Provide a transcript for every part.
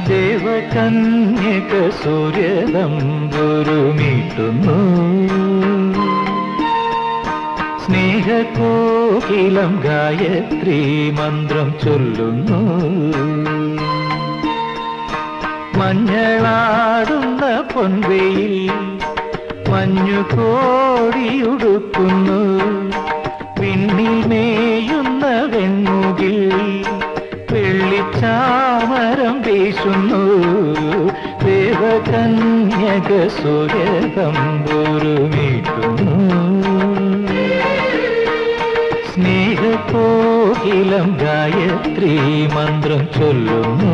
ദേവകന്യക സൂര്യതമ്പുരുമീട്ടുന്നു സ്നേഹകോകിലം ഗായത്രി മന്ത്രം ചൊല്ലുന്നു മഞ്ഞളാടുന്ന പൊൻവെയിൽ മഞ്ഞു കോടിയുടുക്കുന്നു പിന്നിൽ മേയുന്ന വെൺമുകിൽ വെള്ളിച്ചാമരം വീശുന്നു ദേവകന്യക സൂര്യതമ്പുരുമീട്ടുന്നു സ്നേഹകോകിലം ഗായത്രി മന്ത്രം ചൊല്ലുന്നു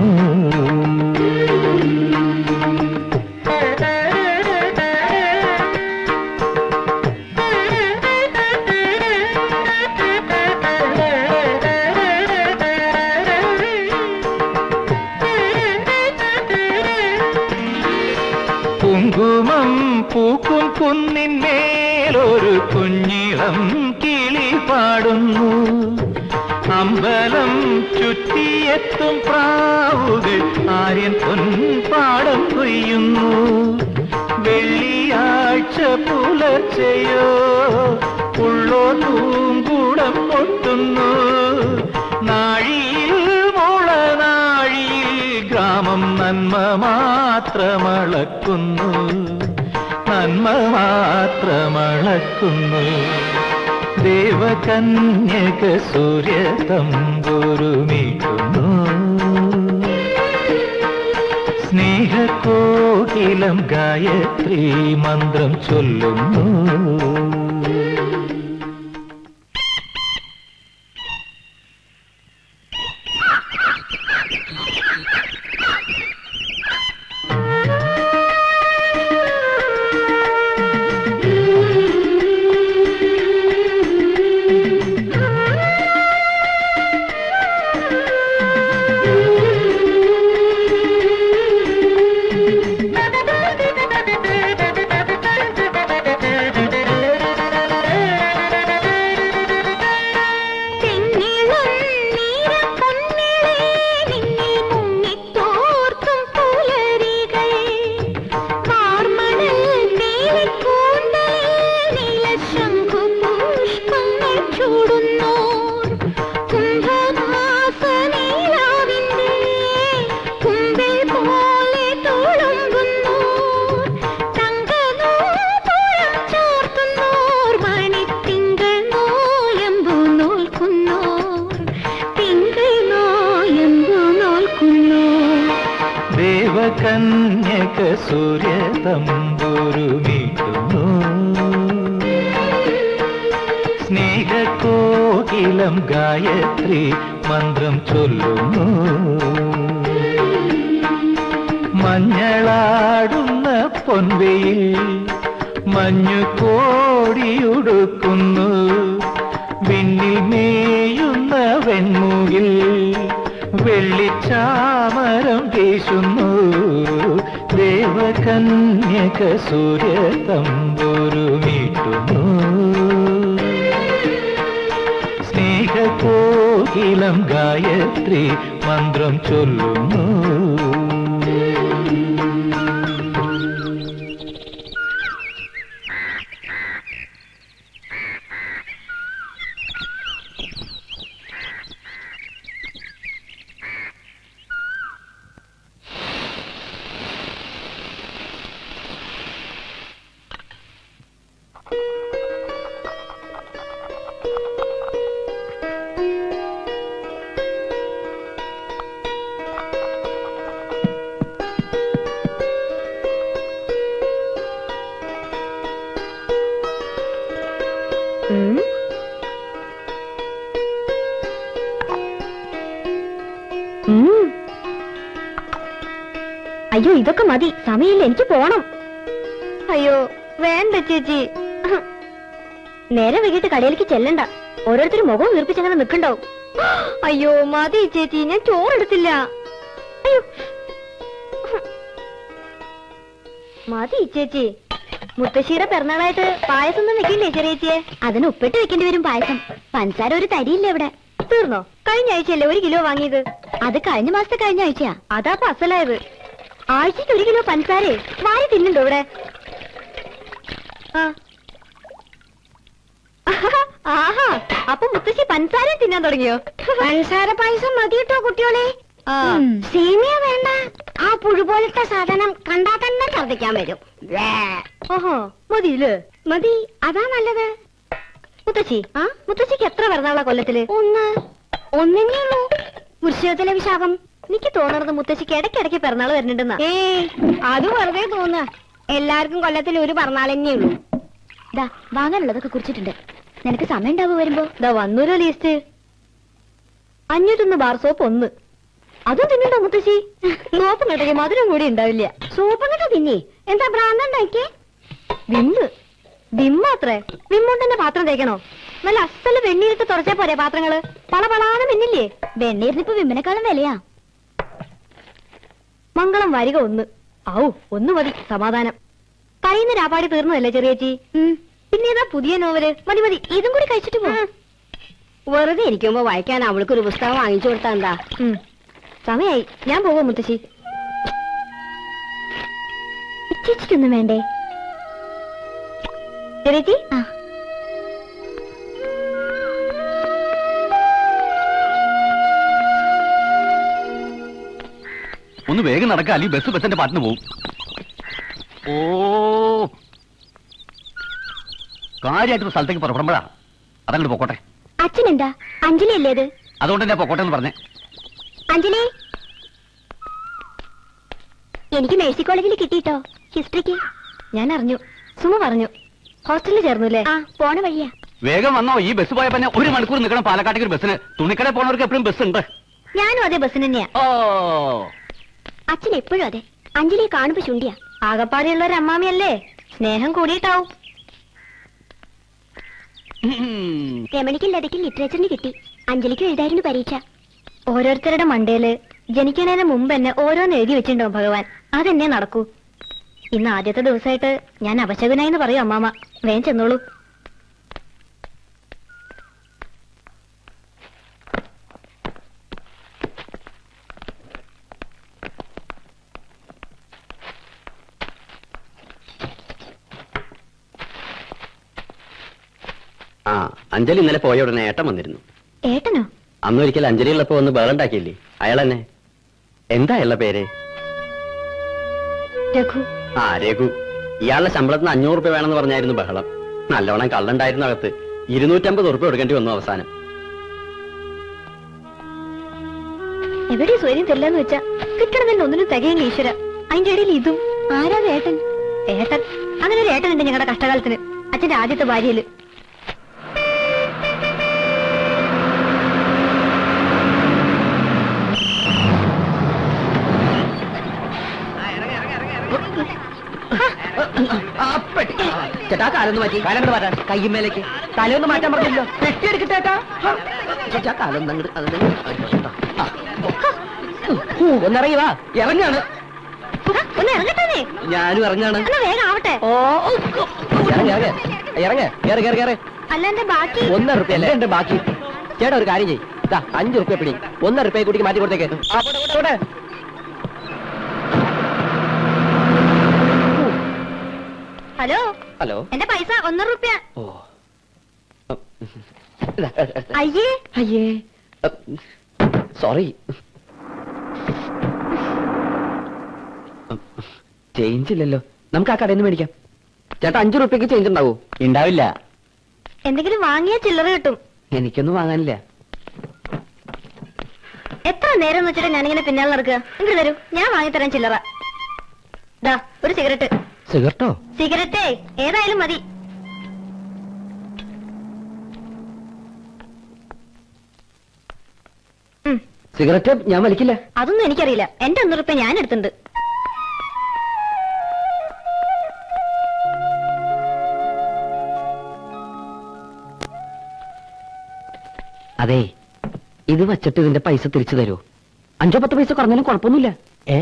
കുങ്കുമം പൂക്കും കുന്നിന്മേലൊരു കുഞ്ഞിളം കിളി പാടുന്നു അമ്പലം ചുറ്റിയെത്തും പ്രാവുകൾ ആര്യൻ പൊൻപാടം കൊയ്യുന്നു വെള്ളിയാഴ്ച പുലർച്ചയോ ഉള്ളോ തൂങ്കൂടം പൊട്ടുന്നു നാഴിയിൽ മുളനാഴിയിൽ ഗ്രാമം നന്മ മാത്രമളക്കുന്നു നന്മ മാത്രമളക്കുന്നു ദേവകന്യക സൂര്യ തമ്പുരുമീട്ടുന്നു സ്നേഹകോകിലം ഗായത്രി മന്ത്രം ചൊല്ലുന്നു തെങ്ങിളം നീരപ്പൊന്നിളേ നിന്നിൽ മുങ്ങിത്തോർത്തും പുലരികൾ. കാർമണൽ നീലക്കൂന്തലിൽ നീലശംഖുപുഷ്പങ്ങൾ ചൂടുന്നോർ. കുംഭമാസനീലാവിന്റെ കുമ്പിൾ പോലെ തുളുമ്പുന്നോർ. തങ്കനൂപുരം ചാർത്തുന്നോർ മണിത്തിങ്കൾ നോയമ്പു നോൽക്കുന്നോർ തിങ്കൾ നോയമ്പു നോൽക്കുന്നോർ ദേവകന്യക സൂര്യ തമ്പുരുമീട്ടുന്നു സ്നേഹകോകിലം ഗായത്രി മന്ത്രം ചൊല്ലുന്നു മഞ്ഞളാടുന്ന പൊൻവെയിൽ മഞ്ഞു കോടിയുടുക്കുന്നു വിണ്ണിൽ മേയുന്ന വെൺമുകിൽ വെള്ളിച്ചാമരം വീശുന്നു ദേവകന്യക സൂര്യ തമ്പുരുമീട്ടുന്നു സ്നേഹകോകിലം ഗായത്രി മന്ത്രം ചൊല്ലുന്നു ഉം. ഉം. അയ്യോ ഇതൊക്കെ മതി സമയമില്ല എനിക്ക് പോണം അയ്യോ വേണ്ട ചേച്ചി നേരെ വൈകിട്ട് കടയിലേക്ക് ചെല്ലണ്ട ഓരോരുത്തരും മുഖം വീർപ്പിച്ചങ്ങനെ നിൽക്കണ്ടാവും അയ്യോ മതി ചേച്ചി ഞാൻ ചോറെടുത്തില്ല അയ്യോ മതി ചേച്ചി മുത്തശ്ശിയുടെ പിറന്നാളായിട്ട് പായസം ഒന്നും വെക്കില്ലേ ചെറിയച്ചിയെ അതിന് ഉപ്പിട്ട് വെക്കേണ്ടി വരും പായസം പഞ്ചസാര ഒരു തരിയില്ല ഇവിടെ തീർന്നോ കഴിഞ്ഞ ആഴ്ചയല്ലേ ഒരു കിലോ വാങ്ങിയത് അത് കഴിഞ്ഞ മാസത്തെ കഴിഞ്ഞ ആഴ്ചയാ അതാ ഇപ്പൊ അസലായത് ആഴ്ചക്ക് ഒരു കിലോ പഞ്ചസാരേ വാരി തിന്നുണ്ടോ ഇവിടെ ആ. ആഹാ അപ്പൊ മുത്തശ്ശി പഞ്ചസാര തിന്നാൻ തുടങ്ങിയോ പഞ്ചസാര പായസം മതി കേട്ടോ കുട്ടികളെ ആ. സേമിയ വേണ്ട ആ പുഴു പോലത്തെ സാധനം കണ്ടാ തന്നെ ഛർദിക്കാൻ വരും വേ. ഓഹോ മതിയില്ലേ മതി അതാ നല്ലത് മുത്തശ്ശി ആ മുത്തശ്ശിക്ക് എത്ര പിറന്നാളാ കൊല്ലത്തില് ഒന്ന് ഒന്നിനേ ഉള്ളൂ വൃശ്ചികത്തിലെ വിശാഖം എനിക്ക് തോന്നണത് മുത്തശ്ശിക്ക് ഇടയ്ക്കിടയ്ക്ക് പിറന്നാൾ വരുന്നുണ്ടെന്നാ ഏയ് അത് വെറുതെ തോന്നുക എല്ലാവർക്കും കൊല്ലത്തിൽ ഒരു പറഞ്ഞാലെന്നേ ഉള്ളൂ ദാ വാങ്ങാനുള്ളതൊക്കെ കുറിച്ചിട്ടുണ്ട് നിനക്ക് സമയം ഉണ്ടാവുക വരുമ്പോ ദാ വന്നൂരോ ലീസ്റ്റ് അഞ്ഞൂറ്റൊന്ന് ബാർ സോപ്പ് ഒന്ന് അതും തിന്നണ്ടോ മുത്തശ്ശി സോപ്പ് കിട്ടയ്ക്ക് മധുരം കൂടി ഉണ്ടാവില്ല സൂപ്പ് കിട്ടാ തിന്നേ എന്താ ഭ്രാന്തണ്ടാക്കിയേ വിമ്മ് വിമ്മാത്രേ വിമ്മുണ്ടെന്നെ പാത്രം തേക്കണോ നല്ല അസല് വെണ്ണീരിട്ട് തുറച്ചാ പോരെ പാത്രങ്ങള് പള പളാന്ന് മിന്നില്ലേ വെണ്ണീരിനിപ്പോ വിമ്മിനെക്കാളും വിലയാ മംഗളം വരിക ഒന്ന് ഔ ഒന്ന് മതി സമാധാനം കഴിയുന്ന രാപ്പാടി തീർന്നതല്ലേ ചെറിയേച്ചി പിന്നെ ഏതാ പുതിയ നോവല് മതി മതി ഇതും കൂടി കഴിച്ചിട്ട് പോ വെറുതെ ഇരിക്കുമ്പോ വായിക്കാൻ അവൾക്ക് ഒരു പുസ്തകം വാങ്ങിച്ചു കൊടുത്താ എന്താ ഉം. സമയായി ഞാൻ പോവാ മുത്തശ്ശി ചേച്ചിക്കൊന്നും വേണ്ടേ ചെറിയേച്ചി ആ ഒന്ന് വേഗം നടക്കുക അല്ലെങ്കിൽ ബസ് ബസ്സിന്റെ പാട്ടിന് പോകും ഓ കാര്യമായിട്ട് ഒരു സ്ഥലത്തേക്ക് പുറപ്പെടുമ്പോഴാ അതങ്ങോട്ട് പൊക്കോട്ടെ അച്ഛനെന്താ അഞ്ജലി അല്ലേ ഇത് അതുകൊണ്ട് തന്നെ പൊക്കോട്ടെ എന്ന് പറഞ്ഞേ അഞ്ജലി എനിക്ക് മേഴ്സി കോളേജിൽ കിട്ടിട്ടോ ഹിസ്റ്ററിക്ക് ഞാൻ അറിഞ്ഞു സുമ പറഞ്ഞു ഹോസ്റ്റലിൽ ചേർന്നു അല്ലേ ആ പോണ വഴിയാ വേഗം വന്നോ ഈ ബസ് പോയ പിന്നെ ഒരു മണിക്കൂർ നിൽക്കണം പാലക്കാട്ടേക്ക് ഒരു ബസ്സിന് തുണിക്കടയിൽ പോണവർക്ക് എപ്പോഴും ബസ് ഉണ്ട് ഞാനും അതേ ബസ്സിന് തന്നെയാ ഓ അച്ഛൻ എപ്പോഴും അതെ അഞ്ജലിയെ കാണുമ്പോ ചുണ്ടിയാ ആകപ്പാടെയുള്ള ഒരു അമ്മാമിയല്ലേ സ്നേഹം കൂടിയിട്ടാവും ഉം. രമണിക്ക് ലതയ്ക്ക് ലിറ്ററേച്ചറിന് കിട്ടി അഞ്ജലിക്ക് എഴുതായിരുന്നു പരീക്ഷ ഓരോരുത്തരുടെ മണ്ടയില് ജനിക്കുന്നതിന് മുമ്പ് തന്നെ ഓരോന്ന് എഴുതി വെച്ചിട്ടുണ്ടോ ഭഗവാൻ അതെന്നെ നടക്കൂ ഇന്ന് ആദ്യത്തെ ദിവസമായിട്ട് ഞാൻ അപശകുനായെന്ന് പറയൂ അമ്മാമ വേഗം ചെന്നോളൂ ആ അഞ്ജലി ഇന്നലെ പോയ ഉടനെ ഏട്ടൻ വന്നിരുന്നു ഏട്ടനോ അന്നൊരിക്കൽ അഞ്ജലി ഉള്ളപ്പോ ഒന്ന് ബഹളുണ്ടാക്കിയില്ലേ അയാൾ തന്നെ എന്താ അയാളുടെ പേര് രഘു ആ രഘു ഇയാളുടെ ശമ്പളത്തിന് അഞ്ഞൂറ് രൂപ വേണമെന്ന് പറഞ്ഞായിരുന്നു ബഹളം നല്ലവണ്ണം കള്ളുണ്ടായിരുന്നു അകത്ത് ഇരുന്നൂറ്റമ്പത് ഉറുപ്പ കൊടുക്കേണ്ടി വന്നു അവസാനം എവിടെ സ്വയം തരില്ലെന്ന് വെച്ചാ കിട്ടണമെന്ന് ഒന്നിനും തികയില്ല ഈശ്വര അതിന്റെ ഇടയിൽ ഇതും ആരാ ഏട്ടൻ ഏട്ടൻ അങ്ങനെ ഒരു ഏട്ടനുണ്ട് ഞങ്ങളുടെ കഷ്ടകാലത്തിന് അച്ഛന്റെ ആദ്യത്തെ ഭാര്യയില് ചേട്ടാ കാലൊന്ന് മാറ്റി കാലൊന്ന് മാറ്റാൻ കയ്യുമേലേക്ക് തലയൊന്ന് മാറ്റാൻ പറഞ്ഞല്ലോ പെട്ടിയെടുക്കട്ടെ ചേട്ടാ കാലൊന്ന് അങ്ങോട്ട് ഒന്നിറങ്ങി വാ ഇറങ്ങാണ് ഹ, ഒന്ന് ഇറങ്ങട്ടെ ഞാനും ഇറങ്ങാണ് എന്നാ വേഗം ആവട്ടെ ഓ ഇറങ്ങ ഇറങ്ങ ഇറങ്ങ കയറി കയറി കയറി അല്ല എന്റെ ബാക്കി ഒന്നര റുപ്യ അല്ലേ ഉണ്ട് ബാക്കി ചേട്ടാ ഒരു കാര്യം ചെയ്യ് ഇതാ അഞ്ച് റുപ്യ പിടി ഒന്നര റുപ്യ കുട്ടിക്ക് മാറ്റി കൊടുത്തേക്ക് ആ, പോട്ടെ, പോട്ടെ, പോട്ടെ. ഹലോ ഹലോ എന്റെ പൈസ ഒന്നര റുപ്യ ഓ ഇതാ, എടു, എടു. അയ്യേ അയ്യേ സോറി ചേഞ്ച് ഇല്ലല്ലോ നമുക്ക് ആ കടയിൽ നിന്ന് മേടിക്കാം ചേട്ടാ അഞ്ചു റുപ്യക്ക് ചേഞ്ച് ഉണ്ടാവൂ ഉണ്ടാവില്ല എന്തെങ്കിലും വാങ്ങിയാ ചില്ലറ കിട്ടും എനിക്കൊന്നും വാങ്ങാനില്ല എത്ര നേരം വെച്ചിട്ട് ഞാനിങ്ങനെ പിന്നാലെ നടക്കുക ഇങ്ങോട്ട് തരൂ ഞാൻ വാങ്ങിത്തരാൻ ചില്ലറ ദാ ഒരു സിഗരറ്റ് സിഗരറ്റോ സിഗരറ്റേ ഏതായാലും മതി ഉം, സിഗരറ്റ് ഞാൻ വലിക്കില്ല അതൊന്നും എനിക്കറിയില്ല എന്റെ ഒന്നൂറ് റുപ്യ ഞാൻ എടുത്തിട്ടുണ്ട് അതെ ഇത് വച്ചിട്ട് ഇതിന്റെ പൈസ തിരിച്ചു തരൂ അഞ്ചോ പത്ത് പൈസ കുറഞ്ഞാലും കുഴപ്പമൊന്നുമില്ല ഏ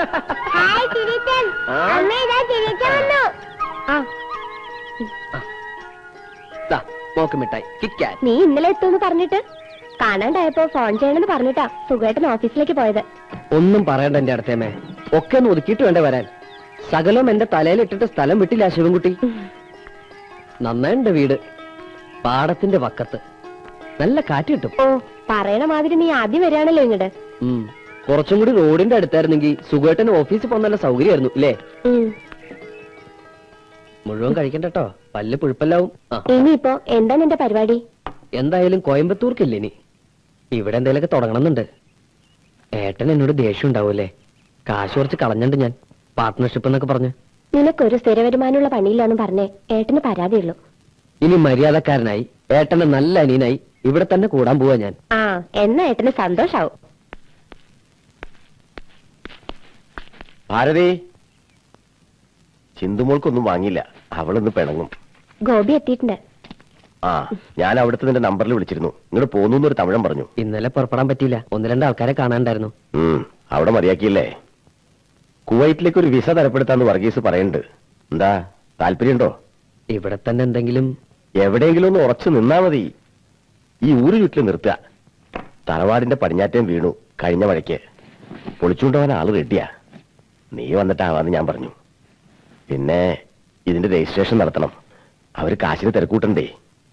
ഹായ് ചിരിച്ചൻ ആ. അമ്മ ഇതാ ചിരിച്ചൻ വന്നു ആ ദാ, മോക്ക് മിഠായി കിക്കാൻ നീ ഇന്നലെ എത്തുമെന്ന് പറഞ്ഞിട്ട് കാണാണ്ടായപ്പോ ഫോൺ ചെയ്യണമെന്ന് പറഞ്ഞിട്ടാ സുഖമായിട്ട് ഓഫീസിലേക്ക് പോയത് ഒന്നും പറയണ്ട എന്റെ അടുത്തേമേ ഒക്കെ ഒന്ന് ഒതുക്കിയിട്ട് വേണ്ടേ വരാൻ സകലം എന്റെ തലയിലിട്ടിട്ട് സ്ഥലം വിട്ടില്ല ശിവൻകുട്ടി നന്നായിണ്ട് വീട് പാടത്തിന്റെ വക്കത്ത് നല്ല കാറ്റ് കിട്ടും ഓ പറയണ മാതിരി നീ ആദ്യം വരികയാണല്ലോ ഇങ്ങോട്ട് ഉം. കുറച്ചും കൂടി റോഡിന്റെ അടുത്തായിരുന്നെങ്കിൽ സുഖമായിട്ടന് ഓഫീസിൽ പോകാൻ നല്ല സൗകര്യമായിരുന്നു ഇല്ലേ മുഴുവൻ കഴിക്കണ്ടട്ടോ പല്ല് പുഴുപ്പല്ലാവും ആ ഇനിയിപ്പോ എന്താ നിന്റെ പരിപാടി എന്തായാലും കോയമ്പത്തൂർക്കില്ല ഇനി ഇവിടെ എന്തെങ്കിലുമൊക്കെ തുടങ്ങണമെന്നുണ്ട് ഏട്ടൻ എന്നോട് ദേഷ്യം ഉണ്ടാവൂലേ കാശ് കുറച്ച് കളഞ്ഞണ്ട് ഞാൻ പാർട്ട്ണർഷിപ്പ് എന്നൊക്കെ പറഞ്ഞ് നിനക്കൊരു സ്ഥിര വരുമാനമുള്ള പണിയില്ലാന്ന് പറഞ്ഞേ ഏട്ടന് പരാതിയുള്ളൂ ഇനി മര്യാദക്കാരനായി ഏട്ടന്റെ നല്ല അനിയനായി ഇവിടെ തന്നെ കൂടാൻ പോവാ ഞാൻ ആ എന്നാ ഏട്ടന് സന്തോഷാവും ഭാരതി ചിന്തുമോൾക്കൊന്നും വാങ്ങിയില്ല അവളൊന്ന് പിണങ്ങും ഗോപി എത്തിയിട്ടുണ്ട് ആ ഞാൻ അവിടുത്തെ നിന്റെ നമ്പറിൽ വിളിച്ചിരുന്നു ഇങ്ങോട്ട് പോന്നു എന്നൊരു തമിഴൻ പറഞ്ഞു ഇന്നലെ പുറപ്പെടാൻ പറ്റിയില്ല ഒന്ന് രണ്ട് ആൾക്കാരെ കാണാണ്ടായിരുന്നു ഉം അവിടെ മതിയാക്കിയില്ലേ കുവൈറ്റിലേക്ക് ഒരു വിസ തരപ്പെടുത്താന്ന് വർഗീസ് പറയുന്നുണ്ട് എന്താ താല്പര്യമുണ്ടോ ഇവിടെ തന്നെ എന്തെങ്കിലും എവിടെയെങ്കിലും ഒന്ന് ഉറച്ചു നിന്നാ മതി ഈ ഊര് ചുറ്റിൽ നിർത്തുക തറവാടിന്റെ പടിഞ്ഞാറ്റം വീണു കഴിഞ്ഞ മഴയ്ക്ക് പൊളിച്ചുകൊണ്ടുപോകാൻ ആള് റെഡിയാ നീ വന്നിട്ടാവാന്ന് ഞാൻ പറഞ്ഞു പിന്നെ ഇതിന്റെ രജിസ്ട്രേഷൻ നടത്തണം അവര് കാശിന് തിരക്കൂട്ടണ്ടേ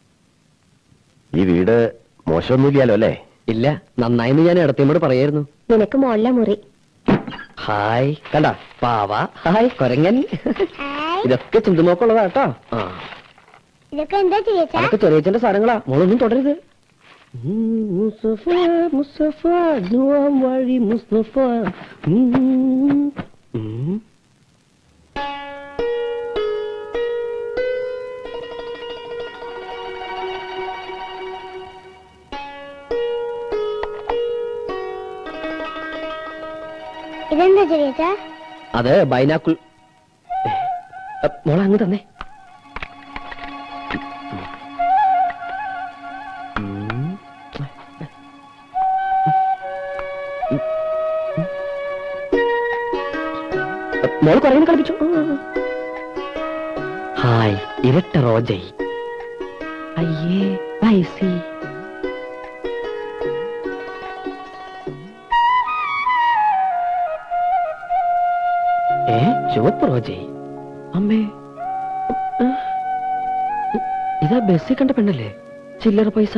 ഈ വീട് മോശമൊന്നുമില്ലല്ലോ അല്ലേ ഇല്ല നന്നായിന്ന് ഞാൻ ഇടത്തിയമ്മോട് പറയായിരുന്നു നിനക്ക് മോളില മുറി ഹായ് കണ്ട പാവ ഹായ് കൊരങ്ങൻ ഹായ് ഇതൊക്കെ ചിന്തുമോക്കുള്ളതാ കേട്ടോ ആ ഇതൊക്കെ എന്താ ചിരിച്ച അതൊക്കെ ചെറിയച്ഛന്റെ സാധനങ്ങളാ മോളൊന്നും തുടരുത് ഉം, മുസ്തഫ മുസ്തഫ ജുവാം വഴി മുസ്തഫ ഉം, ഉം. ഇതെന്താ ചിരിച്ച അത് ബൈനാക്കുൾ മോള അങ്ങ് തന്നെ ഉം. മോള് കുറേ കളിപ്പിച്ചു ഹായ് ഇരട്ട റോജയ് അയ്യേ ഐസി ഏ ചുവപ്പ് റോജയ് അമ്മേ ആ. ഇ- ഇതാ ബസ്സിൽ കണ്ട പെണ്ണല്ലേ ചില്ലറ പൈസ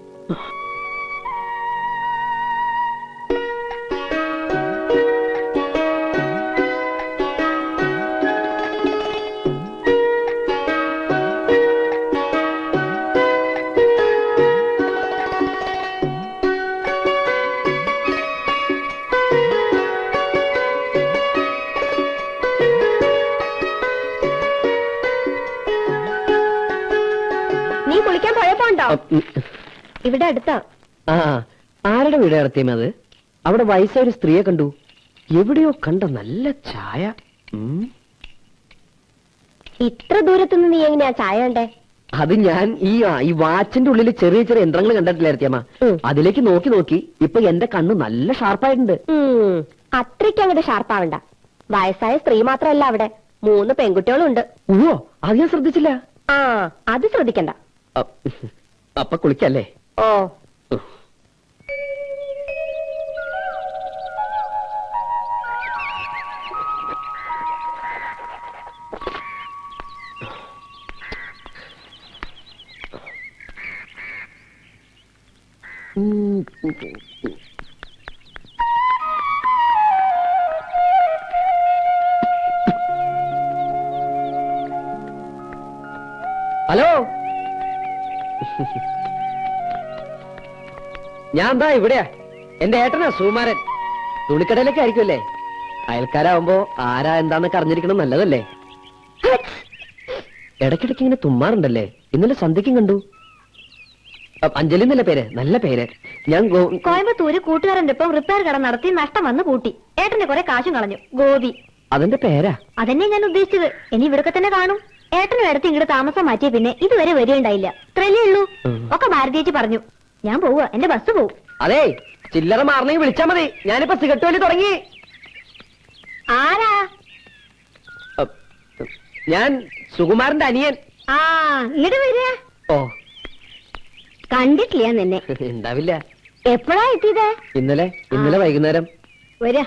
നീ കുളിക്കാൻ പോയപ്പോ ഉണ്ടോ അ, ഉം. ഇവിടെ അടുത്താ ആ ആരുടെ വീട് നടത്തിയം അത് അവിടെ വയസ്സായ ഒരു സ്ത്രീയെ കണ്ടു എവിടെയോ കണ്ട നല്ല ചായ ഉം. ഇത്ര ദൂരത്തുനിന്ന് നീ എങ്ങനെയാ ചായ ഉണ്ടേ അത് ഞാൻ ഈ ആ, ഈ വാച്ചിന്റെ ഉള്ളിൽ ചെറിയ ചെറിയ യന്ത്രങ്ങൾ കണ്ടിട്ടില്ലായിരുത്തിയമ്മ ഉം. അതിലേക്ക് നോക്കി നോക്കി ഇപ്പൊ എന്റെ കണ്ണ് നല്ല ഷാർപ്പായിട്ടുണ്ട് ഉം, അത്രയ്ക്ക് അങ്ങോട്ട് ഷാർപ്പാവണ്ട വയസ്സായ സ്ത്രീ മാത്രമല്ല അവിടെ മൂന്ന് പെൺകുട്ടികളും ഉണ്ട് ഓ അത് ഞാൻ ശ്രദ്ധിച്ചില്ല ആ അത് ശ്രദ്ധിക്കണ്ട അ, അപ്പൊ കുളിക്കല്ലേ ഓ ഹലോ ഞാൻ എന്താ ഇവിടെയാ എന്റെ ഏട്ടനാ സുകുമാരൻ തുണിക്കടയിലൊക്കെ ആയിരിക്കുമല്ലേ അയൽക്കാരാവുമ്പോ ആരാ എന്താന്നൊക്കെ അറിഞ്ഞിരിക്കണം നല്ലതല്ലേ ഇടയ്ക്കിടയ്ക്ക് ഇങ്ങനെ തുമ്മാറുണ്ടല്ലേ ഇന്നലെ സന്ധ്യക്കും കണ്ടു അ, അഞ്ജലി എന്നല്ല പേര് നല്ല പേര് ഞാൻ ഗോ- കോയമ്പത്തൂര് കൂട്ടുകാരന്റെ ഒപ്പം റിപ്പയർ കട നടത്തി നഷ്ടം വന്ന് പൂട്ടി ഏട്ടന്റെ കുറെ കാശും കളഞ്ഞു ഗോപി അതെന്റെ പേരാ അതന്നെ ഞാൻ ഉദ്ദേശിച്ചത് ഇനി ഇവിടൊക്കെ തന്നെ കാണും ഏട്ടനും അടുത്ത് ഇങ്ങോട്ട് താമസം മാറ്റിയ പിന്നെ ഇതുവരെ വരികയുണ്ടായില്ല ഇത്രയല്ലേ ഉള്ളൂ ഉം. ഒക്കെ ഭാരതീയച്ചി പറഞ്ഞു ഞാൻ പോവുക എന്റെ ബസ് പോവും അതെ ചില്ലറ മാറണമെങ്കിൽ വിളിച്ചാ മതി ഞാനിപ്പോ സിഗരറ്റ് വലി തുടങ്ങി ആരാ അ, ഞാൻ സുകുമാരന്റെ അനിയൻ ആ ഇങ്ങോട്ട് വരിക ഓ കണ്ടിട്ടില്ല നിന്നെ ഉണ്ടാവില്ല എപ്പോഴാ എത്തിയത് ഇന്നലെ ഇന്നലെ വൈകുന്നേരം വരിക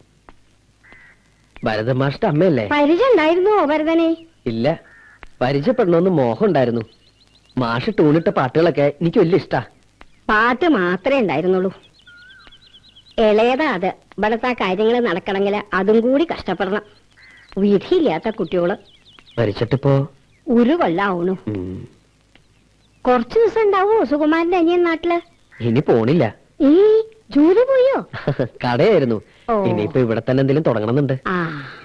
ഭരതമാഷ്ട അമ്മയല്ലേ പരിചയം ഉണ്ടായിരുന്നോ ഭരതനെ ഇല്ല പരിചയപ്പെടണമെന്ന് മോഹം ഉണ്ടായിരുന്നു മാഷ് ടൂണിട്ട പാട്ടുകളൊക്കെ എനിക്ക് വലിയ ഇഷ്ടാ പാട്ട് മാത്രമേ ഉണ്ടായിരുന്നുള്ളൂ ഇളയതാ അത് ഇവിടുത്തെ കാര്യങ്ങൾ നടക്കണമെങ്കിൽ അതും കൂടി കഷ്ടപ്പെടണം വിധിയില്ലാത്ത കുട്ടികള് മരിച്ചിട്ടിപ്പോ ഒരു കൊല്ലാവണു ഉം, കുറച്ചു ദിവസം ഉണ്ടാവോ സുകുമാരന്റെ അനിയൻ നാട്ടില് ഇനി പോണില്ല ഈ ജോലി പോയോ കടയായിരുന്നു ഓ. ഇനിയിപ്പോ ഇവിടെ തന്നെ എന്തെങ്കിലും തുടങ്ങണമെന്നുണ്ട് ആ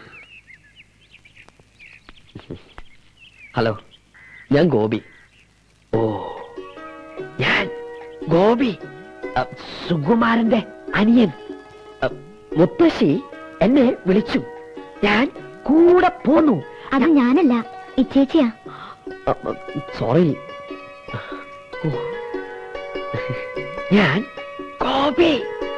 ഹലോ ഞാൻ ഗോപി ഓ ഞാൻ ഗോപി അ, സുകുമാരന്റെ അനിയൻ അ, മുത്തശ്ശി എന്നെ വിളിച്ചു ഞാൻ കൂടെ പോന്നു അത് ഞാനല്ല ഇച്ചേച്ചിയാ അ, അ, സോറി ഓ. ഞാൻ ഗോപി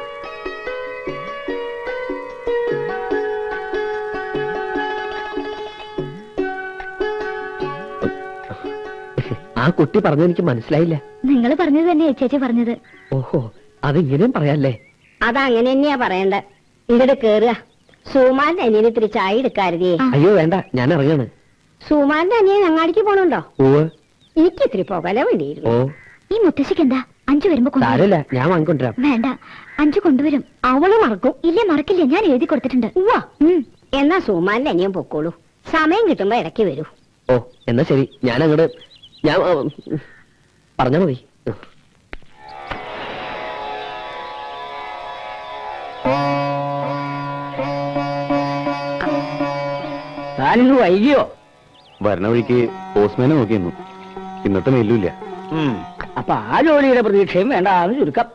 ആ കുട്ടി പറഞ്ഞത് എനിക്ക് മനസ്സിലായില്ല നിങ്ങൾ പറഞ്ഞത് തന്നെ ചേച്ചി പറഞ്ഞത് ഓഹോ അതിങ്ങനെയും പറയാല്ലേ അതങ്ങനെ തന്നെയാ പറയണ്ട ഇങ്ങോട്ട് കേറുക സുമാന്റെ അനിയന് ഇത്തിരി ചായ എടുക്കാരുതേ ആ. അയ്യോ വേണ്ട ഞാൻ ഇറങ്ങാണ് സുമാന്റെ അനിയൻ അങ്ങാടിക്ക് പോണുണ്ടോ ഓവ് എനിക്ക് ഇത്തിരി പുകല വേണ്ടിയിരുന്നു ഓ ഈ മുത്തശ്ശിക്ക് എന്താ അഞ്ചു വരുമ്പോ കൊണ്ടുവരും സാരമില്ല ഞാൻ വാങ്ങിക്കൊണ്ടിരാം വേണ്ട അഞ്ചു കൊണ്ടുവരും അവള് മറക്കും ഇല്ല മറക്കില്ല ഞാൻ എഴുതി കൊടുത്തിട്ടുണ്ട് ഉവ്വ ഉം. എന്നാ സുമാന്റെ അനിയൻ പൊക്കോളൂ സമയം കിട്ടുമ്പോ ഇടയ്ക്ക് വരൂ ഓ എന്നാ ശരി ഞാൻ അങ്ങോട്ട് ഞാൻ ആ, ഉം, പറഞ്ഞാ മതി താനിന്ന് വൈകിയോ വരണ വഴിക്ക് പോസ്റ്റ്മാനെ നോക്കിയിരുന്നു ഇന്നത്തെ മെല്ലുമില്ല അപ്പൊ ആ ജോലിയുടെ പ്രതീക്ഷയും വേണ്ടാന്ന് ചുരുക്കം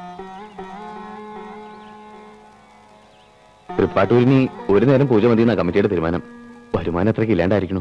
തൃപ്പാട്ടൂരിനി ഒരു നേരം പൂജ മതി എന്നാ കമ്മിറ്റിയുടെ തീരുമാനം വരുമാനം എത്രയ്ക്ക് ഇല്ലാണ്ടായിരിക്കണു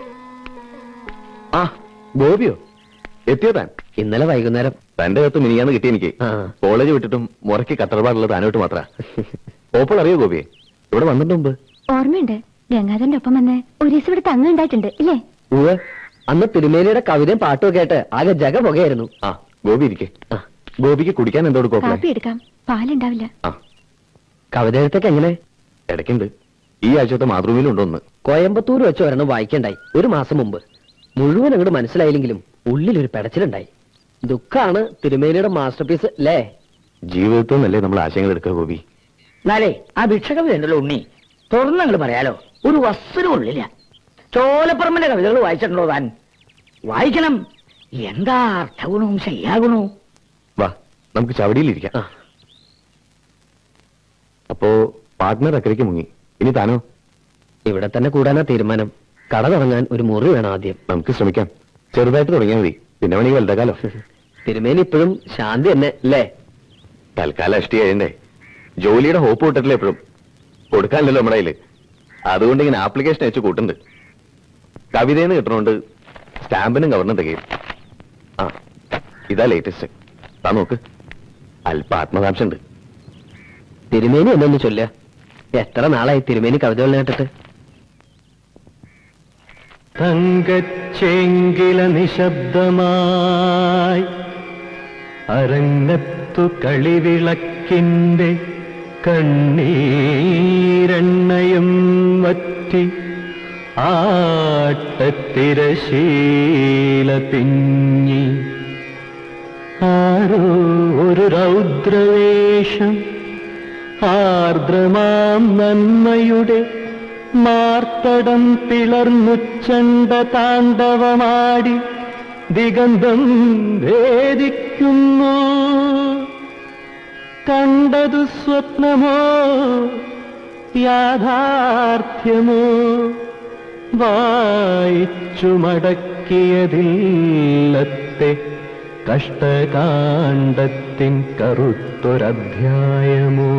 ആ ഗോപിയോ എത്തിയോ താൻ ഇന്നലെ വൈകുന്നേരം തന്റെ അകത്ത് മിനിയാന്ന് കിട്ടി എനിക്ക് ആ. കോളേജ് വിട്ടിട്ടും മുറയ്ക്ക് കട്ടർപാടുള്ള താനോട്ട് മാത്ര ഓപ്പോൾ അറിയോ ഗോപിയെ ഇവിടെ വന്നിട്ട് മുമ്പ് ഓർമ്മയുണ്ട് ഗംഗാധരന്റെ ഒപ്പം വന്ന് ഒരു ദിവസം ഇവിടെ തങ്ങ ഉണ്ടായിട്ടുണ്ട് ഇല്ലേ ഉവ് അന്ന് തിരുമേനിയുടെ കവിതയും പാട്ടും കേട്ട് ആകെ ജഗ പുകയായിരുന്നു ആ ഗോപി ഇരിക്കെ ആ. ഗോപിക്ക് കുടിക്കാൻ എന്തോട് കാപ്പി കോപ്പളെ എടുക്കാം പാലുണ്ടാവില്ല ആ കവിത എഴുത്തൊക്കെ എങ്ങനെ ഇടയ്ക്കുണ്ട് ഈ ആഴ്ചത്തെ മാതൃഭൂമിയിലും ഉണ്ടോ ഒന്ന് കോയമ്പത്തൂർ വെച്ച് ഒരെണ്ണം വായിക്കണ്ടായി ഒരു മാസം മുമ്പ് മുഴുവൻ അങ്ങോട്ട് മനസ്സിലായില്ലെങ്കിലും ഉള്ളിലൊരു പെടച്ചിലുണ്ടായി ദുഃഖാണ് തിരുമേനിയുടെ മാസ്റ്റർ പീസ് അല്ലേ ജീവിതത്തിൽ നിന്നല്ലേ നമ്മൾ ആശയങ്ങൾ എടുക്കുക ഗോപി എന്നാലേ ആ ഭിക്ഷകവി ഉണ്ടല്ലോ ഉണ്ണി തുറന്ന് അങ്ങോട്ട് പറയാലോ ഒരു വസ്തുവും ഉള്ളില്ല ചോലപ്പറമ്പിന്റെ കവിതകൾ വായിച്ചിട്ടുണ്ടോ താൻ വായിക്കണം എന്താ അർത്ഥഗുണവും ശയ്യാഗുണവും വാ നമുക്ക് ചവടിയിലിരിക്കാം ആ. അപ്പോ പാർട്ട്ണർ അക്കരയ്ക്ക് മുങ്ങി ഇനി താനോ ഇവിടെ തന്നെ കൂടാനാ തീരുമാനം കട തുടങ്ങാൻ ഒരു മുറി വേണം ആദ്യം നമുക്ക് ശ്രമിക്കാം ചെറുതായിട്ട് തുടങ്ങിയാൽ മതി പിന്നെ വേണമെങ്കിൽ വലുതാക്കാലോ തിരുമേനി ഇപ്പോഴും ശാന്തി തന്നെ അല്ലേ തൽക്കാലം അഷ്ടി കഴിയണ്ടേ ജോലിയുടെ ഹോപ്പ് വിട്ടിട്ടില്ല എപ്പോഴും കൊടുക്കാനല്ലോ നമ്മുടെ കയ്യില് അതുകൊണ്ട് ഇങ്ങനെ ആപ്ലിക്കേഷൻ അയച്ചു കൂട്ടുണ്ട് കവിതയെന്ന് കിട്ടണോണ്ട് സ്റ്റാമ്പിനും കവറിനും തികയും ആ ഇതാ ലേറ്റസ്റ്റ് താ നോക്ക് അല്പ ആത്മകാംക്ഷ ഉണ്ട് തിരുമേനി എന്നൊന്ന് ചൊല്ല എത്ര നാളായി തിരുമേനി കവിതകൾ കേട്ടിട്ട് തങ്കച്ചെങ്കില നിശബ്ദമായി അരങ്ങത്തു കളിവിളക്കിന്റെ കണ്ണീരെണ്ണയും വറ്റി ആട്ടത്തിരശീല തിങ്ങി ആരോ ഒരു രൗദ്രവേഷം ആർദ്രമാം നന്മയുടെ മാർത്തടം പിളർന്നുച്ചണ്ട താണ്ഡവമാടി ദിഗന്ധം ഭേദിക്കുന്നു കണ്ടതു സ്വപ്നമോ യാഥാർത്ഥ്യമോ വായിച്ചു മടക്കിയതില്ലത്തെ കഷ്ടകാണ്ഡത്തിൻ കറുത്തൊരധ്യായമോ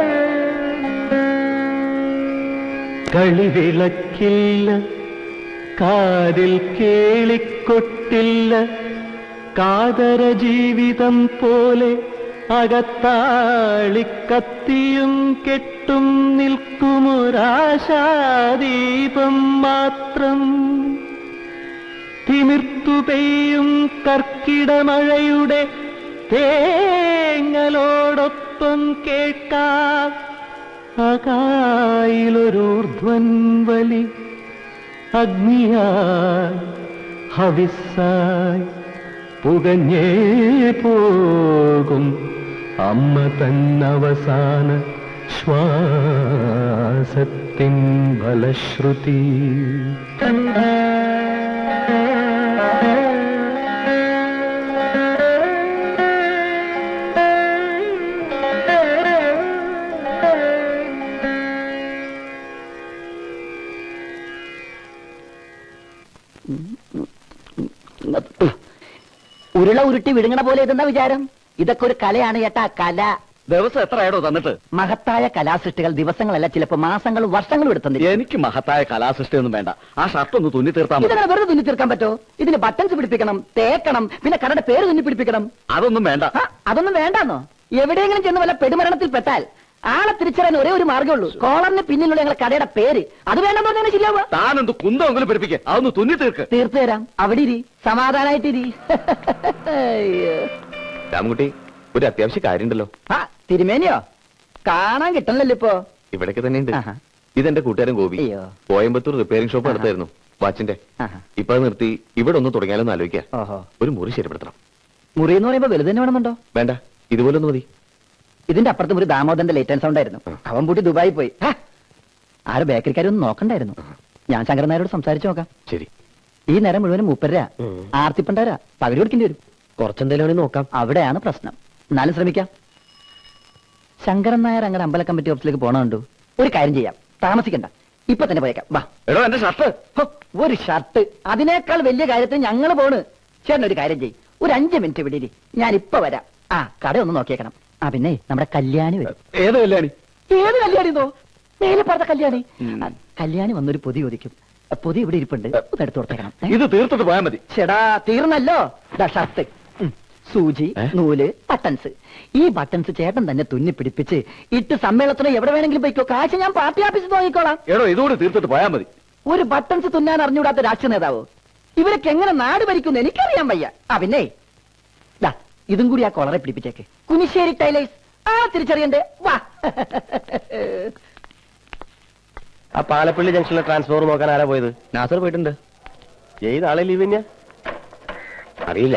കളിവിളക്കില്ല കാതിൽ കേളിക്കൊട്ടില്ല കാതര ജീവിതം പോലെ അകത്താളിക്കത്തിയും കെട്ടും നിൽക്കുമൊരാശാദീപം മാത്രം തിമിർത്തു പെയ്യും കർക്കിടമഴയുടെ തേങ്ങലോടൊപ്പം കേൾക്കാം അകായിലൊരൂർധ്വൻ വലി അഗ്നിയായി ഹവിസായി പുകഞ്ഞേ പോകും അമ്മ തന്നവസാന ശ്വാസത്തിൻ ഫലശ്രുതി ഉരുള ഉരുട്ടി വിഴുങ്ങണ പോലെ ഇതെന്താ വിചാരം ഇതൊക്കെ ഒരു കലയാണ് ചേട്ടാ കല ദിവസം എത്രയാടോ തന്നിട്ട് മഹത്തായ കലാസൃഷ്ടികൾ ദിവസങ്ങളല്ല ചിലപ്പോ മാസങ്ങളും വർഷങ്ങളും എടുത്തു എനിക്ക് മഹത്തായ കലാസൃഷ്ടി ഒന്നും വേണ്ട ആ ഷർട്ട് ഒന്ന് തുന്നി തീർത്താൽ മതി ഇതങ്ങനെ വെറുതെ തുന്നി തീർക്കാൻ പറ്റോ ഇതിന് ബട്ടൺസ് പിടിപ്പിക്കണം തേക്കണം പിന്നെ കടയുടെ പേര് തുന്നി പിടിപ്പിക്കണം അതൊന്നും വേണ്ട ഹ, അതൊന്നും വേണ്ടെന്നോ എവിടെയെങ്കിലും ചെന്ന് വല്ല പെടുമരണത്തിൽ പെട്ടാൽ ആളെ തിരിച്ചറിയാൻ ഒരേ ഒരു മാർഗ്ഗമുള്ളൂ കോളറിന് പിന്നിലുള്ള ഞങ്ങളുടെ കടയുടെ പേര് അത് വേണ്ടെന്ന് പറഞ്ഞാൽ ശരിയാവുക താൻ എന്ത് കുന്തമെങ്കിലും പിടിപ്പിക്കുക അതൊന്ന് തുന്നി തീർക്ക് തീർത്തു തരാം അവിടെ ഇരി സമാധാനായിട്ടിരി അയ്യോ. രാമൻകുട്ടി ഒരു അത്യാവശ്യ കാര്യമുണ്ടല്ലോ ആ തിരുമേനിയോ കാണാൻ കിട്ടണല്ലോ ഇപ്പോ ഇവിടേക്ക് തന്നെ ഉണ്ട് ആഹാ. ഇതെന്റെ കൂട്ടുകാരൻ ഗോപി അയ്യോ. കോയമ്പത്തൂർ റിപ്പയറിംഗ് ഷോപ്പ് ആഹാ. നടത്തായിരുന്നു വാച്ചിന്റെ ആഹാ. ഇപ്പൊ അത് നിർത്തി ഇവിടെ ഒന്ന് തുടങ്ങിയാലോന്ന് ആലോചിക്കാം ഓഹോ ഒരു മുറി ശരിപ്പെടുത്തണം മുറി എന്ന് പറയുമ്പോ വലുത് തന്നെ വേണമെന്നുണ്ടോ വേണ്ട ഇതുപോലെ ഒന്ന് മതി ഇതിന്റെ അപ്പുറത്തും ഒരു ദാമോദരന്റെ ലേറ്റ് ആൻഡ് സൗണ്ട് ആയിരുന്നു ആ. അവൻ പൂട്ടി ദുബായി പോയി ഹാ. ആരും ബേക്കറിക്കാരൊന്നും നോക്കണ്ടായിരുന്നു ഞാൻ ശങ്കരൻ നായരോട് സംസാരിച്ചു നോക്കാം ശരി ഈ നേരം മുഴുവനും മൂപ്പര ഉം. ആർത്തിപ്പണ്ടരാ പകരം കൊടുക്കേണ്ടി വരും കുറച്ചെന്തേലും ആണെങ്കിൽ നോക്കാം അവിടെയാണ് പ്രശ്നം എന്നാലും ശ്രമിക്കാം ശങ്കരൻ നായർ അങ്ങനെ അമ്പല കമ്മിറ്റി ഓഫീസിലേക്ക് പോണുണ്ടു ഒരു കാര്യം ചെയ്യാം താമസിക്കണ്ട ഇപ്പൊ തന്നെ പോയേക്കാം വാ എടോ എന്റെ ഷർട്ട് ഹോ, ഒരു ഷർട്ട് അതിനേക്കാൾ വലിയ കാര്യത്തിന് ഞങ്ങൾ പോണ് ചേട്ടൻ ഒരു കാര്യം ചെയ്യും ഒരു അഞ്ച് മിനിറ്റ് വിടിരി ഞാൻ ഇപ്പൊ വരാം ആ കട ഒന്ന് നോക്കിയേക്കണം ആ പിന്നെ നമ്മുടെ കല്യാണി വരും ഏത് കല്യാണി ഏത് കല്യാണിന്നോ മേലെ പറഞ്ഞ കല്യാണി ആ, കല്യാണി വന്നൊരു പൊതി ചോദിക്കും ആ, പൊതി ഇവിടെ ഇരിപ്പുണ്ട് ഒന്ന് എടുത്തു കൊടുത്തേക്കണം ഏ? ഇത് തീർത്തിട്ട് പോയാൽ മതി ചേടാ തീർന്നല്ലോ ദാ ഷർട്ട് ഉം. സൂചി ഏ? നൂല് ബട്ടൺസ് ഈ ബട്ടൺസ് ചേട്ടൻ തന്നെ തുന്നി പിടിപ്പിച്ച് ഇട്ട് സമ്മേളനത്തിന് എവിടെ വേണമെങ്കിലും പോയിക്കോ കാശ് ഞാൻ പാർട്ടി ഓഫീസിൽ നോക്കിക്കോളാം എടോ ഇതുകൂടി തീർത്തിട്ട് പോയാൽ മതി ഒരു ബട്ടൺസ് തുന്നാൻ അറിഞ്ഞുകൂടാത്ത രാഷ്ട്രീയ നേതാവോ ഇവരൊക്കെ എങ്ങനെ നാട് ഭരിക്കുന്നു എനിക്കറിയാൻ വയ്യ ആ പിന്നെ ദാ ഇതും കൂടി ആ കോളറെ പിടിപ്പിച്ചേക്ക് കുനിശ്ശേരി ടൈലേഴ്സ് ആ തിരിച്ചറിയണ്ടേ വാ ആ പാലപ്പള്ളി ജംഗ്ഷനിലെ ട്രാൻസ്ഫോർ നോക്കാൻ ആരാ പോയത് നാസർ പോയിട്ടുണ്ട് ഏത് ആളെ ലീവ് തന്നെയാ അറിയില്ല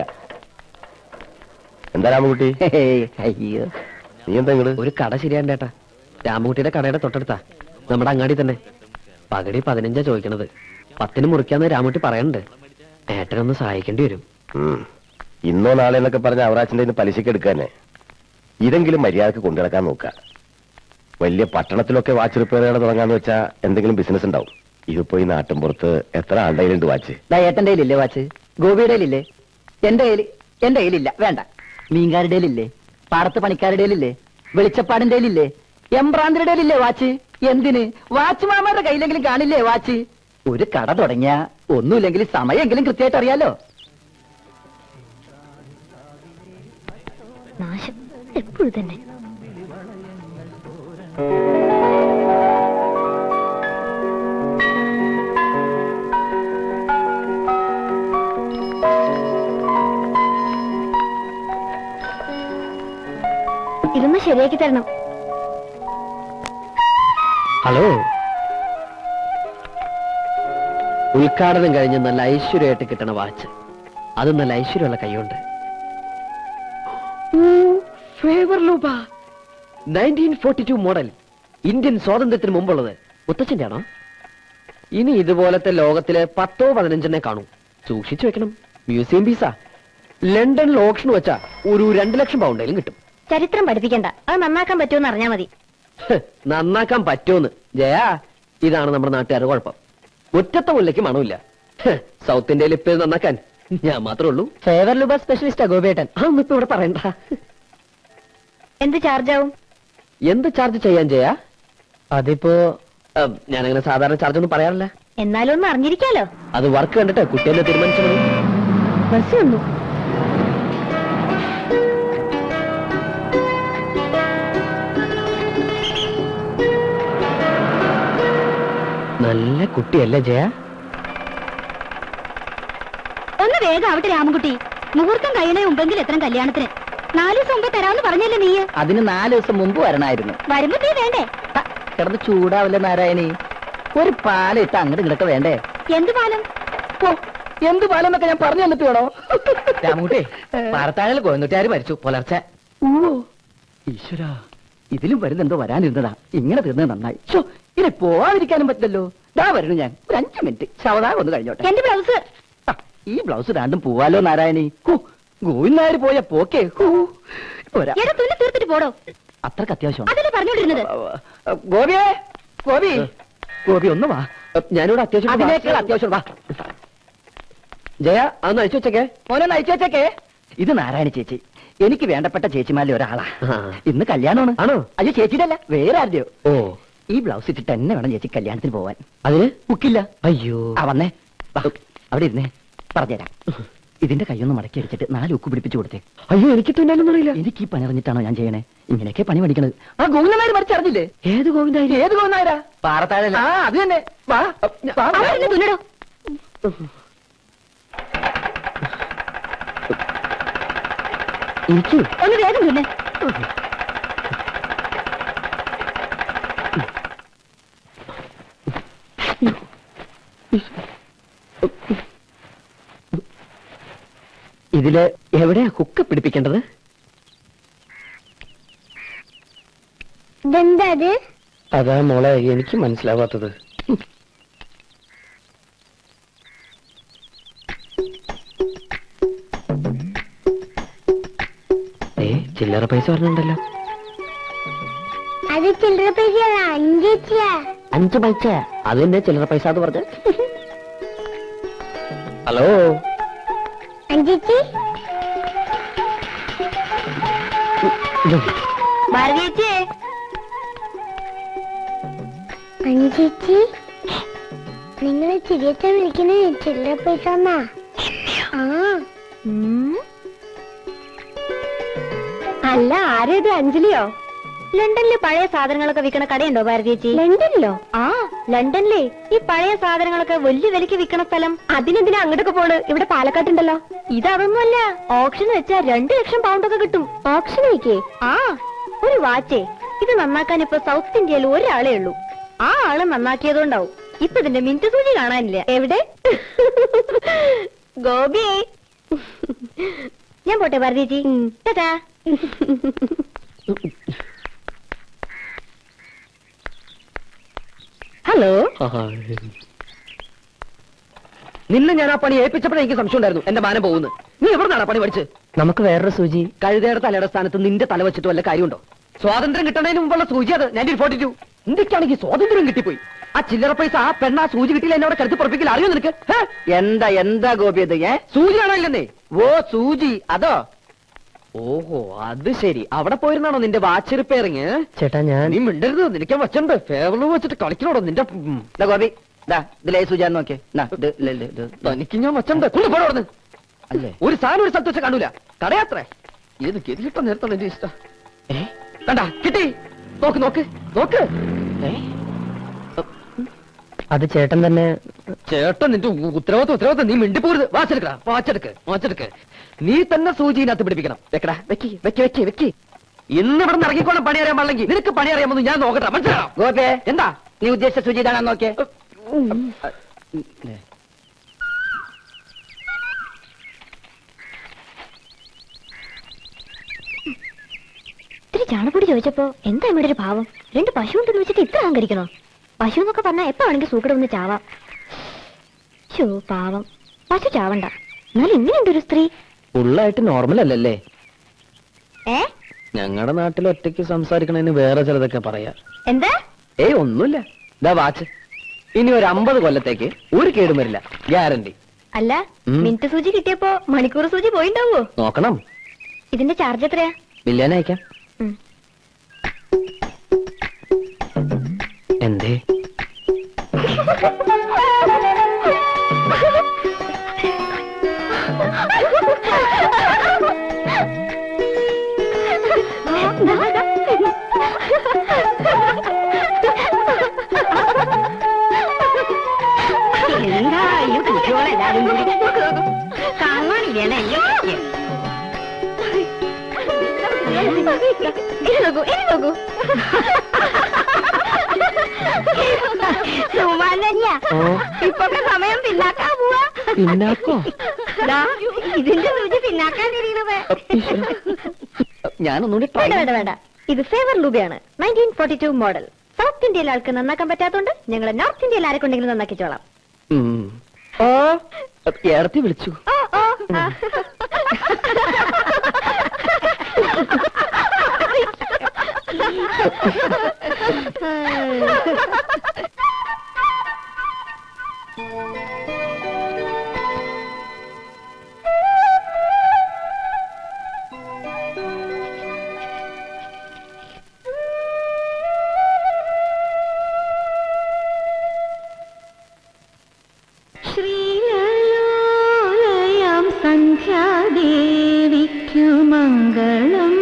എന്താ രാമൻകുട്ടി ഹേയ്, അയ്യോ നീ എന്താ ഇങ്ങട് ഒരു കട ശരിയാണ്ടേട്ടാ രാമകുട്ടിയുടെ കടയുടെ തൊട്ടടുത്താ നമ്മുടെ അങ്ങാടി തന്നെ പകടി പതിനഞ്ചാ ചോദിക്കണത് പത്തിന് മുറിക്കാന്ന് രാമകുട്ടി പറയണ്ട് ഏട്ടനൊന്ന് സഹായിക്കേണ്ടി വരും ഉം. ഇന്നോ നാളെ എന്നൊക്കെ പറഞ്ഞ അവറാച്ചിന്റെ കയ്യിന്ന് പലിശക്ക് എടുക്കാനെ ഇതെങ്കിലും മര്യാദക്ക് കൊണ്ടുനടക്കാൻ നോക്ക വലിയ പട്ടണത്തിലൊക്കെ വാച്ച് റിപ്പയർ കട തുടങ്ങാന്ന് വെച്ചാ എന്തെങ്കിലും ബിസിനസ് ഉണ്ടാവും ഇതിപ്പോ ഈ നാട്ടിൻപുറത്ത് എത്ര ആളുടെ കയ്യിലുണ്ട് വാച്ച് ദാ ഏട്ടന്റെ കയ്യിലില്ലേ വാച്ച് ഗോപിയുടെ കയ്യിലില്ലേ എന്റെ കയ്യിൽ എന്റെ കയ്യിലില്ല വേണ്ട മീൻകാരുടെ കയ്യിലില്ലേ പാടത്ത് പണിക്കാരുടെ കയ്യിലില്ലേ വെളിച്ചപ്പാടിന്റെ കയ്യിലില്ലേ എംബ്രാന്തിരുടെ കയ്യിലില്ലേ വാച്ച് എന്തിന് വാച്ച് മാമാരുടെ കയ്യിലെങ്കിലും കാണില്ലേ വാച്ച് ഒരു കട തുടങ്ങിയ ഒന്നുമില്ലെങ്കിൽ സമയമെങ്കിലും കൃത്യമായിട്ട് അറിയാലോ നാശം എപ്പോഴും തന്നെ ഇതൊന്ന് ശരിയാക്കി തരണം ഹലോ ഉദ്ഘാടനം കഴിഞ്ഞ് നല്ല ഐശ്വര്യമായിട്ട് കിട്ടണ വാച്ച് അത് നല്ല ഐശ്വര്യമുള്ള കൈയുണ്ട് Favre Leuba nineteen forty two model Indian സ്വാതന്ത്ര്യത്തിന് മുമ്പുള്ളത് മുത്തച്ഛന്റെ ആണോ ഇനി ഇതുപോലത്തെ ലോകത്തില് പത്തോ പതിനഞ്ചെണ്ണേ കാണൂ സൂക്ഷിച്ചു വെക്കണം മ്യൂസിയം പീസാ ലണ്ടനിൽ ഓപ്ഷൻ വെച്ചാ ഒരു രണ്ട് ലക്ഷം പൗണ്ടേലും കിട്ടും ചരിത്രം പഠിപ്പിക്കണ്ട അത് നന്നാക്കാൻ പറ്റുമെന്ന് അറിഞ്ഞാ മതി ഹ്, നന്നാക്കാൻ പറ്റുമെന്ന് ജയാ ഇതാണ് നമ്മുടെ നാട്ടുകാരുടെ കുഴപ്പം മുറ്റത്തെ മുല്ലയ്ക്ക് മണമില്ല ഹ്, സൗത്ത് ഇന്ത്യയിൽ ഇപ്പൊ ഇത് നന്നാക്കാൻ ഞാൻ മാത്രമേ ഉള്ളൂ ഫേവർ ലുബ സ്പെഷ്യലിസ്റ്റാ ഗോപിയേട്ടൻ അതൊന്നും ഇപ്പൊ ഇവിടെ പറയണ്ട എന്ത് ചാർജ് ആവും എന്ത് ചാർജ് ചെയ്യാൻ ചെയ്യാ അതിപ്പോ ഞാനങ്ങനെ സാധാരണ ചാർജ് ഒന്നും പറയാറില്ല എന്നാലും ഒന്ന് അറിഞ്ഞിരിക്കാലോ അത് വർക്ക് കണ്ടിട്ട് കുട്ടിയെന്നെ തീരുമാനിച്ചു മതി. ബസ് വന്നു നല്ല കുട്ടിയല്ലേ ജയ ഒന്ന് വേഗം ആവട്ടെ രാമൻകുട്ടി മുഹൂർത്തം കഴിയണേ മുമ്പെങ്കിൽ എത്ര കല്യാണത്തിന് നാല് ദിവസം മുമ്പ് തരാമെന്ന് പറഞ്ഞല്ലേ നീ അതിന് നാല് ദിവസം മുമ്പ് വരണമായിരുന്നു വരുമ്പോ നീ വേണ്ടേ ഹ, കിടന്ന് ചൂടാവില്ല നാരായണി ഒരു പാലിട്ട് അങ്ങോട്ട് ഇങ്ങോട്ട് വേണ്ടേ എന്ത് പാലം ഓ, എന്ത് പാലെന്നൊക്കെ ഞാൻ പറഞ്ഞു തന്നിട്ട് വേണോ രാമകുട്ടി പാറത്താഴൽ കോയന്നുട്ടാര് മരിച്ചു പുലർച്ചെ ഓ ഈശ്വര ഇതിലും വരുന്നെന്തോ വരാനിരുന്നതാ ഇങ്ങനെ തീർന്നത് നന്നായി ഷോ ഇനി പോവാതിരിക്കാനും പറ്റില്ലല്ലോ ദാ വരുന്നു ഞാൻ ഒരു അഞ്ചു മിനിറ്റ് ശവതാകം ഒന്ന് കഴിഞ്ഞോട്ടെ എന്റെ ബ്ലൗസ് ആ, ഈ ബ്ലൗസ് രണ്ടും പോവാലോ നാരായണി ഹൂ, ഗോവിന്ദനായർ പോയ പോക്കേ ഹൂ. പോരാ എടാ തുന്നി തീർത്തിട്ട് പോടോ അത്രക്ക് അത്യാവശ്യം അതല്ലേ പറഞ്ഞോണ്ടിരുന്നത് ഗോപിയേ ഗോപി ഗോപി ഒന്ന് വാ ഞാനിവിടെ അത്യാവശ്യം അതിനേക്കാൾ അത്യാവശ്യം വാ ജയ അതൊന്ന് അഴിച്ചു വെച്ചേക്കേ മോനെ നയിച്ചു വെച്ചേക്കേ ഇത് നാരായണ ചേച്ചി എനിക്ക് വേണ്ടപ്പെട്ട ചേച്ചിമാരിൽ ഒരാളാ ആ. ഇന്ന് കല്യാണമാണ് ആണോ? അയ്യോ ചേച്ചിയുടെ അല്ല വേറെ ആരുടെയോ ഓ ഈ ബ്ലൗസ് ഇട്ടിട്ട് തന്നെ വേണം ചേച്ചി കല്യാണത്തിന് പോവാൻ അതിന് ബുക്കില്ല അയ്യോ ആ വന്നേ വാ, അവിടെ ഇരുന്നേ പറഞ്ഞുതരാം ഇതിന്റെ കൈയൊന്ന് മടക്കി അടിച്ചിട്ട് നാല് ഉക്ക് പിടിപ്പിച്ചു കൊടുത്തേ അയ്യോ എനിക്ക് തുന്നാനൊന്നും അറിയില്ല എനിക്ക് ഈ പണി അറിഞ്ഞിട്ടാണോ ഞാൻ ചെയ്യണേ ഇങ്ങനെയൊക്കെ പണി പഠിക്കണത് ആ ഗോവിന്ദനായർ മരിച്ചറിഞ്ഞില്ലേ ഏത് ഗോവിന്ദായി ഏത് ഗോവിന്ദനായരാ പാറത്താഴല്ല ആ അത് തന്നെ വാ വാ, വാ. അവിടെ തുന്നടോ ഇരിക്കൂ ഒന്ന് വേഗം തുന്നെ ഇതില് എവിടെയാ ഹുക്ക് പിടിപ്പിക്കേണ്ടത് ഇതെന്താ അത് അതാ മോളെ എനിക്ക് മനസ്സിലാവാത്തത് ഏ ചില്ലറ പൈസ പറഞ്ഞുണ്ടല്ലോ അത് ചില്ലറ പൈസയല്ല അഞ്ചേച്ചിയാ അഞ്ച് പൈസ അത് തന്നെ ചില്ലറ പൈസ എന്ന് പറഞ്ഞ ഹലോ അഞ്ചേച്ചി ഭാരതീച്ചേ അഞ്ചേച്ചി നിങ്ങൾ ചിരിയത്തെ വിളിക്കണേ ചില്ലറ പൈസ എന്നാ ആ അല്ല ആരേത് അഞ്ജലിയോ ലണ്ടനിലെ പഴയ സാധനങ്ങളൊക്കെ വിൽക്കണ കടയുണ്ടോ ഭാരതീച്ചി ലണ്ടനിലോ ആ ലണ്ടനിലെ ഈ പഴയ സാധനങ്ങളൊക്കെ വലിയ വിലക്ക് വിൽക്കണ സ്ഥലം അതിനെന്തിനാ അങ്ങോട്ടൊക്കെ പോണ് ഇവിടെ പാലക്കാട്ടുണ്ടല്ലോ ഇതതൊന്നുമല്ല ഓപ്ഷൻ വെച്ചാ രണ്ടു ലക്ഷം പൗണ്ട് ഒക്കെ കിട്ടും ഓപ്ഷൻ വയ്ക്കേ ആ ഒരു വാച്ചേ ഇത് നന്നാക്കാൻ ഇപ്പൊ സൗത്ത് ഇന്ത്യയിൽ ഒരാളേ ഉള്ളൂ ആ ആള് നന്നാക്കിയതുകൊണ്ടാവും ഇപ്പൊ ഇതിന്റെ മിനിറ്റ് സൂചി കാണാനില്ല എവിടെ ഗോപി ഞാൻ പോട്ടെ ഭാരതീച്ചി ടാറ്റാ ഹലോ നിന്നെ ഞാൻ ആ പണി ഏൽപ്പിച്ചപ്പോഴേ എനിക്ക് സംശയം ഉണ്ടായിരുന്നു എന്റെ മാനം പോകുന്നു നീ എവിടുന്നാണ് പണി പഠിച്ച് നമുക്ക് വേറൊരു സൂചി കഴുതയുടെ തലയുടെ സ്ഥാനത്ത് നിന്റെ തല വെച്ചിട്ട് വല്ല കാര്യമുണ്ടോ സ്വാതന്ത്ര്യം കിട്ടുന്നതിന് മുമ്പുള്ള സൂചി അത് നയൻറ്റീൻ ഫോർട്ടി ടു ഇന്ത്യക്കാണെങ്കിൽ സ്വാതന്ത്ര്യം കിട്ടിപ്പോയി ആ ചില്ലറ പൈസ ആ പെണ്ണ ആ സൂചി കിട്ടിയില്ല എന്നോട് കരുതി പുറപ്പിക്കില്ല അറിയോ നിനക്ക് ഹേ? എന്താ എന്താ ഗോപി അത് ഏ സൂചി കാണാനില്ലെന്നേ ഓ സൂചി അതോ ഓഹോ അത് ശരി അവിടെ പോയിരുന്നാണോ നിന്റെ വാച്ച് റിപ്പയറിങ് ചേട്ടാ ഞാൻ നീ മിണ്ടരുത് നിനക്ക് വച്ചിട്ടുണ്ട് ഫേവറിൽ വെച്ചിട്ട് കളിക്കണോടോ നിന്റെ ഉം. ദാ ഗോപി ദാ ഇതിലേ സൂചി നോക്കിയേ ദാ, ഇത്, ഇത്, ഇത്, ഇത്. തനിക്ക് ഞാൻ വച്ചിട്ടുണ്ട് കൊണ്ടുപോടുന്നു അല്ലേ ഒരു സാധനം ഒരു സ്ഥലത്ത് വെച്ച് കാണൂല കടയാത്രേ ഏത് ഗതികിട്ട നേരത്താണ് എന്റെ ഇഷ്ടം ഏ കണ്ട കിട്ടി നോക്ക് നോക്ക് നോക്ക് അത് ചേട്ടൻ തന്നെ ചേട്ടൻ നിന്റെ ഉ- ഉത്തരവാദിത്വം ഉത്തരവാദിത്വം നീ മിണ്ടിപ്പോരുത് വാച്ചെടുക്കടാ വാച്ചെടുക്ക് വാച്ചെടുക്ക് നീ തന്നെ സൂചിനകത്ത് പിടിപ്പിക്കണം വെക്കടാ വെക്കി വെക്കി വെക്കി വെക്കി ഇന്ന് ഇവിടെ നിന്ന് ഇറങ്ങിക്കോണം പണി അറിയാൻ പാടില്ലെങ്കിൽ നിനക്ക് പണി അറിയാമെന്ന് ഞാൻ നോക്കട്ടെ മനസ്സിലാണോ ഗോപേ എന്താ നീ ഉദ്ദേശിച്ച സൂചി ഇതാണോ നോക്കിയേ ഇത്തിരി ചാണപ്പൊടി ചോദിച്ചപ്പോ എന്താ ഇവിടെ ഒരു ഭാവം രണ്ട് പശു ഉണ്ടെന്ന് വെച്ചിട്ട് ഇത്ര അഹങ്കരിക്കണോ പശു എന്നൊക്കെ പറഞ്ഞാൽ എപ്പോ വേണമെങ്കിൽ സൂക്കട ഒന്ന് ചാവാം ഷോ പാവം പശു ചാവണ്ട എന്നാലും ഇങ്ങനെയുണ്ട് ഒരു സ്ത്രീ ഫുള്ളായിട്ട് നോർമൽ അല്ലല്ലേ ഏ ഞങ്ങളുടെ നാട്ടിൽ ഒറ്റയ്ക്ക് സംസാരിക്കണതിന് വേറെ ചിലതൊക്കെ പറയാ എന്താ ഏയ് ഒന്നുമില്ല ഇതാ വാച്ച് ഇനി ഒരു അമ്പത് കൊല്ലത്തേക്ക് ഒരു കേടും വരില്ല ഗ്യാരണ്ടി അല്ല ഉം. മിനിറ്റ് സൂചി കിട്ടിയപ്പോ മണിക്കൂർ സൂചി പോയിണ്ടാവോ നോക്കണം ഇതിന്റെ ചാർജ് എത്രയാ ബില്ലേനെ അയക്കാം ഉം. എന്തേ ആ നോക്കൂ ഇനി നോക്കൂ സുമാനല്ല ഇപ്പൊ സമയം പിന്നാക്കാ പോവാ പിന്നാക്കോ ദാ, ഇതിന്റെ സൂചി പിന്നാക്കാൻ തിരിയണത് ഞാനൊന്നുകൂടി try വേണ്ട വേണ്ട വേണ്ട ഇത് ഫേവർ ലൂബിയാണ് nineteen forty two model south ഇന്ത്യയിലെ ആൾക്ക് നന്നാക്കാൻ പറ്റാത്തോണ്ട് ഞങ്ങൾ നോർത്ത് ഇന്ത്യയിൽ ആരെക്കൊണ്ടെങ്കിലും നന്നാക്കിച്ചോളാം ഉം. ഓ ഏടത്തി വിളിച്ചു ഓ ഓ ആ. ശ്രീലലോലയാം സന്ധ്യാദേവിക്കു മംഗളം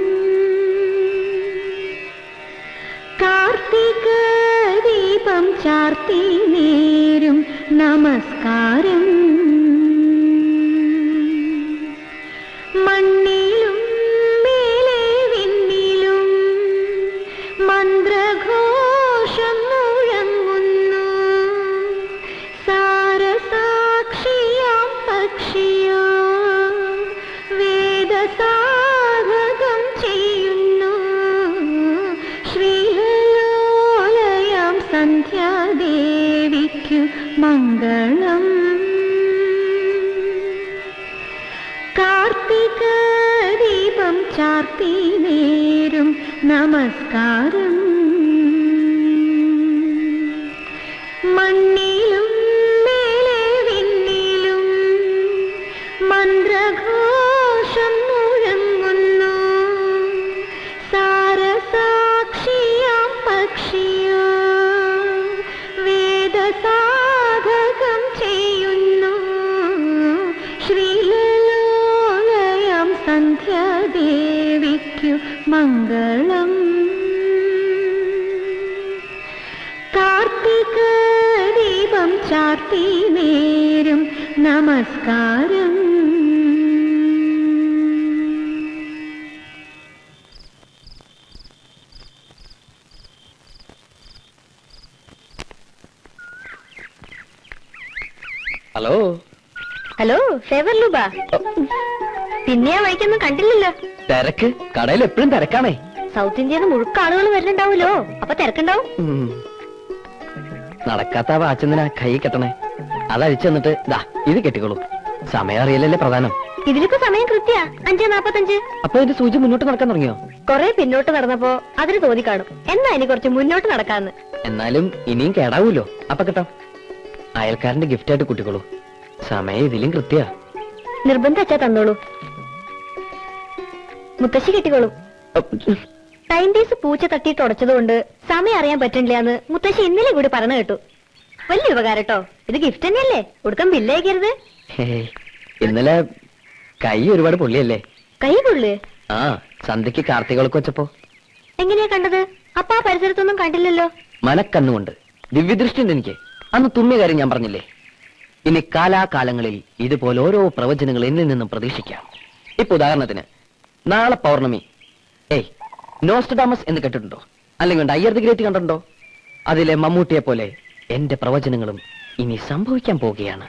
കാർത്തിക ദീപം ചാർത്തി നേരും നമസ്കാരം മണ്ണിലും മേലെ വിണ്ണിലും മന്ത്രഘോഷം മുഴങ്ങുന്നു സാരസാക്ഷിയാം പക്ഷിയോ വേദസാധകം ചെയ്യുന്നു ശ്രീലോലയാം സന്ധ്യാദേവിക്കു മംഗളം കാർത്തിക ദീപം ചാർത്തി നേരും നമസ്കാരം മണ്ണിലും മേലെ വിണ്ണിലും മന്ത്രഘോഷം മുഴങ്ങുന്നു സാരസാക്ഷിയാം പക്ഷിയോ വേദസാധകം ചെയ്യുന്നു ശ്രീലലോലയാം സന്ധ്യാദേവിക്കു മംഗളം കാർത്തിക ദീപം ചാർത്തി നേരും നമസ്കാരം ഹലോ ഹലോ ഫേവർ ലൂബ പിന്നെ ആ വഴിക്കൊന്നും കണ്ടില്ലല്ലോ തിരക്ക് കടയിൽ എപ്പോഴും തിരക്കാണേ സൗത്ത് ഇന്ത്യയിൽ നിന്ന് മുഴുക്ക ആളുകൾ വരുന്നുണ്ടാവുമല്ലോ അപ്പൊ തിരക്കുണ്ടാവും ഉം. നടക്കാത്ത വാച്ചെന്തിനാ കൈ കെട്ടണേ അതഴിച്ചു തന്നിട്ട് ദാ ഇത് കെട്ടിക്കോളൂ സമയം അറിയില്ലല്ലേ പ്രധാനം ഇതിലിപ്പോ സമയം കൃത്യ അഞ്ചേ നാപ്പത്തഞ്ച് അപ്പൊ ഇതിന്റെ സൂചി മുന്നോട്ട് നടക്കാൻ തുടങ്ങിയോ കൊറേ പിന്നോട്ട് നടന്നപ്പോ അതിന് തോന്നി കാണും എന്നാ ഇനി കുറച്ച് മുന്നോട്ട് നടക്കാന്ന് എന്നാലും ഇനിയും കേടാവൂലോ അപ്പൊ കേട്ടോ അയൽക്കാരന്റെ ഗിഫ്റ്റ് ആയിട്ട് കുട്ടിക്കോളൂ സമയം ഇതിലും കൃത്യ നിർബന്ധം അച്ഛാ തന്നോളൂ മുത്തശ്ശി കെട്ടിക്കോളും ടൈം പീസ് പൂച്ച തട്ടിയിട്ട് ഉടച്ചതുകൊണ്ട് സമയം അറിയാൻ പറ്റണില്ലാന്ന് മുത്തശ്ശി ഇന്നലെ കൂടി പറഞ്ഞു കേട്ടു വലിയ ഉപകാരം കേട്ടോ ഇത് ഗിഫ്റ്റ് തന്നെയല്ലേ ഉടുക്കം ബില്ലേക്കരുത് ഇന്നലെ കൈ ഒരുപാട് പൊള്ളിയല്ലേ കൈ കൊള്ളു ആ സന്ധ്യക്ക് കാർത്തികളൊക്കെ വെച്ചപ്പോ എങ്ങനെയാ കണ്ടത് അപ്പൊ ആ പരിസരത്തൊന്നും കണ്ടില്ലല്ലോ മനക്കണ്ണുകൊണ്ട് ദിവ്യദൃഷ്ടി ഉണ്ട് എനിക്ക് അന്ന് തുമ്മിയ കാര്യം ഞാൻ പറഞ്ഞില്ലേ ഇനി കാലാകാലങ്ങളിൽ ഇതുപോലെ ഓരോ പ്രവചനങ്ങൾ എന്നിൽ നിന്നും പ്രതീക്ഷിക്കാം ഇപ്പൊ ഉദാഹരണത്തിന് നാളെ പൗർണമി ഏയ് നോസ്റ്റഡാമസ് എന്ന് കേട്ടിട്ടുണ്ടോ അല്ലെങ്കിൽ അയ്യർ ദി ഗ്രേറ്റ് കണ്ടിട്ടുണ്ടോ അതിലെ മമ്മൂട്ടിയെ പോലെ എന്റെ പ്രവചനങ്ങളും ഇനി സംഭവിക്കാൻ പോവുകയാണ്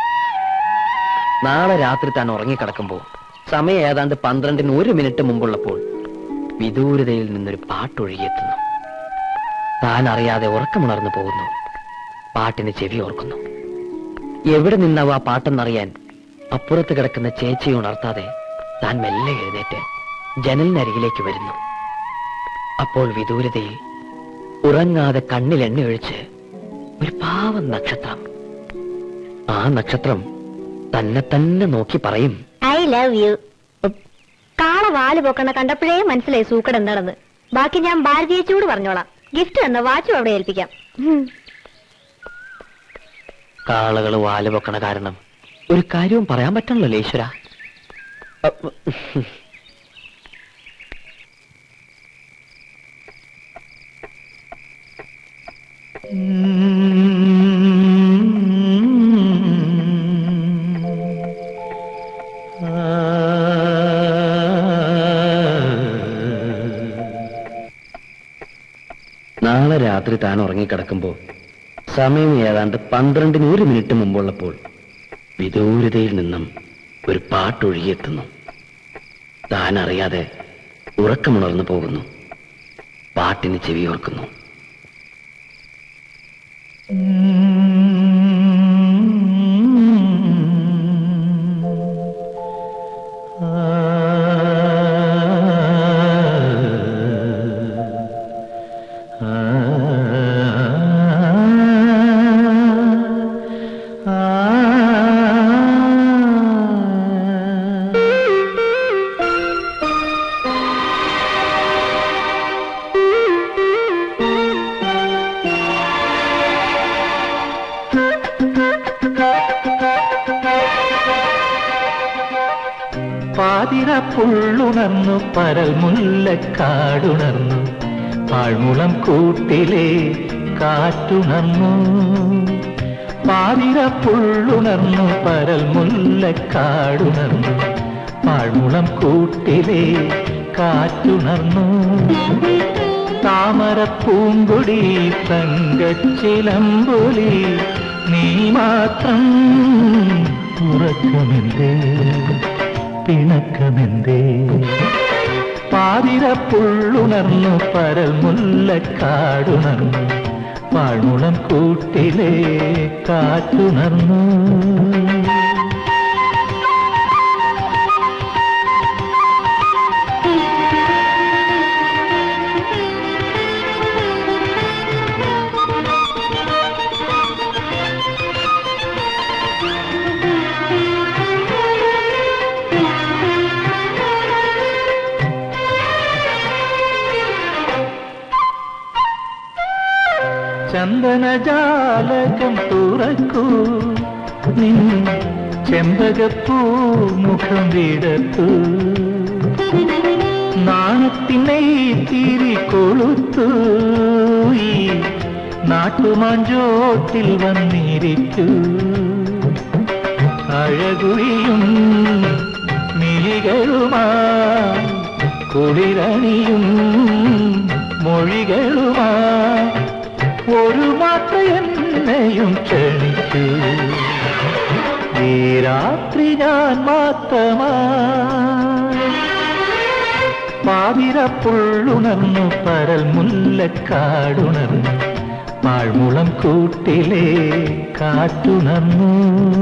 നാളെ രാത്രി താൻ ഉറങ്ങിക്കിടക്കുമ്പോൾ സമയം ഏതാണ്ട് പന്ത്രണ്ടിന് ഒരു മിനിറ്റ് മുമ്പുള്ളപ്പോൾ വിദൂരതയിൽ നിന്നൊരു പാട്ടൊഴുകിയെത്തുന്നു താൻ അറിയാതെ ഉറക്കമുണർന്നു പോകുന്നു പാട്ടിന് ചെവി ഓർക്കുന്നു എവിടെ നിന്നാവും ആ പാട്ടെന്നറിയാൻ അപ്പുറത്ത് കിടക്കുന്ന ചേച്ചിയെ ഉണർത്താതെ താൻ മെല്ലെ എഴുന്നേറ്റ് ജനലിനരികിലേക്ക് വരുന്നു അപ്പോൾ വിദൂരതയിൽ ഉറങ്ങാതെ കണ്ണിൽ എണ്ണ ഒഴിച്ച് ഒരു പാവം നക്ഷത്രം ആ നക്ഷത്രം തന്നെ തന്നെ നോക്കി പറയും ഐ ലവ് യു കാള വാല് പൊക്കണ കണ്ടപ്പോഴേ മനസ്സിലായി സൂക്കട് എന്താണെന്ന് ബാക്കി ഞാൻ ഭാരതീയച്ചൂട് പറഞ്ഞോളാം ഗിഫ്റ്റ് എന്ന വാച്ചും അവിടെ ഏൽപ്പിക്കാം ഉം. കാളകൾ വാല് പൊക്കണ കാരണം ഒരു കാര്യവും പറയാൻ പറ്റണല്ലോ ഈശ്വര നാളെ രാത്രി താൻ ഉറങ്ങിക്കിടക്കുമ്പോ സമയം ഏതാണ്ട് പന്ത്രണ്ടിന് ഒരു മിനിറ്റ് മുമ്പുള്ളപ്പോൾ വിദൂരതയിൽ നിന്നും ഒരു പാട്ടൊഴുകിയെത്തുന്നു താൻ അറിയാതെ ഉറക്കമുണർന്നു പോകുന്നു പാട്ടിന് ചെവിയോർക്കുന്നു പാതിര പുള്ളുണർന്നു പരൽ മുല്ലക്കാടുണർന്നു പാഴ്മുളം കൂട്ടിലെ കാറ്റുണർന്നു പാതിര പുള്ളുണർന്നു പരൽ മുല്ലക്കാടുണർന്നു പാഴ്മുളം കൂട്ടിലെ കാറ്റുണർന്നു താമര പൂങ്കൊടി തങ്കച്ചിലമ്പൊലി നീ മാത്രം ഉറക്കമെന്തേ പിണക്കമെന്തേ പാതിര പുള്ളുണർന്നു പരൽ മുല്ലക്കാടുണർന്നു പാഴ്മുളം കൂട്ടിലെ കാറ്റുണർന്നു ചന്ദനജാലകം തുറക്കൂ നിൻ ചെമ്പകപ്പൂ മുഖം വിടത്തു നാണത്തിനെ തിരി കൊളുത്തു ഈ നാട്ടുമാഞ്ചോട്ടിൽ വന്നിരിക്കൂ അഴകുഴിയും മിഴികളുമാ കുളിരണിയും മൊഴികളുമാ ഒരു മാത്ര എന്നെയും ക്ഷണിക്കൂ ഈ രാത്രി ഞാൻ മാത്രമാ പാതിര പുള്ളുണർന്നു പരൽ മുല്ലക്കാടുണർന്നു പാഴ്മുളം കൂട്ടിലെ കാറ്റുണർന്നു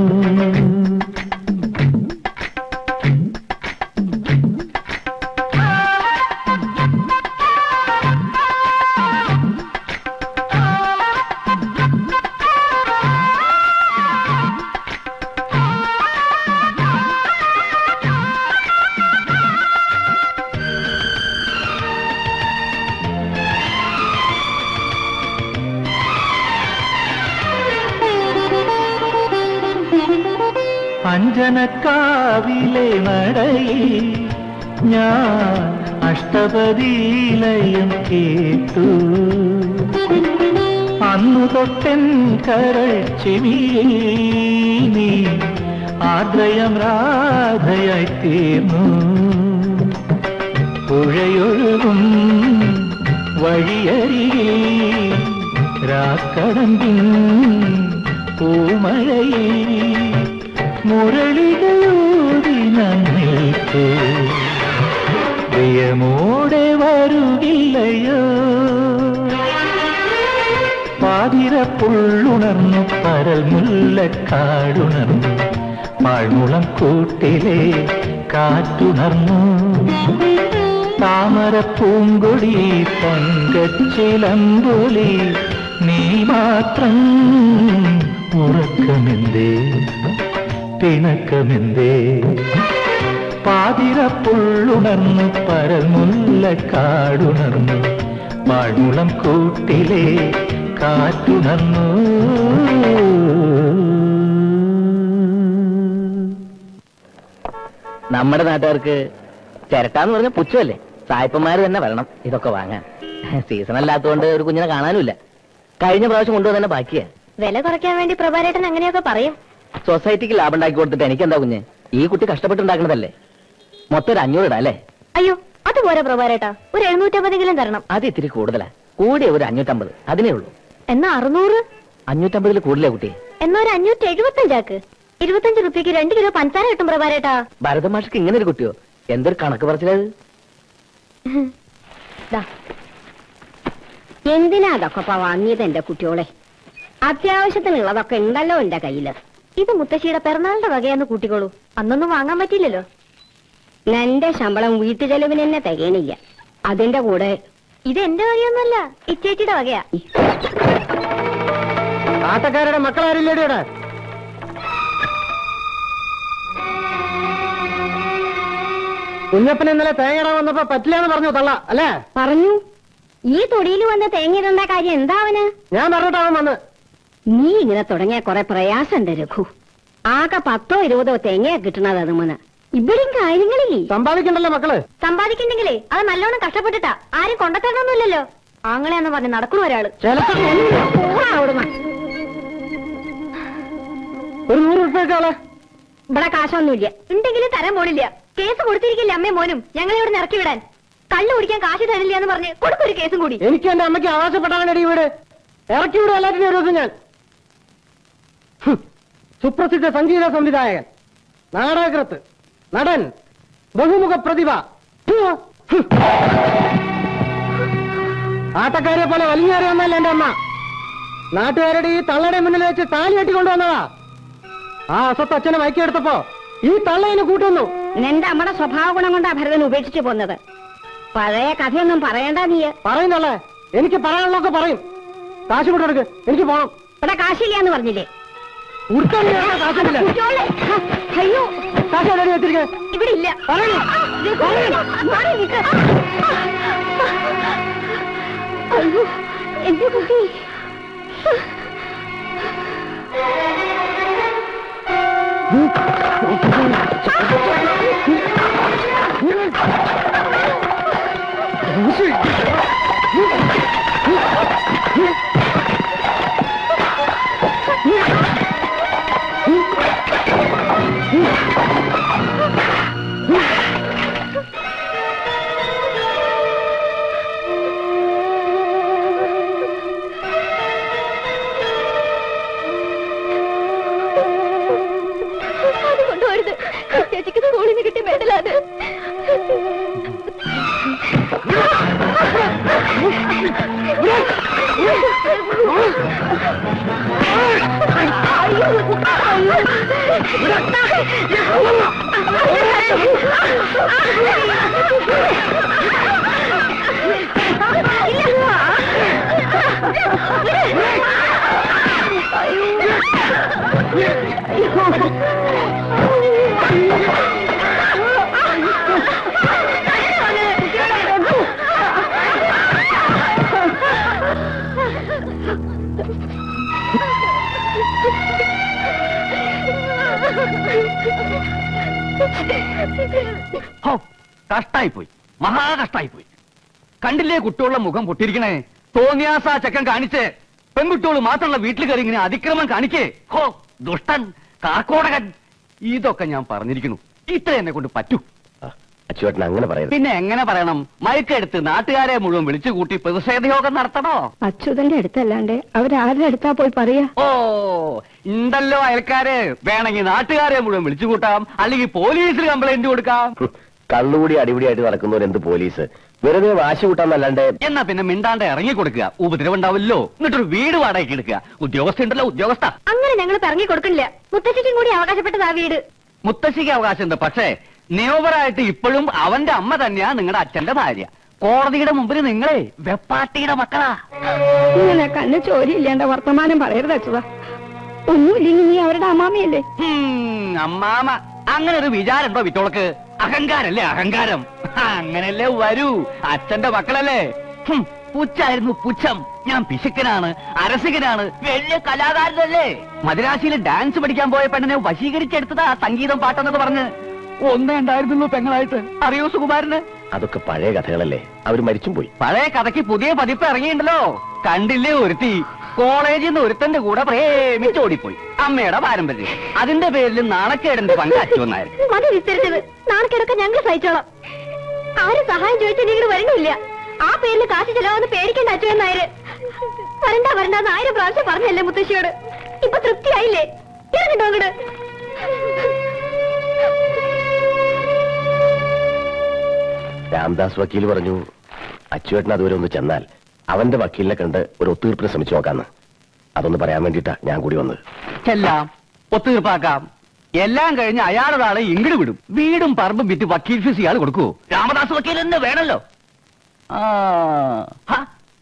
അഞ്ജനക്കാവിലെ നടയിൽ ഞാൻ അഷ്ടപതിയിലയം കേട്ടു അന്നു തൊട്ടൻ കരൾ ചെവിയിൽ നീ ആദ്രയം രാധയായി തീർന്നു പുഴയൊഴുകും വഴിയരികിൽ രാക്കടമ്പിൻ പൂമഴയിൽ മുരളികയൂതി നിൽക്കൂ പ്രിയമോടെ വരുകില്ലയോ പാതിര പുള്ളുണർന്നു പരൽ മുല്ലക്കാടുണർന്നു പാഴ്മുളം കൂട്ടിലെ കാറ്റുണർന്നു താമര പൂങ്കൊടി തങ്കച്ചിലമ്പൊലി നീ മാത്രം ഉറക്കമെന്തേ പിണക്കമെന്തേ പാതിര പുള്ളുണർന്നു പരൽ മുല്ലക്കാടുണർന്നു പാഴ്മുളം കൂട്ടിലെ കാറ്റുണർന്നു നമ്മുടെ നാട്ടുകാർക്ക് ചിരട്ടാന്ന് പറഞ്ഞ പുച്ഛമല്ലേ സായിപ്പന്മാര് തന്നെ വരണം ഇതൊക്കെ വാങ്ങാൻ സീസൺ അല്ലാത്തതുകൊണ്ട് ഒരു കുഞ്ഞിനെ കാണാനുമില്ല കഴിഞ്ഞ പ്രാവശ്യം കൊണ്ടുവന്ന് തന്നെ ബാക്കിയാ വില കുറയ്ക്കാൻ വേണ്ടി പ്രഭാരേട്ടൻ അങ്ങനെയൊക്കെ പറയും സൊസൈറ്റിക്ക് ലാഭം ഉണ്ടാക്കി കൊടുത്തിട്ട് എനിക്കെന്താ കുഞ്ഞ് ഈ കുട്ടി കഷ്ടപ്പെട്ടുണ്ടാക്കണതല്ലേ മൊത്തം ഒരു അഞ്ഞൂറ് ഇടാം അല്ലേ അയ്യോ അത് പോരാ പ്രഭാരേട്ടാ ഒരു എഴുന്നൂറ്റമ്പതെങ്കിലും തരണം അത് ഇത്തിരി കൂടുതലാ കൂടിയ ഒരു അഞ്ഞൂറ്റമ്പത് അതിനേ ഉള്ളൂ എന്നാ അറുന്നൂറ് അഞ്ഞൂറ്റമ്പതിൽ കൂടുതലേ കുട്ടി എന്നാ ഒരു അഞ്ഞൂറ്റി എഴുപത്തഞ്ചാക്ക് ഇരുപത്തഞ്ച് റുപ്യക്ക് രണ്ട് കിലോ പഞ്ചസാര കിട്ടും പ്രഭാരേട്ടാ ഭരതമാഷക്ക് ഇങ്ങനെ ഒരു കുട്ടിയോ എന്തൊരു കണക്ക് പറച്ചിലത് ദാ. എന്തിനാ അതൊക്കെ ഇപ്പൊ വാങ്ങിയത് എന്റെ കുട്ടിയോളെ അത്യാവശ്യത്തിനുള്ളതൊക്കെ ഉണ്ടല്ലോ എന്റെ കയ്യില് ഇത് മുത്തശ്ശിയുടെ പിറന്നാളിന്റെ വകയാന്ന് കൂട്ടിക്കോളൂ അന്നൊന്നും വാങ്ങാൻ പറ്റില്ലല്ലോ എന്റെ ശമ്പളം വീട്ടു ചെലവിന് തന്നെ തികയണില്ല അതിന്റെ കൂടെ ഇത് എന്റെ വകയൊന്നുമല്ല ഇച്ചേച്ചിയുടെ വകയാ ആട്ടക്കാരുടെ മക്കളാരില്ലേടി ഇവിടെ കുഞ്ഞപ്പൻ ഇന്നലെ തേങ്ങയിടാൻ വന്നപ്പോ പറ്റില്ല എന്ന് പറഞ്ഞു തള്ള അല്ലേ പറഞ്ഞു ഈ തൊടിയിൽ വന്ന് തേങ്ങിടേണ്ട കാര്യം എന്താ അവന് ഞാൻ പറഞ്ഞിട്ടാവും വന്ന് നീ ഇങ്ങനെ തുടങ്ങിയ കുറെ പ്രയാസമുണ്ട് രഘു ആകെ പത്തോ ഇരുപതോ തേങ്ങയാ കിട്ടണത് അതുമന് ഇവിടെയും കാര്യങ്ങളില്ലേ സമ്പാദിക്കണ്ടല്ലോ മക്കള് സമ്പാദിക്കണ്ടെങ്കിലേ അത് നല്ലോണം കഷ്ടപ്പെട്ടിട്ടാ ആരും കൊണ്ടത്തരണമൊന്നുമില്ലല്ലോ ആങ്ങളെന്ന് പറഞ്ഞ് നടക്കണ ഒരാള് ചിലപ്പോ പോടാ അവിടുന്ന്. ഒരു നൂറ് ഉറുപ്പ്യൊക്കെ ഇവിടെ കാശൊന്നുമില്ല ഉണ്ടെങ്കിലും തരാൻ പോണില്ല കേസ് കൊടുത്തിരിക്കില്ല അമ്മയും മോനും ഞങ്ങളെ ഇവിടെ ഇറക്കി വിടാൻ കള്ളു കുടിക്കാൻ കാശ് തരില്ല എന്ന് പറഞ്ഞ് കൊടുക്കൊരു കേസും കൂടി എനിക്ക് എന്റെ അമ്മയ്ക്ക് അവകാശപ്പെട്ടാണ് ഈ വീട് ഇറക്കി വിടും എല്ലാറ്റിനും ഒരു ദിവസം ഞാൻ ഹും. സുപ്രസിദ്ധ സംഗീത സംവിധായകൻ നാടകൃത്ത് നടൻ ബഹുമുഖ പ്രതിഭ ഹും. ഹും. ആട്ടക്കാരെ പോലെ വലിഞ്ഞേറി വന്നല്ല എന്റെ അമ്മ നാട്ടുകാരുടെ ഈ തള്ളയുടെ മുന്നിൽ വെച്ച് താലി കെട്ടിക്കൊണ്ടുവന്നതാ ആ അസത്ത് അച്ഛനെ മയക്കിയെടുത്തപ്പോ ഈ തള്ളയിന് കൂട്ടുന്നു നിന്റെ അമ്മയുടെ സ്വഭാവ ഗുണം കൊണ്ടാ ഭരതൻ ഉപേക്ഷിച്ചു പോന്നത് പഴയ കഥയൊന്നും പറയണ്ട നീ പറയുന്നല്ലേ എനിക്ക് പറയാനുള്ളതൊക്കെ പറയും കാശ് കൊണ്ടെടുക്ക് എനിക്ക് പോണം ഇവിടെ കാശില്ലാന്ന് പറഞ്ഞില്ലേ ഉടുക്കാൻ വേണ്ട കാശില്ല കുട്ടിയോളെ, ഹ, അയ്യോ കാശ് എവിടെ വെച്ചിരിക്കുന്നത് ഇവിടെ ഇല്ല മാറി നിൽക്ക്. അയ്യോ എന്റെ കുട്ടി അത് കൊണ്ടുപോരുത് ചേച്ചിക്ക് സ്കൂളിൽ നിന്ന് കിട്ടിയ മെഡലാണ് ഹോ കഷ്ടായി പോയി മഹാ കഷ്ടായി പോയി കണ്ടില്ലേ കുട്ടികളുടെ മുഖം പൊട്ടിയിരിക്കണേ തോന്നിയാസ ചക്കൻ കാണിച്ച് പെൺകുട്ടികൾ മാത്രമുള്ള വീട്ടിൽ കയറി ഇങ്ങനെ അതിക്രമം കാണിക്കേ ഹോ ദുഷ്ടൻ കാക്കോടകൻ ഇതൊക്കെ ഞാൻ പറഞ്ഞിരിക്കുന്നു ഇത്ര എന്നെ കൊണ്ട് പറ്റൂ അച്ചുവേട്ടൻ അങ്ങനെ പറയരുത് പിന്നെ എങ്ങനെ പറയണം മയക്കെടുത്ത് നാട്ടുകാരെ മുഴുവൻ വിളിച്ചു കൂട്ടി പ്രതിഷേധയോഗം നടത്തണോ അച്യുതന്റെ അടുത്തല്ലാണ്ട് അവരാരുടെ അടുത്താ പോയി പറയാ ഓ ഉണ്ടല്ലോ അയൽക്കാര് വേണമെങ്കിൽ നാട്ടുകാരെ മുഴുവൻ വിളിച്ചു കൂട്ടാം അല്ലെങ്കിൽ പോലീസിൽ കംപ്ലൈന്റ് കൊടുക്കാം ഹും. കള്ളുകൂടി അടിപിടിയായിട്ട് നടക്കുന്നവരെന്ത് പോലീസ് വെറുതെ വാശി കൂട്ടാന്നല്ലാണ്ട് എന്നാ പിന്നെ മിണ്ടാണ്ട് ഇറങ്ങി കൊടുക്കുക ഉപദ്രവം ഉണ്ടാവില്ലോ എന്നിട്ടൊരു വീട് വാടകയ്ക്ക് എടുക്കുക ഉദ്യോഗസ്ഥ ഉണ്ടല്ലോ ഉദ്യോഗസ്ഥ അങ്ങനെ ഞങ്ങൾ പിറങ്ങി കൊടുക്കണില്ല മുത്തശ്ശിക്കും കൂടി അവകാശപ്പെട്ടതാ വീട് മുത്തശ്ശിക്ക് അവകാശമുണ്ട് പക്ഷേ നിയമപരമായിട്ട് ഇപ്പോഴും അവന്റെ അമ്മ തന്നെയാ നിങ്ങളുടെ അച്ഛന്റെ ഭാര്യ കോടതിയുടെ മുമ്പിൽ നിങ്ങളെ വെപ്പാട്ടിയുടെ മക്കളാ ഇങ്ങനെ കണ്ണ് ചോരിയില്ലേണ്ട വർത്തമാനം പറയരുത് അച്യുത ഒന്നുമില്ലെങ്കിൽ നീ അവരുടെ അമ്മാമയല്ലേ ഹും, അമ്മാമ അങ്ങനെ ഒരു വിചാരമുണ്ടോ വിറ്റോളക്ക് അഹങ്കാരല്ലേ അഹങ്കാരം അങ്ങനല്ലേ വരൂ അച്ഛന്റെ മക്കളല്ലേ ഹും, പുച്ഛായിരുന്നു പുച്ഛം ഞാൻ പിശുക്കനാണ് അരസികനാണ് വലിയ കലാകാരനല്ലേ മദിരാശിയിൽ ഡാൻസ് പഠിക്കാൻ പോയ പെണ്ണിനെ വശീകരിച്ചെടുത്തതാ സംഗീതം പാട്ടെന്നൊക്കെ പറഞ്ഞ് ഒന്നേ ഉണ്ടായിരുന്നുള്ളൂ പെങ്ങളായിട്ട് അറിയോ സുകുമാരന് അതൊക്കെ പഴയ കഥകളല്ലേ അവര് മരിച്ചും പോയി പഴയ കഥയ്ക്ക് പുതിയ പതിപ്പ് ഇറങ്ങിയിട്ടുണ്ടല്ലോ കണ്ടില്ലേ ഒരുത്തി കോളേജിൽ നിന്ന് ഒരുത്തന്റെ കൂടെ പ്രേമിച്ചോടിപ്പോയി അമ്മയുടെ പാരമ്പര്യം അതിന്റെ പേരിൽ നാണക്കേടിന്റെ പങ്ക് അച്ചുവന്നായിരുന്നു മതി വിസ്തരിച്ചത് നാണക്കെടുക്കാൻ ഞങ്ങൾ സഹിച്ചോളാം ആരും സഹായം ചോദിച്ചാൽ നിങ്ങൾ വരണില്ല ആ പേരിൽ കാശ് ചെലവാന്ന് പേടിക്കണ്ട അച്ഛൻ നായര് വരണ്ട വരണ്ടെന്ന് ആയിരം പ്രാവശ്യം പറഞ്ഞല്ലേ മുത്തശ്ശിയോട് ഇപ്പൊ തൃപ്തിയായില്ലേ ഇറങ്ങിട്ടോ അങ്ങട് രാംദാസ് വക്കീൽ പറഞ്ഞു അച്ചുവേട്ടൻ അതുവരെ ഒന്ന് ചെന്നാൽ അവന്റെ വക്കീലിനെ കണ്ട് ഒരു ഒത്തുതീർപ്പിന് ശ്രമിച്ചു നോക്കാന്ന് അതൊന്ന് പറയാൻ വേണ്ടിയിട്ടാ ഞാൻ കൂടി വന്നത് എല്ലാം ഒത്തുതീർപ്പാക്കാം എല്ലാം കഴിഞ്ഞ് അയാളുടെ ആളെ ഇങ്ങട് വിടും വീടും പറമ്പും വിറ്റ് വക്കീൽ ഫീസ് ഇയാൾ കൊടുക്കൂ രാമദാസ് വക്കീൽ തന്നെ വേണല്ലോ ആ ഹ.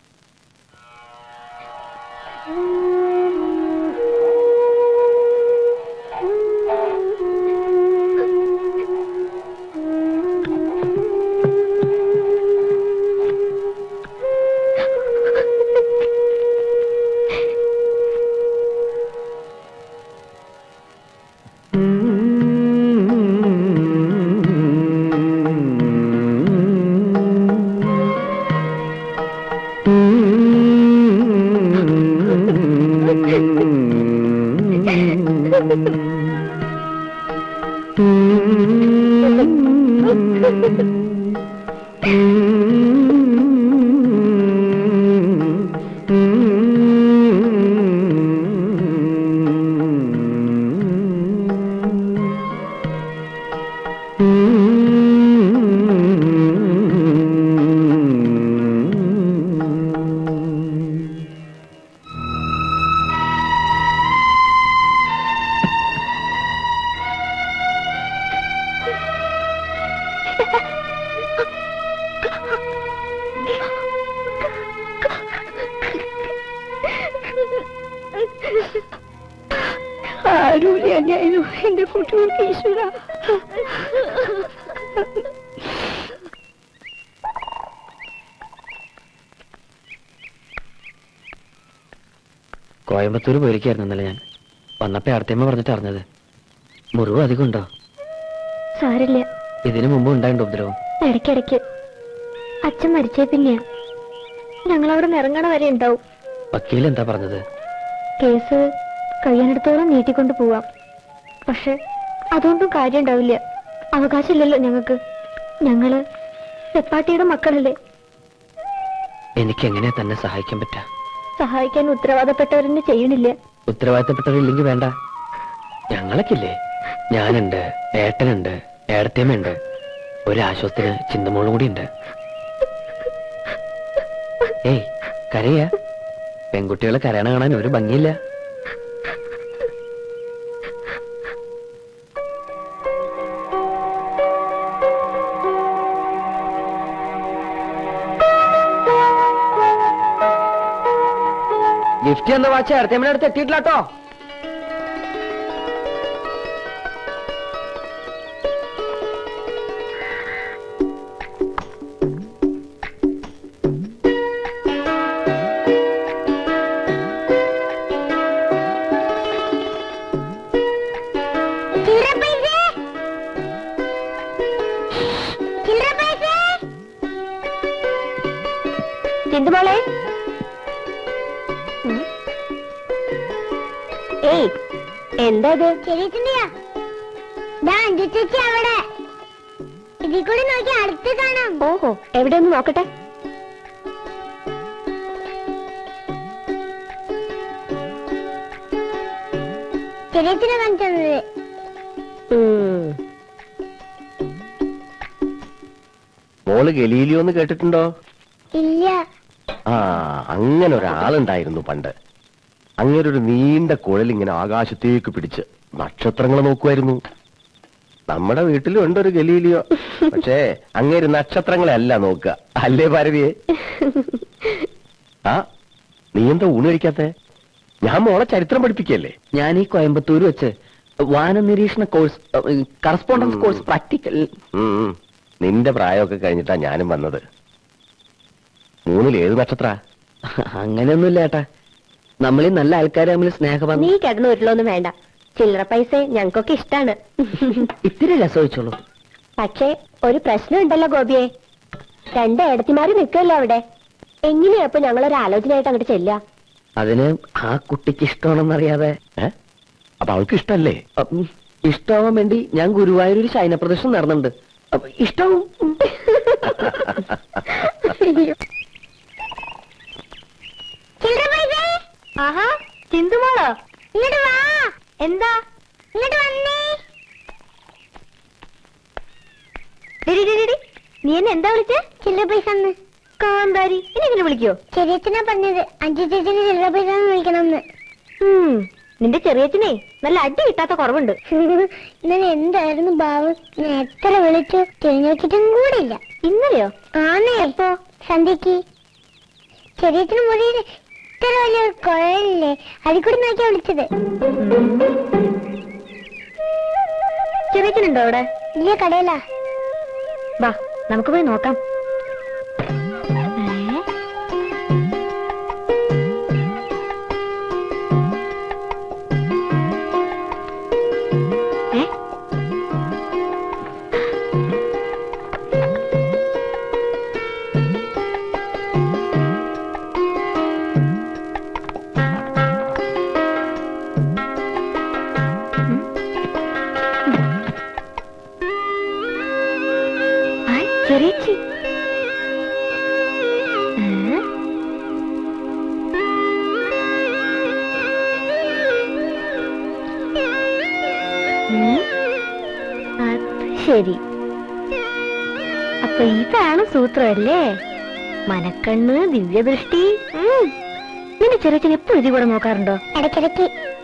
ആരുമില്ലായിരുന്നു എന്റെ കുട്ടികൾക്ക് ഈശ്വര കോയമ്പത്തൂർ പോയിരിക്കായിരുന്നു ഇന്നലെ ഞാൻ വന്നപ്പോ അടുത്തമ്മ പറഞ്ഞിട്ട് അറിഞ്ഞത് മുറിവ് അധികം ഉണ്ടോ സാരില്ല ഇതിനു മുമ്പ് ഉണ്ടായിട്ടുണ്ട് ഉപദ്രവം ഇടയ്ക്കിടയ്ക്ക് അച്ഛൻ മരിച്ചേ പിന്നെയാ ഞങ്ങൾ അവിടെ നിന്ന് ഇറങ്ങണ വരെ ഉണ്ടാവും വക്കീൽ എന്താ പറഞ്ഞത് കേസ് കഴിയാനിടത്തോളം നീട്ടിക്കൊണ്ട് പോവാം പക്ഷെ അതുകൊണ്ടും കാര്യം ഉണ്ടാവില്ല അവകാശമില്ലല്ലോ ഞങ്ങൾക്ക് ഞങ്ങള് സെപ്പാട്ടിയുടെ മക്കളല്ലേ എനിക്ക് എങ്ങനെ തന്നെ സഹായിക്കാൻ പറ്റാ സഹായിക്കാൻ ഉത്തരവാദപ്പെട്ടവരെന്നെ ചെയ്യണില്ല ഉത്തരവാദിത്തപ്പെട്ടവരില്ലെങ്കിൽ വേണ്ട ഞങ്ങളൊക്കില്ലേ ഞാനുണ്ട് ഏട്ടനുണ്ട് ഏടത്തേമ്മയുണ്ട് ഒരാശ്വാസത്തിന് ചിന്തമോളും കൂടി ഉണ്ട് ഏയ് കരയാ പെൺകുട്ടികളെ കരയണ കാണാൻ ഒരു ഭംഗിയില്ല ഗിഫ്റ്റ് എന്ന വാച്ച് ഏടത്തേമ്മയുടെ അടുത്ത് എത്തിയിട്ടില്ല കേട്ടോ ചിന്തുമോളെ ഏയ് എന്താ ഇത് ശരിയാ ചേച്ചി അവിടെ ഇതിൽ കൂടി നോക്കി അടുത്ത് കാണാം ഓഹോ എവിടെ ഒന്ന് നോക്കട്ടെ ചെറിയച്ചിനെ കാണിച്ചത് ഉം. മോള് ഗലീലിയോ എന്ന് കേട്ടിട്ടുണ്ടോ ഇല്ല ആ അങ്ങനെ ഒരാളുണ്ടായിരുന്നു പണ്ട് അങ്ങനെ ഒരു നീണ്ട കുഴൽ ഇങ്ങനെ ആകാശത്തേക്ക് പിടിച്ച് നക്ഷത്രങ്ങൾ നോക്കുമായിരുന്നു നമ്മുടെ വീട്ടിലും ഉണ്ട് ഒരു ഗലീലിയോ പക്ഷേ അങ്ങേര് നക്ഷത്രങ്ങളെ അല്ല നോക്കുക അല്ലേ ഭാരതിയെ ആ നീ എന്താ ഊണ് കഴിക്കാത്തെ ഞാൻ മോളെ ചരിത്രം പഠിപ്പിക്കല്ലേ ഞാൻ ഈ കോയമ്പത്തൂർ വെച്ച് വാന നിരീക്ഷണ കോഴ്സ് കറസ്പോണ്ടൻസ് ഉം. കോഴ്സ് പ്രാക്ടിക്കൽ ഉം, ഉം. നിന്റെ പ്രായമൊക്കെ കഴിഞ്ഞിട്ടാ ഞാനും വന്നത് മൂന്നിൽ ഏത് നക്ഷത്ര അങ്ങനെയൊന്നുമില്ല ഏട്ടാ നമ്മൾ ഈ നല്ല ആൾക്കാരെ തമ്മിൽ സ്നേഹബന്ധം നീ കിടന്നു ഉരുളൊന്നും വേണ്ട ചില്ലറ പൈസ ഞങ്ങൾക്കൊക്കെ ഇഷ്ടാണ് ഇത്തിരി രസമിച്ചോളൂ പക്ഷേ ഒരു പ്രശ്നം ഉണ്ടല്ലോ ഗോപിയെ രണ്ട് ഏടത്തിമാര് നിൽക്കല്ലോ അവിടെ എങ്ങനെയാ അപ്പൊ ഞങ്ങളൊരു ആലോചനയായിട്ട് അങ്ങോട്ട് ചെല്ലുക അതിന് ആ കുട്ടിക്ക് ഇഷ്ടമാണെന്നറിയാതെ ഏ അപ്പൊ അവൾക്ക് ഇഷ്ടല്ലേ ഉം, ഇഷ്ടമാവാൻ വേണ്ടി ഞാൻ ഗുരുവായൂർ ഒരു ശയന പ്രദർശനം നടന്നുണ്ട് അപ്പൊ ഇഷ്ടവും ചില്ലറ പൈസ ആഹാ ചിന്തുമോളോ ഇങ്ങോട്ട് വാ എന്താ ഇങ്ങോട്ട് വന്നേ ഡെടി ഡെടി ഡെടി നീ എന്നെ എന്താ വിളിച്ചേ ചില്ലറ പൈസ ഒന്ന് കാന്താരി എന്നെ എങ്ങനെ വിളിക്കോ ചെറിയച്ഛനാ പറഞ്ഞത് അഞ്ചു ചേച്ചിന് ചില്ലറ പൈസ ഒന്ന് വിളിക്കണമെന്ന് ഉം, നിന്റെ ചെറിയച്ഛനെ നല്ല അടി കിട്ടാത്ത കുറവുണ്ട് ഇന്നലെ എന്തായിരുന്നു ബാബു ഞാൻ എത്ര വിളിച്ചു തിരിഞ്ഞു നോക്കിയിട്ടും കൂടെ ഇല്ല ഇന്നലെയോ ആന്നേ എപ്പോ സന്ധ്യക്ക് ചെറിയച്ഛന് മുറിയിൽ ഇത്ര വലിയ കുഴലില്ലേ അതിൽ കൂടി നോക്കിയാ വിളിച്ചത് ചെറിയച്ഛനുണ്ടോ അവിടെ ഇല്ല കടയിലാ വാ നമുക്ക് പോയി നോക്കാം ഏ? ആ, ചെറിയച്ചി ഏ? ഉം. അത് ശരി അപ്പൊ ഇതാണ് സൂത്രമല്ലേ മനക്കണ്ണ് ദിവ്യദൃഷ്ടി ഉം. നിന്റെ ചെറിയച്ഛൻ എപ്പോഴും ഇതിൽ കൂടെ നോക്കാറുണ്ടോ ഇടയ്ക്കിടയ്ക്ക്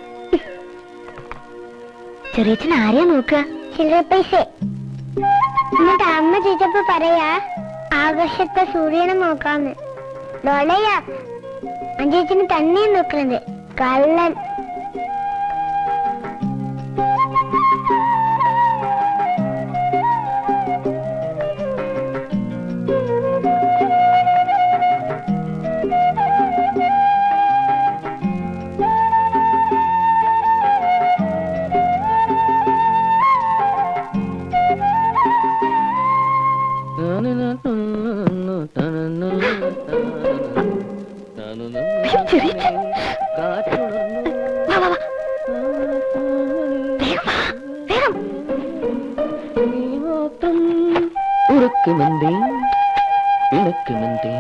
ചെറിയച്ഛൻ ആരെയാ നോക്കുക ചില്ലറ പൈസ എന്നിട്ട് അമ്മ ചോദിച്ചപ്പോ പറയാ ആകാശത്തെ സൂര്യനെ നോക്കാന്ന് ഡോളയാ അഞ്ചേച്ചിന് തന്നെയും നോക്കുന്നത് കള്ളൻ ചെറിയച്ഛൻ വാ വാ വാ വേഗം വാ വേഗം ഉറക്കുമെന്തേ ഇണക്കുമെന്തേ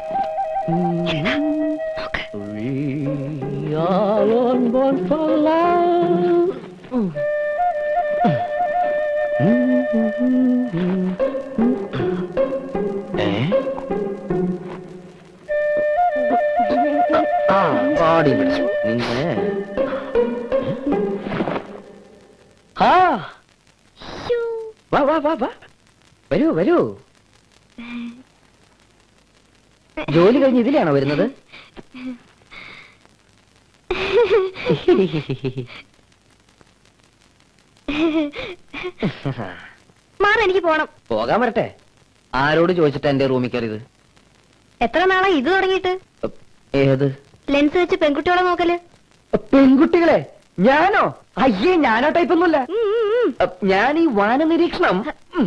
നോക്ക് We are all born for love. ഏ? ആ പാടി പിടിച്ചു നിന്നെ ആ വാ വാ വാ വാ വരൂ വരൂ ജോലി കഴിഞ്ഞ് ഇതിലാണോ വരുന്നത് മാറി എനിക്ക് പോണം പോകാൻ വരട്ടെ ആരോട് ചോദിച്ചിട്ടാ എന്റെ റൂമിൽ കയറിയത് എത്ര നാളാ ഇത് തുടങ്ങിയിട്ട് ഏത് ലെൻസ് വെച്ച് പെൺകുട്ടികളെ നോക്കല് പെൺകുട്ടികളെ ഞാനോ അയ്യേ ഞാനോ ടൈപ്പൊന്നുമില്ല ഉം, ഉം, ഉം. ഞാൻ ഈ വാന നിരീക്ഷണം ഉം.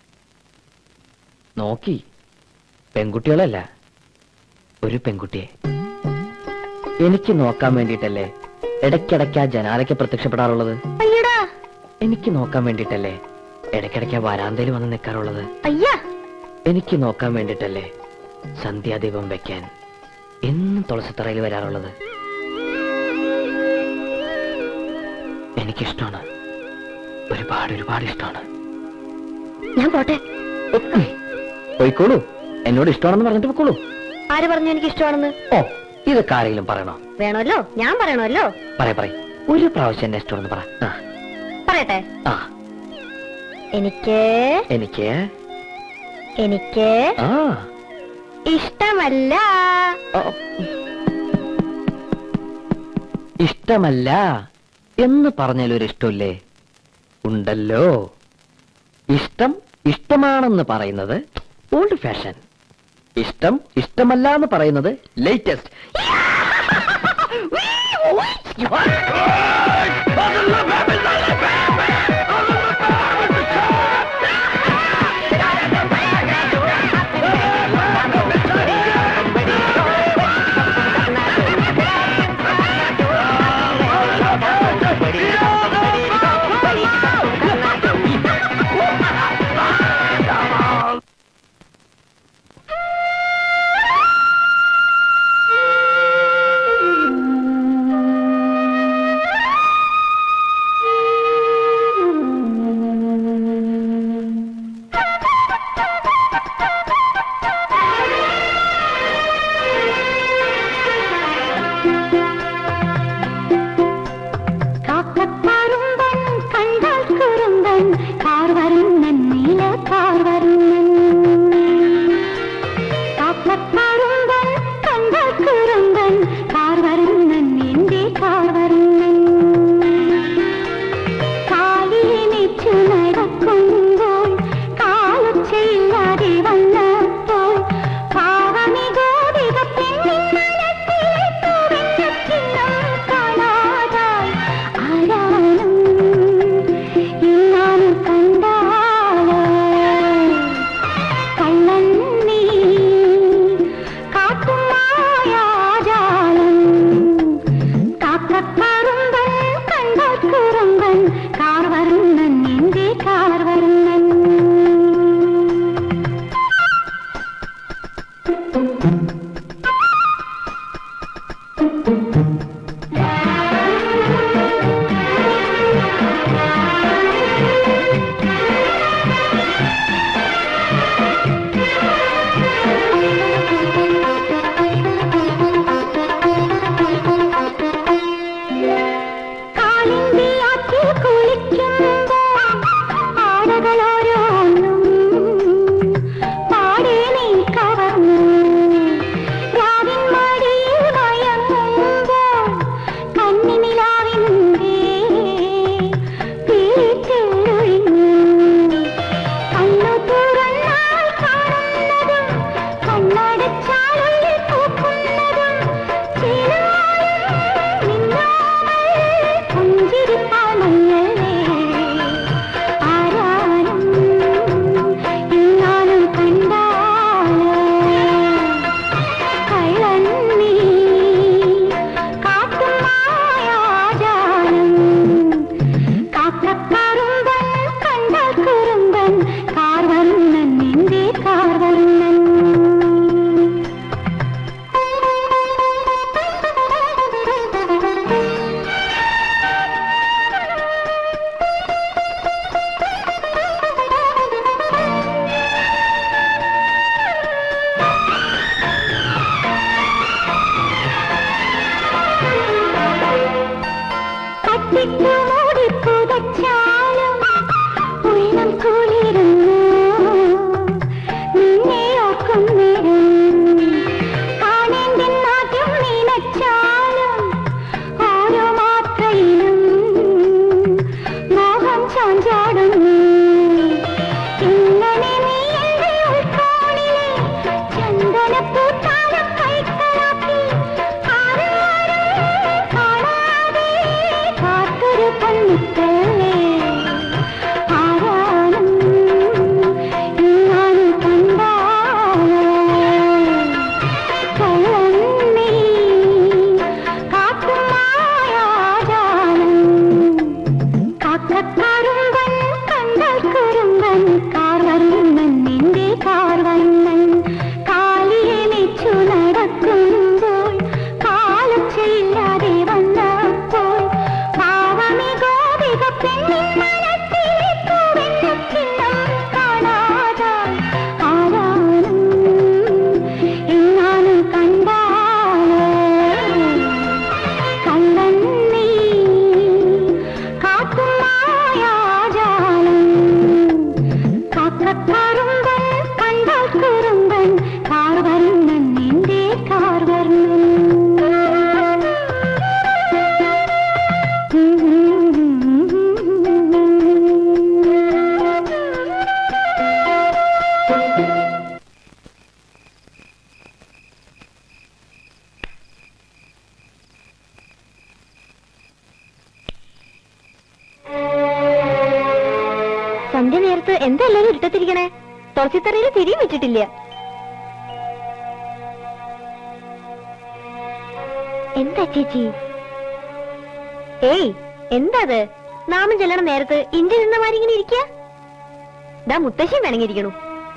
നോക്കി പെൺകുട്ടികളല്ല ഒരു പെൺകുട്ടിയെ എനിക്ക് നോക്കാൻ വേണ്ടിയിട്ടല്ലേ ഇടയ്ക്കിടയ്ക്ക് ആ ജനാലയ്ക്ക് പ്രത്യക്ഷപ്പെടാറുള്ളത് അയ്യടാ എനിക്ക് നോക്കാൻ വേണ്ടിയിട്ടല്ലേ ഇടയ്ക്കിടയ്ക്ക് ആ വരാന്തയിൽ വന്ന് നിൽക്കാറുള്ളത് അയ്യാ എനിക്ക് നോക്കാൻ വേണ്ടിയിട്ടല്ലേ സന്ധ്യാദീപം വെക്കാൻ എന്നും തുളസിത്തറയിൽ വരാറുള്ളത് എനിക്കിഷ്ടമാണ് ഒരുപാട് ഒരുപാട് ഇഷ്ടമാണ് ഞാൻ പോട്ടെ പോയിക്കോളൂ എന്നോട് ഇഷ്ടമാണെന്ന് പറഞ്ഞിട്ട് പോയിക്കോളൂ ആര് പറഞ്ഞു എനിക്ക് ഇഷ്ടമാണെന്ന് ഓ ഇതൊക്കെ ആരെങ്കിലും പറയണോ വേണമല്ലോ ഞാൻ പറയണമല്ലോ പറയ പറയ ഒരു പ്രാവശ്യം എന്നെ ഇഷ്ടമാണെന്ന് പറ ആ, പറയട്ടെ ആ എനിക്ക് എനിക്ക് എനിക്ക് ആ ഇഷ്ടമല്ല ആ. ഇഷ്ടമല്ല എന്ന് പറഞ്ഞാൽ ഒരു ഇഷ്ടമില്ലേ ഉണ്ടല്ലോ ഇഷ്ടം ഇഷ്ടമാണെന്ന് പറയുന്നത് ഓൾഡ് ഫാഷൻ ഇഷ്ടം ഇഷ്ടമല്ല എന്ന് പറയുന്നത് ലേറ്റസ്റ്റ് കാക്കക്കാരുമ്പൻ കണ്ടാൽ കുറുമ്പൻ കാർവരുന്നൻ നീല കാർവരുന്നൻ കാക്കക്കാരുമ്പൻ കണ്ടാൽ കുറുമ്പൻ കാർവരുന്നൻ എന്റെ കാർവരുന്നൻ കാലിയെ നെച്ചു നടക്കുമ്പോൾ കാലൊച്ചയില്ലാതെ വന്നപ്പോൾ പാവമി ഗോപിക പെണ്ണിൻ മനസ്സിലെ പൂവെണ്ണക്കിണ്ണം കാണാതായി ആരാനും ഇന്നാണ് കണ്ടാലോ കള്ളൻ നീ കാട്ടും മായാജാലം കാക്കക്കാറുമ്പൻ കണ്ടാൽ കുറുമ്പൻ കാർ വരുന്നൻ എന്റെ കാർ വരുന്നൻ കാളിന്തിയാറ്റിൽ കുളിക്കുമ്പോൾ ആടകളോരോന്നും പാടെ നീ കവർന്നു രാവിൻ മടിയിൽ മയങ്ങുമ്പോൾ കന്നിനിലാവിൻ്റെ തീറ്റൊഴിഞ്ഞു കണ്ണു തുറന്നാൽ കാണുന്നതും കണ്ണടച്ചാലുള്ളിൽ പൂക്കുന്നതും ചിലവായും മിന്നാമൽ പുഞ്ചിരിപ്പാണല്ലേ ആരാനും ഇന്നാലും കണ്ടാലോ കള്ളൻ നീ കാട്ടും മായാജാലം കാക്കക്കാറുമ്പൻ കണ്ടാൽ കുറുമ്പൻ കാർ വരുന്നൻ നിന്റെ കാർ വരുന്നൻ കട്ടിക്കു മൂടി പുതച്ചാലും ഉള്ളം കുളിരുന്നു നിന്നെ ഓർക്കും നേരം കാണേണ്ട നാട്യം നനച്ചാലും ഓരോ മാത്രയിലും മോഹം ചാഞ്ചാടുന്നു ഇങ്ങനെ നീ എന്റെ ഉൾക്കോണിലെ ചന്ദനപ്പൂത്താലം കൈക്കലാക്കി ആരും കാണാതെ കാത്തൊരു പള്ളിക്കല്ലേ ആരാനും ഇന്നാണ് കണ്ടാലോ കള്ളൻ നീ കാട്ടും മായാജാലം കാക്കക്കാരുമ്പൻ കണ്ടാൽ കുറുമ്പൻ കാർ വരുന്നൻ നിന്റെ കാർ വരുന്നൻ കാലിയെ നെച്ചു നടക്കുമ്പോൾ കാലൊച്ചയില്ലാതെ വന്നപ്പോൾ പാവമി ഗോപിക പെണ്ണിൻ മനസ്സിലെ പൂവെണ്ണക്കിണ്ണം കാണാതായി ആരാനും എങ്ങാനും കണ്ടാലോ കള്ളൻ നീ കാട്ടും മായാജാലം കാക്കക്കാറുമ്പൻ കണ്ടാൽ കുറുമ്പൻ കാർ വരുന്നൻ നിന്റെ കാർ വരുന്നൻ സന്ധ്യ നേരത്ത് എന്താ എല്ലാരും ഇരുട്ടത്തിരിക്കണേ തുളസിത്തറയിൽ തിരിയും വെച്ചിട്ടില്ല എന്താ ചേച്ചി ഏയ് എന്താ അത് നാമം ചെല്ലണ നേരത്ത് ഇന്ത്യ നിന്ന മാതിരി ഇങ്ങനെ ഇരിക്കുക ദാ മുത്തശ്ശിയും വേണമെങ്കിരിക്കണു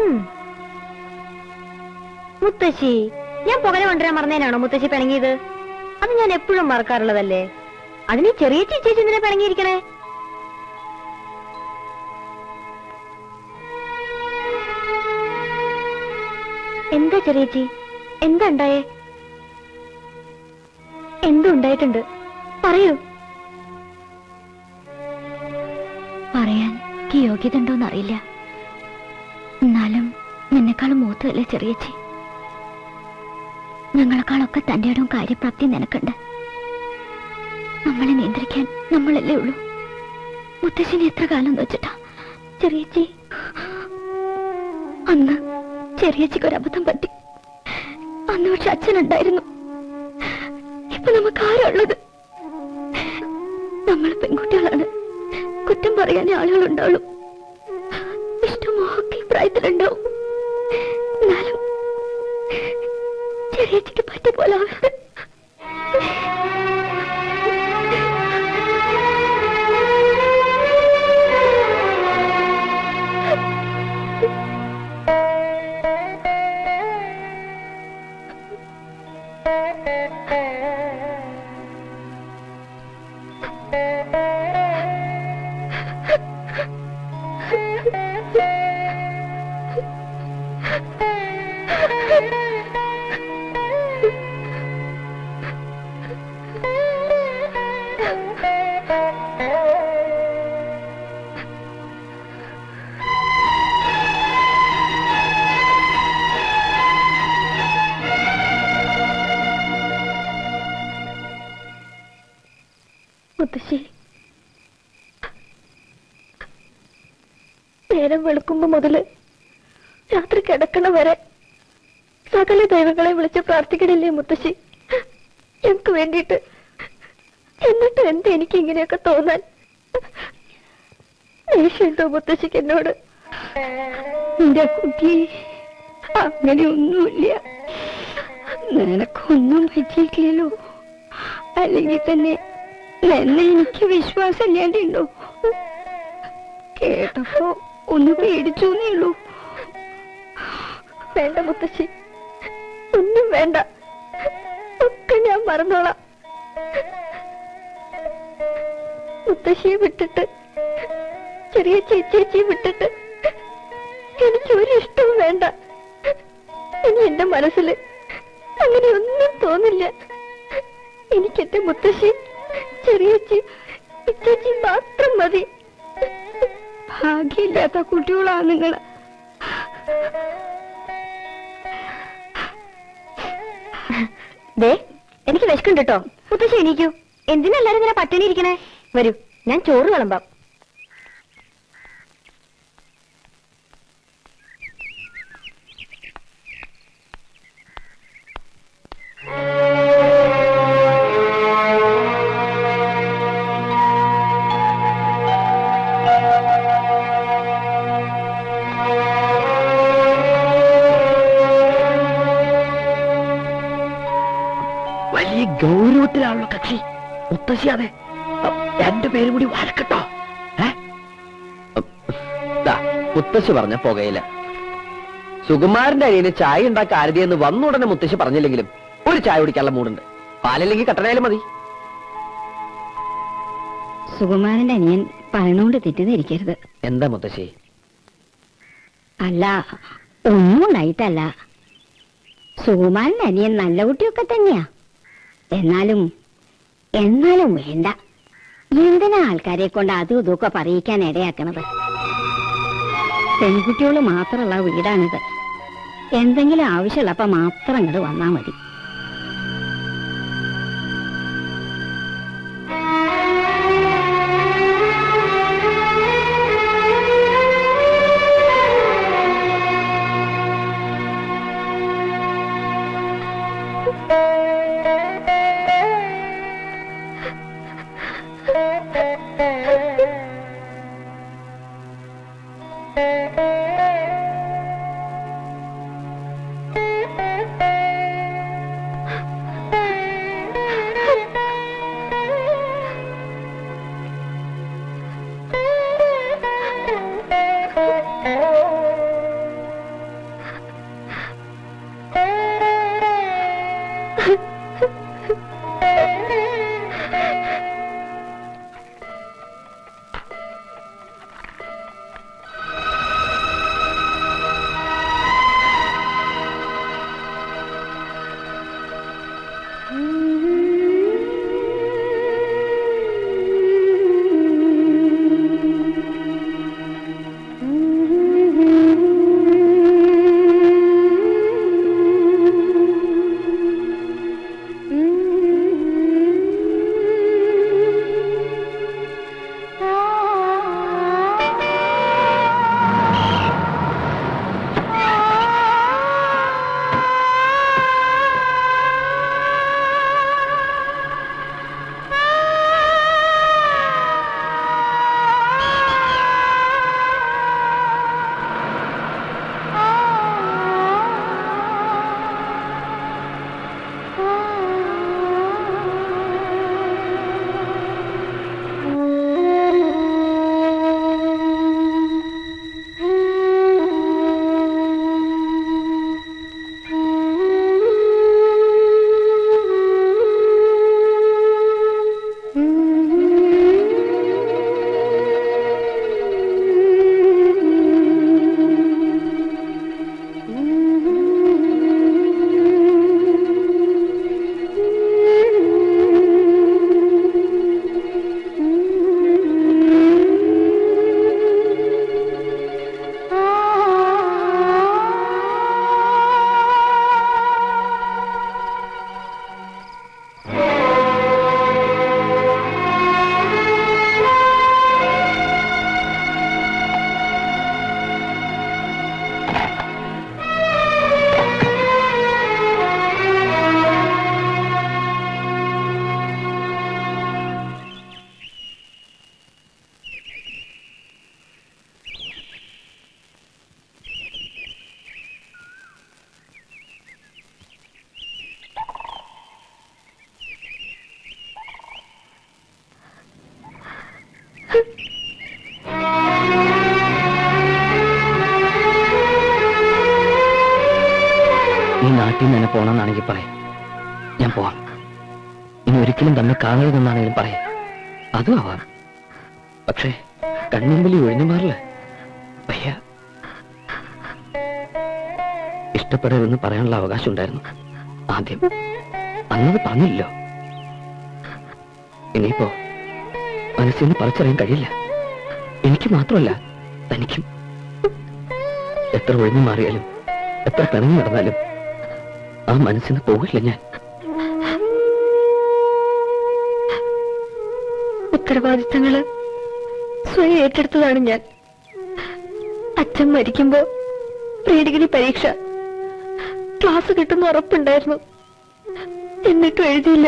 മുത്തശ്ശി ഞാൻ പുകല കൊണ്ടുവരാൻ മറന്നേനാണോ മുത്തശ്ശി പിണങ്ങിയത് അത് ഞാൻ എപ്പോഴും മറക്കാറുള്ളതല്ലേ അതിന് ഈ ചെറിയ ചേച്ചി എന്തിനാ പിണങ്ങിയിരിക്കണേ എന്താ ചെറിയച്ചി എന്താ ഉണ്ടായേ എന്തുണ്ടായിട്ടുണ്ട് പറയൂ പറയാൻ എനിക്ക് യോഗ്യത ഉണ്ടോന്ന് അറിയില്ല എന്നാലും നിന്നെക്കാളും മൂത്തതല്ലേ ചെറിയച്ചി ഞങ്ങളെക്കാളൊക്കെ തന്റെ ഇടവും കാര്യപ്രാപ്തി നിനക്കുണ്ട് നമ്മളെ നിയന്ത്രിക്കാൻ നമ്മളല്ലേ ഉള്ളൂ മുത്തശ്ശിനെ എത്ര കാലം വെച്ചിട്ടാ ചെറിയച്ചി അന്ന് ചെറിയച്ചിക്ക് ഒരു അബദ്ധം പറ്റി അന്ന് പക്ഷെ അച്ഛനുണ്ടായിരുന്നു ഇപ്പൊ നമുക്ക് ആരാ ഉള്ളത് നമ്മൾ പെൺകുട്ടികളാണ് കുറ്റം പറയാൻ ആളുകളുണ്ടാവുള്ളൂ ഇഷ്ടമൊക്കെ ഈ പ്രായത്തിലുണ്ടാവും എന്നാലും ചെറിയച്ചിക്ക് പറ്റിയ പോലെ ആവരുത് മുത്തശ്ശി നേരം വെളുക്കുമ്പോ മുതല് രാത്രി കിടക്കണ വരെ സകല ദൈവങ്ങളെ വിളിച്ച് പ്രാർത്ഥിക്കണില്ലേ മുത്തശ്ശി ഞങ്ങക്ക് വേണ്ടിയിട്ട് എന്നിട്ട് എന്താ എനിക്ക് ഇങ്ങനെയൊക്കെ തോന്നാൻ ദേഷ്യമുണ്ടോ മുത്തശ്ശിക്ക് എന്നോട് എന്റെ കുട്ടി അങ്ങനെയൊന്നുമില്ല നിനക്കൊന്നും പറ്റിയിട്ടില്ലല്ലോ അല്ലെങ്കിൽ തന്നെ എന്നെ എനിക്ക് വിശ്വാസം ഇല്ലാണ്ടുണ്ടോ കേട്ടപ്പോ ഒന്ന് പേടിച്ചു ഉള്ളൂ വേണ്ട മുത്തശ്ശി ഒന്നും വേണ്ട ഒക്കെ ഞാൻ മറന്നോളാം മുത്തശ്ശിയെ വിട്ടിട്ട് ചെറിയ ചേച്ചിയെ വിട്ടിട്ട് എനിക്ക് ഒരു ഇഷ്ടവും വേണ്ട ഇനി എന്റെ മനസ്സിൽ അങ്ങനെ ഒന്നും തോന്നില്ല എനിക്ക് എന്റെ മുത്തശ്ശി ചെറിയച്ചി ഇച്ചേച്ചി മാത്രം മതി ഭാഗ്യമില്ലാത്ത കുട്ടികളാ നിങ്ങൾ ദേ എനിക്ക് വിശക്കുണ്ട് കേട്ടോ മുത്തശ്ശി എണീക്കൂ എന്തിനാ എല്ലാരും ഇങ്ങനെ പട്ടിണി ഇരിക്കണേ വരൂ ഞാൻ ചോറ് വിളമ്പാം വലിയ ഗൗരവത്തിലാണല്ലോ കക്ഷി മുത്തശ്ശി അതെ രണ്ടുപേരും കൂടി വഴക്കട്ടോ ഏ ദാ, മുത്തശ്ശി പറഞ്ഞ പുകയില സുകുമാരന്റെ അരിയന് ചായ ഉണ്ടാക്കാൻ ആരതിയെന്ന് വന്നുടനെ മുത്തശ്ശി പറഞ്ഞില്ലെങ്കിലും ഒരു ചായ കുടിക്കാനുള്ള മൂടുണ്ട് പാലില്ലെങ്കിൽ കട്ടനായാലും മതി സുകുമാരന്റെ അനിയൻ പറയണോണ്ട് തെറ്റിദ്ധരിക്കരുത് എന്താ മുത്തശ്ശി അല്ല ഒന്നും ഉണ്ടായിട്ടല്ല സുകുമാരന്റെ അനിയൻ നല്ല കുട്ടിയൊക്കെ തന്നെയാ എന്നാലും എന്നാലും വേണ്ട എന്തിനാ ആൾക്കാരെ കൊണ്ട് അതും ഇതൊക്കെ പറയിക്കാൻ ഇടയാക്കണത് പെൺകുട്ടികൾ മാത്രമുള്ള വീടാണിത് എന്തെങ്കിലും ആവശ്യമുള്ളപ്പോ മാത്രം ഇങ്ങോട്ട് വന്നാ മതി വീട്ടിൽ നിന്ന് തന്നെ പോണമെന്നാണെങ്കിൽ പറയാം ഞാൻ പോവാം ഇനി ഒരിക്കലും തന്നെ കാണരുതെന്നാണെങ്കിലും പറയാം അതും ആവാം പക്ഷേ കൺമുമ്പിൽ ഒഴിഞ്ഞു മാറില്ല വയ്യ ഇഷ്ടപ്പെടരുതെന്ന് പറയാനുള്ള അവകാശം ഉണ്ടായിരുന്നു ആദ്യം അന്നത് പറഞ്ഞില്ലല്ലോ ഇനിയിപ്പോ മനസ്സിൽ നിന്ന് പറിച്ചറിയാൻ കഴിയില്ല എനിക്ക് മാത്രമല്ല തനിക്കും എത്ര ഒഴിഞ്ഞു മാറിയാലും എത്ര പിണങ്ങി നടന്നാലും ആ മനസ്സിൽ നിന്ന് പോകില്ല ഞാൻ ഉത്തരവാദിത്തങ്ങള് സ്വയം ഏറ്റെടുത്തതാണ് ഞാൻ അച്ഛൻ മരിക്കുമ്പോ പ്രീ ഡിഗ്രി പരീക്ഷ ക്ലാസ് കിട്ടുന്ന ഉറപ്പുണ്ടായിരുന്നു എന്നിട്ടും എഴുതിയില്ല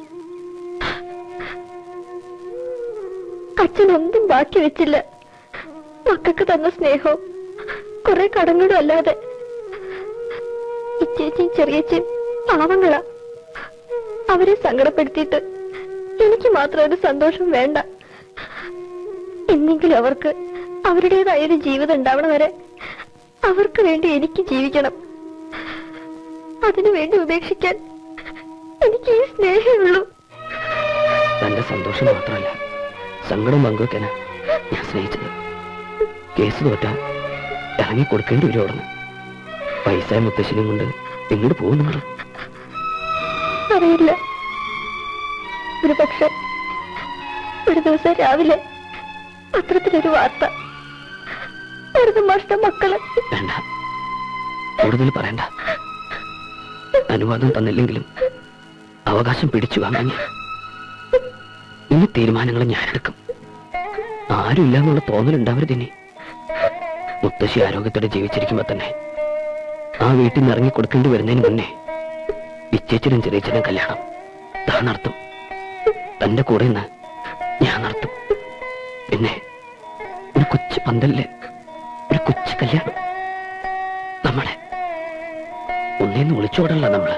അച്ഛൻ ഒന്നും ബാക്കി വെച്ചില്ല മക്കൾക്ക് തന്ന സ്നേഹവും കുറെ കടങ്ങളും അല്ലാതെ ഇച്ചേച്ചിയും ചെറിയച്ചയും പാവങ്ങളാ അവരെ സങ്കടപ്പെടുത്തിയിട്ട് എനിക്ക് മാത്രം ഒരു സന്തോഷം വേണ്ട എന്നെങ്കിലും അവർക്ക് അവരുടേതായ ഒരു ജീവിതം ഉണ്ടാവണം വരെ അവർക്ക് വേണ്ടി എനിക്ക് ജീവിക്കണം അതിനു വേണ്ടി ഉപേക്ഷിക്കാൻ എനിക്ക് ഈ സ്നേഹമുള്ളൂ തന്റെ സന്തോഷം മാത്രമല്ല സങ്കടം പങ്കുവെക്കാനാ ഞാൻ സ്നേഹിച്ചത് കേസ് തോറ്റാ ഇറങ്ങി കൊടുക്കേണ്ടി വരും അവിടുന്ന് പൈസ മുത്തശ്ശിനെയും കൊണ്ട് എങ്ങോട്ട് പോകും നിങ്ങൾ അറിയില്ല ഒരു പക്ഷെ ഒരു ദിവസം രാവിലെ പത്രത്തിലൊരു വാർത്ത ഒരു മാഷ്ട മക്കള് വേണ്ട കൂടുതൽ പറയണ്ട അനുവാദം തന്നില്ലെങ്കിലും അവകാശം പിടിച്ചു വാങ്ങി ഇനി തീരുമാനങ്ങൾ ഞാനെടുക്കും ആരുമില്ല എന്നുള്ള തോന്നലുണ്ടാവരുത് ഇനി മുത്തശ്ശി ആരോഗ്യത്തോടെ ജീവിച്ചിരിക്കുമ്പോ തന്നെ ആ വീട്ടിൽ നിന്ന് ഇറങ്ങി കൊടുക്കേണ്ടി വരുന്നതിന് മുന്നേ ഇച്ചേച്ചനും ചെറിയച്ചനും കല്യാണം താൻ നടത്തും തന്റെ കൂടെ നിന്ന് ഞാൻ നടത്തും പിന്നെ ഒരു കൊച്ചു പന്തലില് ഒരു കൊച്ചു കല്യാണം നമ്മളെ ഒന്നേന്ന് വിളിച്ചോടല്ല നമ്മള്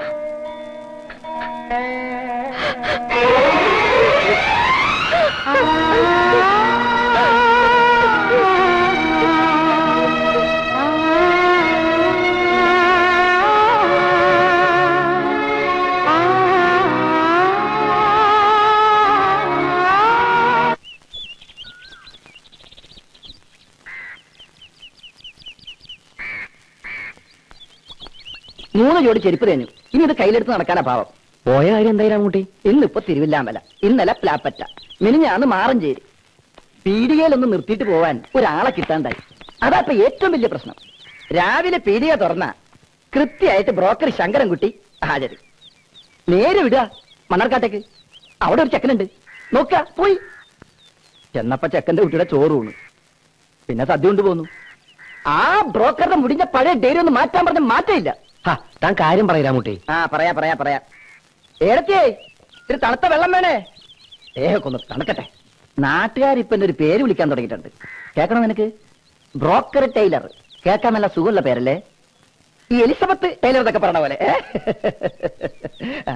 മൂന്ന് ജോഡി ചെരുപ്പ് തേഞ്ഞു ഇനി ഇത് കയ്യിലെടുത്ത് നടക്കാനാ പാവം പോയ കാര്യം എന്തായാലും അങ്ങോട്ടി ഇന്നിപ്പോ തിരുവില്ലാമല ഇന്നലെ പ്ലാപ്പറ്റ മിനിഞ്ഞാന്ന് മാറഞ്ചേരി പീടികയിലൊന്ന് നിർത്തിയിട്ട് പോവാൻ ഒരാളെ കിട്ടാണ്ടായി അതാ ഇപ്പൊ ഏറ്റവും വലിയ പ്രശ്നം രാവിലെ പീടിക തുറന്ന കൃത്യമായിട്ട് ബ്രോക്കർ ശങ്കരൻകുട്ടി ഹാജര് നേരെ വിടുക മണ്ണാർക്കാട്ടേക്ക് അവിടെ ഒരു ചെക്കനുണ്ട് നോക്ക പോയി ചെന്നപ്പ ചെക്കന്റെ കുട്ടിയുടെ ചോറ് ഊണ് പിന്നെ സദ്യ കൊണ്ട് പോന്നു ആ ബ്രോക്കറുടെ മുടിഞ്ഞ പഴയ ഡേരി ഒന്ന് മാറ്റാൻ പറഞ്ഞ മാറ്റമില്ല ഹാ താൻ കാര്യം പറയില്ല അങ്ങോട്ടി ആ പറയാ പറയാ പറയാ ഏടത്തിയേ ഇത്തിരി തണുത്ത വെള്ളം വേണേ ഏഹൊക്കൊന്ന് തണുക്കട്ടെ നാട്ടുകാരിപ്പൊ എന്റെ ഒരു പേര് വിളിക്കാൻ തുടങ്ങിയിട്ടുണ്ട് കേൾക്കണം നിനക്ക് ബ്രോക്കർ ടൈലർ കേൾക്കാൻ നല്ല സുഖമുള്ള പേരല്ലേ ഈ എലിസബത്ത് ടൈലർ എന്നൊക്കെ പറഞ്ഞ പോലെ ഏ? ആ.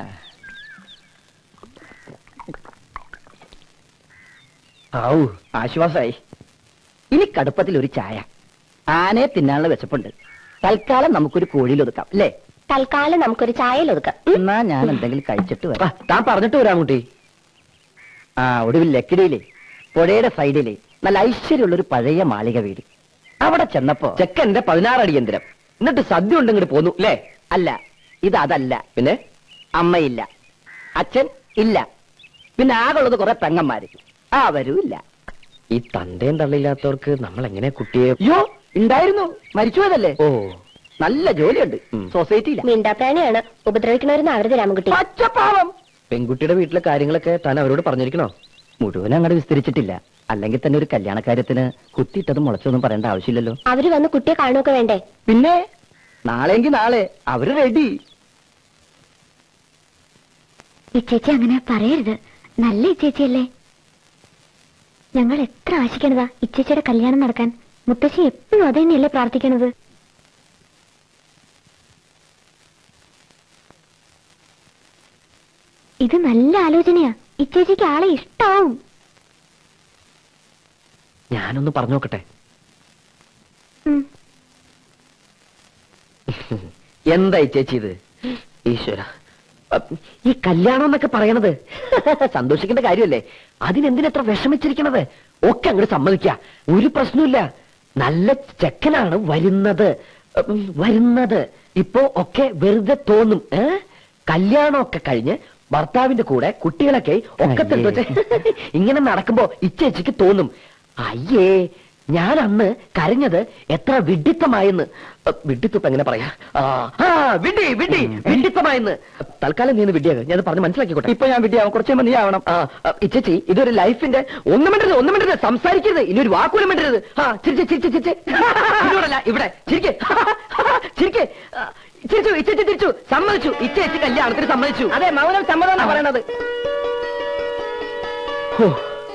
ഔ ആശ്വാസായി ഇനി കടുപ്പത്തിൽ ഒരു ചായ ആനയെ തിന്നാനുള്ള വിശപ്പുണ്ട് തൽക്കാലം നമുക്കൊരു കോഴിയിൽ ഒതുക്കാം അല്ലേ തൽക്കാലം നമുക്കൊരു ചായയിൽ ഒതുക്കാം എന്നാ ഞാൻ എന്തെങ്കിലും കഴിച്ചിട്ട് ആ, വരാം താൻ പറഞ്ഞിട്ട് വരാം അങ്ങോട്ടി ആ ഒടുവിൽ ലക്കിടിയിലെ പുഴയുടെ സൈഡിലെ നല്ല ഐശ്വര്യമുള്ള ഒരു പഴയ മാളിക വീട് അവിടെ ചെന്നപ്പോ ചെക്കന്റെ പതിനാറടി യന്ത്രം എന്നിട്ട് സദ്യ ഉണ്ട് ഇങ്ങോട്ട് പോന്നു അല്ലേ അല്ല ഇത് അതല്ല പിന്നെ അമ്മയില്ല അച്ഛൻ ഇല്ല പിന്നെ ആകുള്ളത് കുറെ പെങ്ങന്മാര് അവരും ഇല്ല ഈ തന്തയും തള്ളില്ലാത്തവർക്ക് നമ്മൾ എങ്ങനെ കുട്ടിയെ അയ്യോ ഉണ്ടായിരുന്നു മരിച്ചുപോയതല്ലേ ഓ നല്ല ജോലിയുണ്ട് ഉം. സൊസൈറ്റിയില്ല മിണ്ടാപ്രാണിയാണ് ഉപദ്രവിക്കണവരെന്ന് അവരുടെ രാമൻകുട്ടി പച്ചപ്പാവം പെൺകുട്ടിയുടെ വീട്ടിലെ കാര്യങ്ങളൊക്കെ താൻ അവരോട് പറഞ്ഞിരിക്കണോ മുഴുവൻ അങ്ങോട്ട് വിസ്തരിച്ചിട്ടില്ല അല്ലെങ്കിൽ തന്നെ ഒരു കല്യാണക്കാര്യത്തിന് കുത്തിയിട്ടതും മുളച്ചൊന്നും പറയേണ്ട ആവശ്യമില്ലല്ലോ അവര് വന്ന് കുട്ടിയെ കാണുകയൊക്കെ വേണ്ടേ പിന്നെ നാളെങ്കി നാളെ അവര് റെഡി ഇച്ചേച്ചി അങ്ങനെ പറയരുത് നല്ല ഇച്ചേച്ചിയല്ലേ ഞങ്ങൾ എത്ര ആശിക്കണതാ ഇച്ചേച്ചിയുടെ കല്യാണം നടക്കാൻ മുത്തശ്ശി എപ്പോഴും അത് തന്നെയല്ലേ പ്രാർത്ഥിക്കണത് ഇത് നല്ല ആലോചനയാ ഇച്ചേച്ചിക്ക് ആളെ ഇഷ്ടാവും ഞാനൊന്ന് പറഞ്ഞു നോക്കട്ടെ ഉം. എന്തായി ചേച്ചി ഇത് ഈശ്വര അപ്പ് ഈ കല്യാണം എന്നൊക്കെ പറയണത് സന്തോഷിക്കേണ്ട കാര്യമല്ലേ അതിനെന്തിനെത്ര വിഷമിച്ചിരിക്കണത് ഒക്കെ അങ്ങോട്ട് സമ്മതിക്ക ഒരു പ്രശ്നമില്ല നല്ല ചെക്കനാണ് വരുന്നത് ഉം, വരുന്നത് ഇപ്പോ ഒക്കെ വെറുതെ തോന്നും ഏ കല്യാണമൊക്കെ കഴിഞ്ഞ് ഭർത്താവിന്റെ കൂടെ കുട്ടികളൊക്കെ ഒക്കെ തെളിച്ച് വെച്ച് ഇങ്ങനെ നടക്കുമ്പോ ഇച്ചേച്ചിക്ക് തോന്നും അയ്യേ ഞാൻ അന്ന് കരഞ്ഞത് എത്ര വിഡിത്തമായെന്ന് അ, വിഡിത്തം ഇപ്പൊ എങ്ങനെ പറയാ ആ, ആ വിഡി വിഡി വിഡിത്തമായെന്ന് തൽക്കാലം നീ ഒന്ന് വിഡിയാക ഞാൻ പറഞ്ഞ് മനസ്സിലാക്കിക്കോട്ടെ ഇപ്പൊ ഞാൻ വിഡിയാവും കുറച്ച് നീ ആവണം ആ ആ, ഇച്ചേച്ചി ഇതൊരു ലൈഫിന്റെ ഒന്നും മിണ്ടരുത് ഒന്നും മിണ്ടരുത് സംസാരിക്കരുത് ഇനി ഒരു വാക്കുപോലും മിണ്ടരുത് ആ ചിരിച്ച് ചിരിച്ച് ചിരിച്ച് ഇവിടെയല്ല ഇവിടെ ചിരിക്ക് ചിരിക്ക് ആ, ചിരിച്ചു ഇച്ചേച്ചി തിരിച്ചു സമ്മതിച്ചു ഇച്ചേച്ചി കല്യാണത്തിന് സമ്മതിച്ചു അതെ മൗനം സമ്മതം പറയണത് ഹോ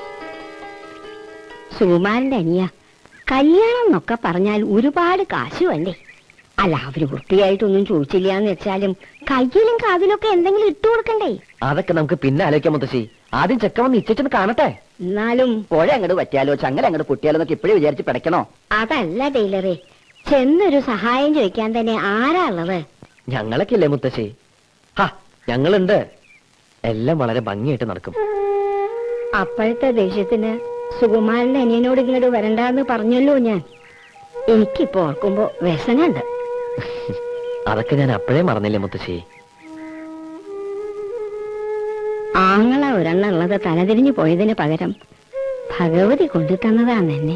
സുകുമാരന്റെ അനിയ കല്യാണം എന്നൊക്കെ പറഞ്ഞാൽ ഒരുപാട് കാശ് വേണ്ടേ അല്ല അവര് വൃത്തിയായിട്ടൊന്നും ചോദിച്ചില്ല എന്ന് വെച്ചാലും കയ്യിലും കാതിലൊക്കെ എന്തെങ്കിലും ഇട്ടു കൊടുക്കണ്ടേ അതൊക്കെ നമുക്ക് പിന്നെ ആലോചിക്കാം മുത്തശ്ശി ആദ്യം ചെക്കൻ വന്ന് ഇച്ചേച്ചൊന്ന് കാണട്ടെ എന്നാലും പുഴ അങ്ങോട്ട് പറ്റിയാലോ ചങ്ങല അങ്ങോട്ട് പൊട്ടിയാലോ എന്നൊക്കെ ഇപ്പോഴേ വിചാരിച്ച് പിടയ്ക്കണോ അതല്ല ടൈലറെ ചെന്നൊരു സഹായം ചോദിക്കാൻ തന്നെ ആരാ ഉള്ളത് ഞങ്ങളൊക്കെ ഇല്ലേ മുത്തശ്ശി ഹാ ഞങ്ങളുണ്ട് എല്ലാം വളരെ ഭംഗിയായിട്ട് നടക്കും അപ്പോഴത്തെ ദേഷ്യത്തിന് സുകുമാരന്റെ അനിയനോട് ഇങ്ങോട്ട് വരണ്ടെന്ന് പറഞ്ഞല്ലോ ഞാൻ എനിക്കിപ്പോ ഓർക്കുമ്പോ വ്യസനുണ്ട് അതൊക്കെ ഞാൻ അപ്പോഴേ മറന്നില്ലേ മുത്തശ്ശി ആങ്ങള ഒരെണ്ണം ഉള്ളത് തലതിരിഞ്ഞു പോയതിന് പകരം ഭഗവതി കൊണ്ടു തന്നതാണ് എന്നെ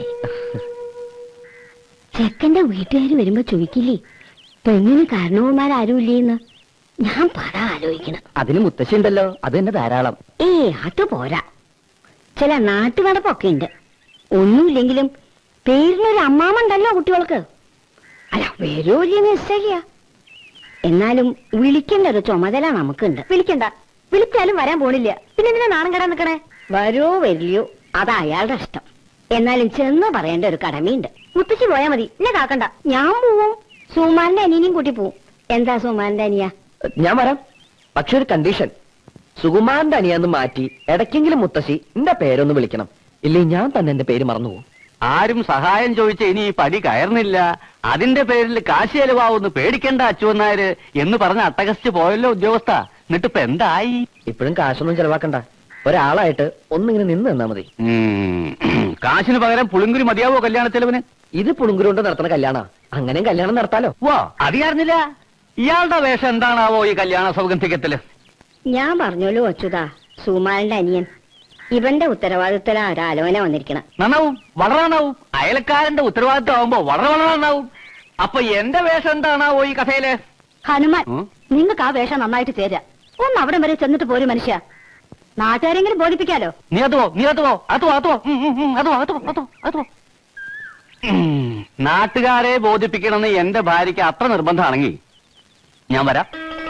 ചെക്കന്റെ വീട്ടുകാർ വരുമ്പോ ചോദിക്കില്ലേ പെണ്ണിന് കാരണവന്മാരാരും ഇല്ലേന്ന് ഞാൻ പറ ആലോചിക്കണം അതിന് മുത്തശ്ശി ഉണ്ടല്ലോ അത് തന്നെ ധാരാളം ഏ അത് പോരാ ചില നാട്ടുനടപ്പൊക്കെ ഉണ്ട് ഒന്നുമില്ലെങ്കിലും പേരിനൊരു അമ്മാമുണ്ടല്ലോ കുട്ടികൾക്ക് അല്ല വരൂല്ലേ നിശ്ചയ എന്നാലും വിളിക്കേണ്ട ഒരു ചുമതല നമുക്കുണ്ട് വിളിക്കണ്ട വിളിച്ചാലും വരാൻ പോണില്ല പിന്നെ എന്തിനാ നാണം കെടാൻ നിക്കണേ വരോ വരില്ലയോ അത് അയാളുടെ ഇഷ്ടം എന്നാലും ചെന്ന് പറയേണ്ട ഒരു കടമയുണ്ട് മുത്തശ്ശി പോയാ മതി എന്നെ കാക്കണ്ട ഞാൻ പോവും സുമാറിന്റെ അനിയനെയും കൂട്ടി പോവും എന്താ സുമാറിന്റെ അനിയ ഞാൻ വരാം പക്ഷെ ഒരു കണ്ടീഷൻ സുകുമാരന്റെ അനിയാന്ന് മാറ്റി ഇടയ്ക്കെങ്കിലും മുത്തശ്ശി എന്റെ പേരൊന്ന് വിളിക്കണം ഇല്ലേ ഞാൻ തന്നെ എന്റെ പേര് മറന്നു പോകും ആരും സഹായം ചോദിച്ച ഇനി ഈ പടി കയറുന്നില്ല അതിന്റെ പേരിൽ കാശ് ചെലവാവുന്ന് പേടിക്കണ്ട അച്ചുവന്നാര് എന്ന് പറഞ്ഞ് അട്ടകസിച്ച് പോയല്ലോ ഉദ്യോഗസ്ഥ എന്നിട്ട് ഇപ്പൊ എന്തായി ഇപ്പോഴും കാശൊന്നും ചെലവാക്കണ്ട ഒരാളായിട്ട് ഒന്നിങ്ങനെ നിന്ന് തന്നാ മതി ഉം. കാശിന് പകരം പുളിങ്കുരി മതിയാവോ കല്യാണ ചെലവിന് ഇത് പുളുങ്കുരുകൊണ്ട് നടത്തുന്ന കല്യാണ അങ്ങനെയും കല്യാണം നടത്താലോ വാ അറിയാറുന്നില്ല ഇയാളുടെ വേഷം എന്താണാവോ ഈ കല്യാണ സൗഗന്ധികത്തില് ഞാൻ പറഞ്ഞോളൂ അച്യുതാ സുമാറിന്റെ അനിയൻ ഇവന്റെ ഉത്തരവാദിത്തല ഒരാലോചന വന്നിരിക്കണം നന്നാവും വളരെ നന്നാവും അയലക്കാരന്റെ ഉത്തരവാദിത്വം ആവുമ്പോ വളരെ വളരെ നന്നാവും അപ്പൊ എന്റെ വേഷം എന്താണാവോ ഈ കഥയില് ഹനുമാൻ ഉം? നിങ്ങൾക്ക് ആ വേഷം നന്നായിട്ട് ചേരാ ഒന്ന് അവിടം വരെ ചെന്നിട്ട് പോരും മനുഷ്യ നാട്ടുകാരെങ്കിലും ബോധിപ്പിക്കാലോ നീ അത് പോ നീ അത് പോ അത് പോ അത് പോ ഉം, ഉം, ഉം, അത് പോ അത് പോ അത് പോ അത് പോ ഉം, നാട്ടുകാരെ ബോധിപ്പിക്കണമെന്ന് എന്റെ ഭാര്യയ്ക്ക് അത്ര നിർബന്ധമാണെങ്കിൽ ഞാൻ വരാം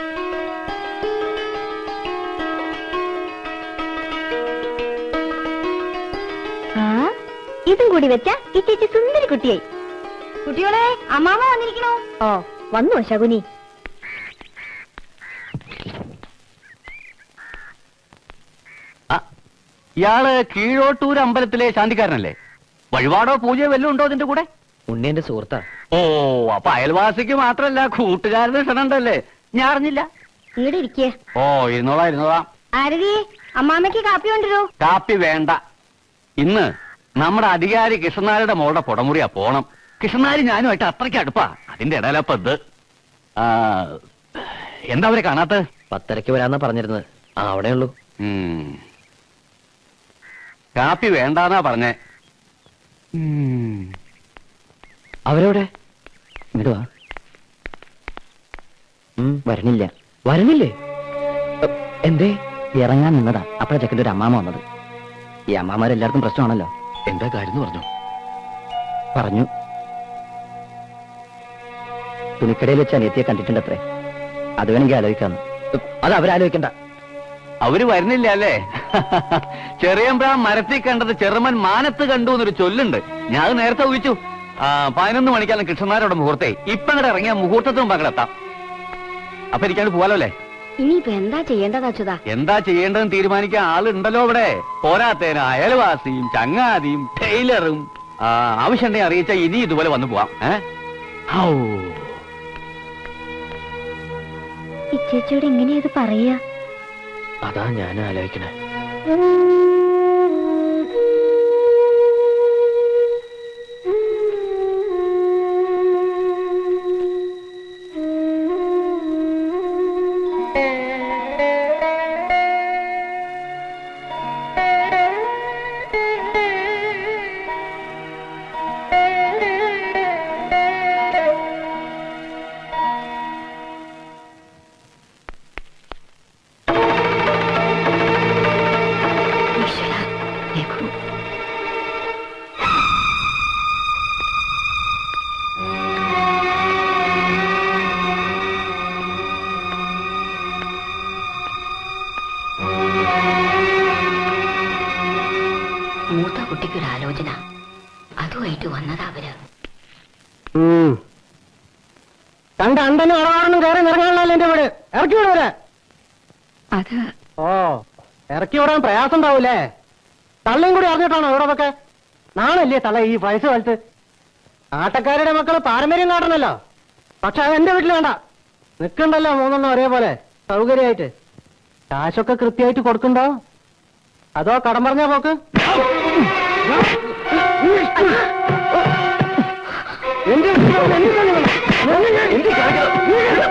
ആ ഇതും കൂടി വെച്ച ഈ ചേച്ചി സുന്ദരി കുട്ടിയായി കുട്ടികളെ അമ്മാമ വന്നിരിക്കണോ ഓ വന്നു ശകുനി ആ, ഇയാള് കീഴോട്ടൂർ അമ്പലത്തിലെ ശാന്തിക്കാരനല്ലേ വഴിപാടോ പൂജയോ വല്ലതും ഉണ്ടോ അതിന്റെ കൂടെ ഉണ്ണി എന്റെ സുഹൃത്താ ഓ അപ്പൊ അയൽവാസിക്ക് മാത്രല്ല കൂട്ടുകാരന് ക്ഷണുണ്ടല്ലേ ഞാൻ അറിഞ്ഞില്ല ഇങ്ങോട്ട് ഇരിക്കേ ഓ ഇരുന്നോളാം ഇരുന്നോളാം ആരതി അമ്മാമയ്ക്ക് കാപ്പി കൊണ്ടുവരൂ കാപ്പി വേണ്ട ഇന്ന് നമ്മുടെ അധികാരി കൃഷ്ണനാരുടെ മോളുടെ പുടമുറിയാ പോണം കൃഷ്ണനാരി ഞാനുമായിട്ട് അത്രയ്ക്ക് അടുപ്പാ അതിന്റെ ഇടയിലപ്പ ഇത് ആ, എന്താ അവരെ കാണാത്ത പത്തരക്ക് വരാന്നാ പറഞ്ഞിരുന്നത് ആ അവിടെ ഉള്ളൂ കാപ്പി വേണ്ടാന്നാ പറഞ്ഞേ ഉം. അവരെവിടെ ഇങ്ങോട്ട് വാ ഉം, വരണില്ല വരണില്ലേ എ, എന്തേ ഇറങ്ങാൻ നിന്നതാ അപ്പഴാ ചെക്കൻ്റെ ഒരു അമ്മാമ വന്നത് ഈ അമ്മാമാരെല്ലാവർക്കും പ്രശ്നമാണല്ലോ എന്താ കാര്യം പറഞ്ഞു പറഞ്ഞു തുണിക്കടയിൽ വെച്ച് അനിയത്തിയെ കണ്ടിട്ടുണ്ടത്രേ അത് വേണമെങ്കിൽ ആലോചിക്കാന്ന് അത് അവരാലോചിക്കണ്ട അവര് വരുന്നില്ല അല്ലേ ചെറിയമ്പ്രാൻ മരത്തിൽ കണ്ടത് ചെറുമൻ മാനത്ത് കണ്ടു എന്നൊരു ചൊല്ലുണ്ട് ഞാൻ അത് നേരത്തെ ഊഹിച്ചു ആ പതിനൊന്ന് മണിക്കാണ് കൃഷ്ണനാരോടെ മുഹൂർത്തേ ഇപ്പൊ അങ്ങോട്ട് ഇറങ്ങിയ മുഹൂർത്തത്തിന് പകലെത്താം അപ്പൊ ഇരിക്കാണ്ട് പോവാലോ അല്ലേ ഇനിയിപ്പോ എന്താ ചെയ്യേണ്ടത് അച്യുതാ എന്താ ചെയ്യേണ്ടതെന്ന് തീരുമാനിക്കാൻ ആളുണ്ടല്ലോ ഇവിടെ പോരാത്തേന് അയൽവാസിയും ചങ്ങാതിയും ടൈലറും ആ, ആവശ്യമുണ്ടെങ്കിൽ അറിയിച്ചാൽ ഇനി ഇതുപോലെ വന്നു പോവാം ഏ ഹൗ ഈ ചേച്ചിയോട് എങ്ങനെയാ ഇത് പറയാ അതാ ഞാൻ ആലോചിക്കണേ ഈശ്വരാ, രഘു. മൂത്ത കുട്ടിക്കൊരു ആലോചന അതുമായിട്ട് വന്നതാ അവര് ഉം. കണ്ട അണ്ടനും അടവാടനും കയറി നിറങ്ങാനല്ലോ എന്റെ വീട് ഇറക്കി വിടൂരെ അത് ഓ ഇറക്കി വിടാൻ പ്രയാസം ഉണ്ടാവൂലേ തള്ളയും കൂടി അറിഞ്ഞിട്ടാണോ ഇവിടെ ഒക്കെ നാണല്ലേ തള്ള ഈ വയസ്സ് കാലത്ത് ആട്ടക്കാരുടെ മക്കള് പാരമ്പര്യം കാട്ടണല്ലോ പക്ഷെ അത് എന്റെ വീട്ടിൽ വേണ്ട നിക്കണ്ടല്ലോ മൂന്നെണ്ണം ഒരേപോലെ സൗകര്യമായിട്ട് കാശൊക്കെ കൃത്യമായിട്ട് കൊടുക്കണ്ടോ അതോ കടം പറഞ്ഞാ പോക്ക് എന്റെ വീട്ടിൽ എന്നെ തള്ളി വേണം. എന്ത് കാണിക്കണം?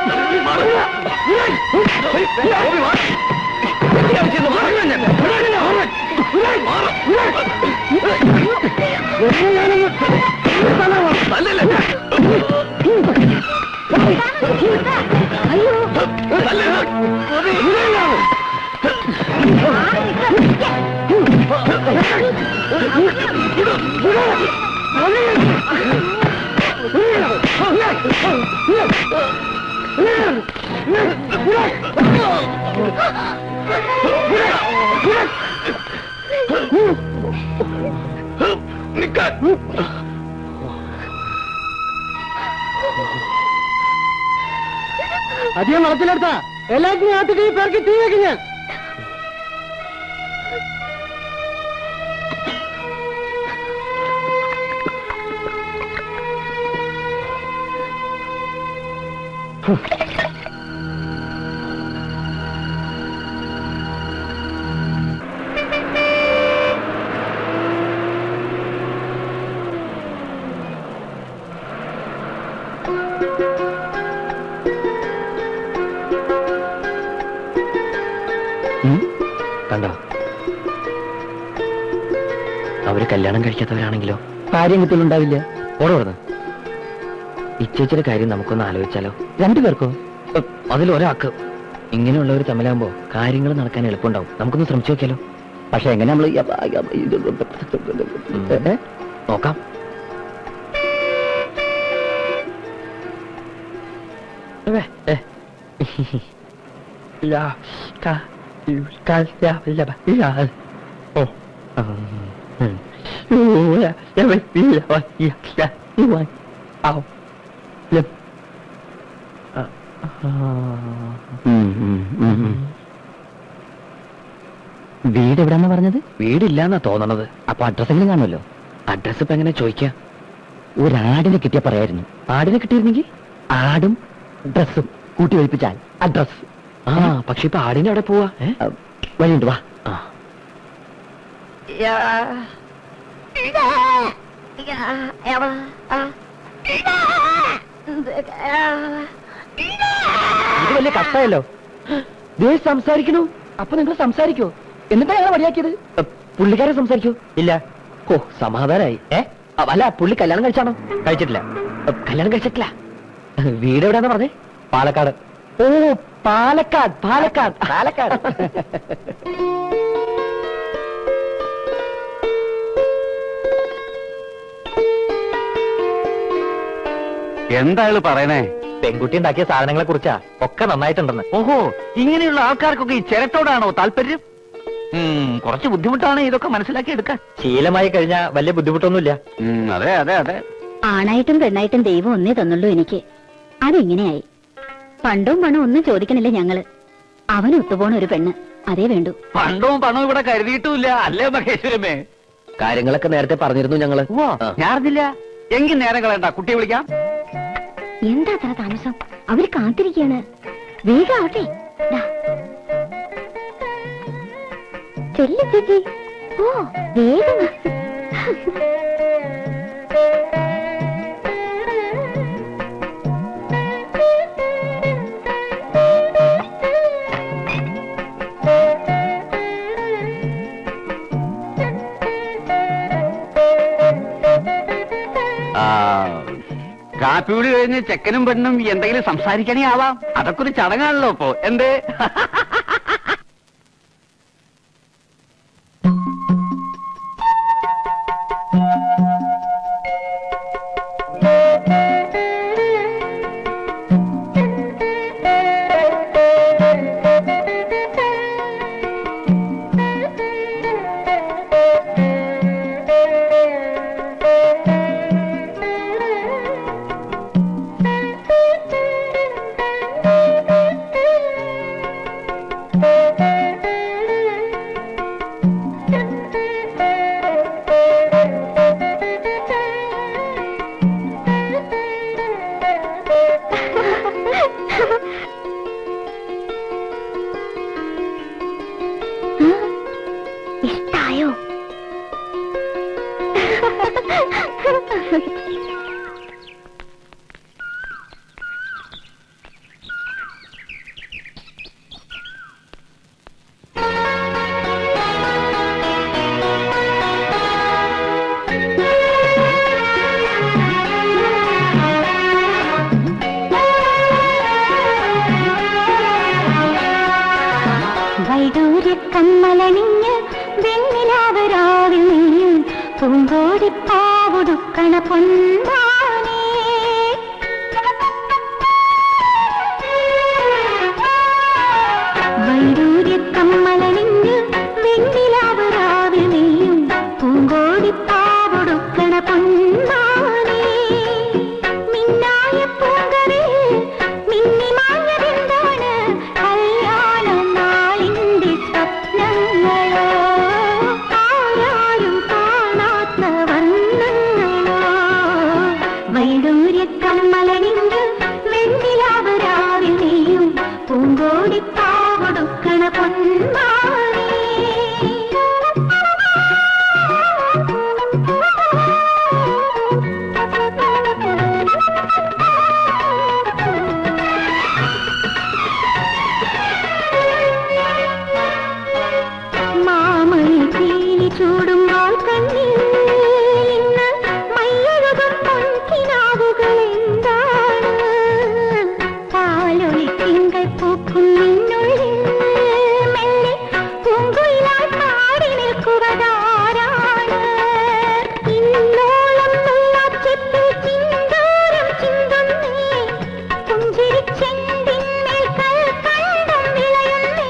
അധികം വളത്തിലെടുത്താ എല്ലാത്തിനും അകത്തിട്ട് ഈ പേർക്ക് തീ വെക്കും ഞാൻ കണ്ടോ അവര് കല്യാണം കഴിക്കാത്തവരാണെങ്കിലോ കാര്യം കിട്ടലുണ്ടാവില്ല ഓടെ പറഞ്ഞു ഇച്ചേച്ചിയുടെ കാര്യം നമുക്കൊന്ന് ആലോചിച്ചാലോ രണ്ടുപേർക്കോ ഉം, അതിലൊരാൾക്ക് ഇങ്ങനെയുള്ളവർ തമ്മിലാകുമ്പോ കാര്യങ്ങൾ നടക്കാൻ എളുപ്പമുണ്ടാവും നമുക്കൊന്ന് ശ്രമിച്ചു നോക്കിയാലോ പക്ഷെ എങ്ങനെ നമ്മള് ഉം. നോക്കാം ഏ, ഏ. ലാ, കാ, യു, കാ, ലാ, ലാ, ബ, ലാ. ഓ. ആ, ഉം. യു, ലാ, ലാ, ബ, ലാ, ബ, യാ, ലാ, യു, ആ, ഔ, ലം. ആ, ആ. വീട് എവിടാന്ന് പറഞ്ഞത് വീടില്ലാന്നാ തോന്നണത് അപ്പൊ അഡ്രസ് എങ്കിലും കാണുമല്ലോ അഡ്രസ് ഇപ്പൊ എങ്ങനെ ചോദിക്കാം ഒരാടിനെ കിട്ടിയ പറയായിരുന്നു ആടിനെ കിട്ടിയിരുന്നെങ്കിൽ ആടും ഡ്രസ്സും കൂട്ടി ഒഴിപ്പിച്ചാൽ അഡ്രസ് ആ പക്ഷെ ഇപ്പൊ ആടിനെ അവിടെ പോവാ ഏ? വഴിയുണ്ട് വാ ആ ഇത് വലിയ കഷ്ടമല്ലോ ദേ സംസാരിക്കണു അപ്പൊ നിങ്ങൾ സംസാരിക്കോ എന്നിട്ടാ ഞങ്ങൾ വഴിയാക്കിയത് പുള്ളിക്കാരെ സംസാരിക്കൂ ഇല്ല ഓ സമാധാനായി ഏ അ, അല്ല പുള്ളി കല്യാണം കഴിച്ചാണോ കഴിച്ചിട്ടില്ല അ, കല്യാണം കഴിച്ചിട്ടില്ല വീട് എവിടെയാന്ന് പറഞ്ഞേ പാലക്കാട് ഓ പാലക്കാട് പാലക്കാട് പാലക്കാട് എന്തായാലും പറയണേ പെൺകുട്ടി ഉണ്ടാക്കിയ സാധനങ്ങളെ കുറിച്ചാ ഒക്കെ നന്നായിട്ടുണ്ടെന്ന് ഓഹോ ഇങ്ങനെയുള്ള ആൾക്കാർക്കൊക്കെ ഈ ചിരട്ടോടാണോ താല്പര്യം ഉം, കുറച്ച് ബുദ്ധിമുട്ടാണ് ഇതൊക്കെ മനസ്സിലാക്കി എടുക്കാൻ ശീലമായി കഴിഞ്ഞാൽ വലിയ ബുദ്ധിമുട്ടൊന്നുമില്ല ഉം, അതെ അതെ അതെ ആണായിട്ടും പെണ്ണായിട്ടും ദൈവം ഒന്നേ തന്നുള്ളൂ എനിക്ക് അതിങ്ങനെയായി പണ്ടും പണവും ഒന്നും ചോദിക്കണില്ല ഞങ്ങള് അവന് ഒത്തുപോണ ഒരു പെണ്ണ് അതേ വേണ്ടു പണ്ടവും പണവും ഇവിടെ കരുതിയിട്ടുമില്ല അല്ലേ മഹേശ്വരമേ കാര്യങ്ങളൊക്കെ നേരത്തെ പറഞ്ഞിരുന്നു ഞങ്ങള് ആ. ഞാൻ അറിഞ്ഞില്ല എങ്കിൽ നേരം കളയണ്ട കുട്ടിയെ വിളിക്കാം എന്താ അത്ര താമസം അവര് കാത്തിരിക്കാണ് വേഗാവട്ടെ ദാ. ചെല്ല് ചേച്ചി ഓ വേഗം ആ, കാപ്പിയൂടി കഴിഞ്ഞ് ചെക്കനും പെണ്ണും എന്തെങ്കിലും സംസാരിക്കണേ ആവാം അതൊക്കെ ഒരു ചടങ്ങാണല്ലോ ഇപ്പോ എന്തേ ഇഷ്ടായോ വൈഡൂര്യ കമ്മലണിഞ്ഞ് വെണ്ണിലാവരാവിൽ നീയും പൂങ്കോടിപ്പാവുടുക്കണ പൊന്മാനേ വൈഡൂര്യ കമ്മലണിഞ്ഞ് വെണ്ണിലാവരാവിൽ നീയും പൂങ്കോടിപ്പാവുടുക്കണ പൊന്മാനേ മിന്നായ പൂങ്കവേ മിന്നിമാഞ്ഞതെന്താണ് കല്യാണ നാളിന്റെ സ്വപ്നങ്ങളോ ആരാരും കാണാത്ത വർണ്ണങ്ങളോ വൈഡൂര്യ കമ്മലണിഞ്ഞ് വെണ്ണിലാവരാവിൽ നീയും പൂങ്കോടിപ്പാവൊടുക്കണ പൊന്മാനേ മാമയിൽ തീലി ചൂടുമ്പോൾ കണ്ണിൽ ഇന്ന് മയ്യഴകും പൊൻകിനാവുകൾ എന്താണ് പാലൊളി തിങ്കൾ പൂക്കും നിന്നുള്ളിൽ മെല്ലെ പൂങ്കുയിലാൽ പാടി നിൽക്കുവതാരാണ് ഇന്നോളം നുള്ളാച്ചെപ്പിൽ ചിന്തോരം ചിന്തുന്നേ പുഞ്ചിരിച്ചെണ്ടിന്മേൽ കൽക്കണ്ടം വിളയുന്നേ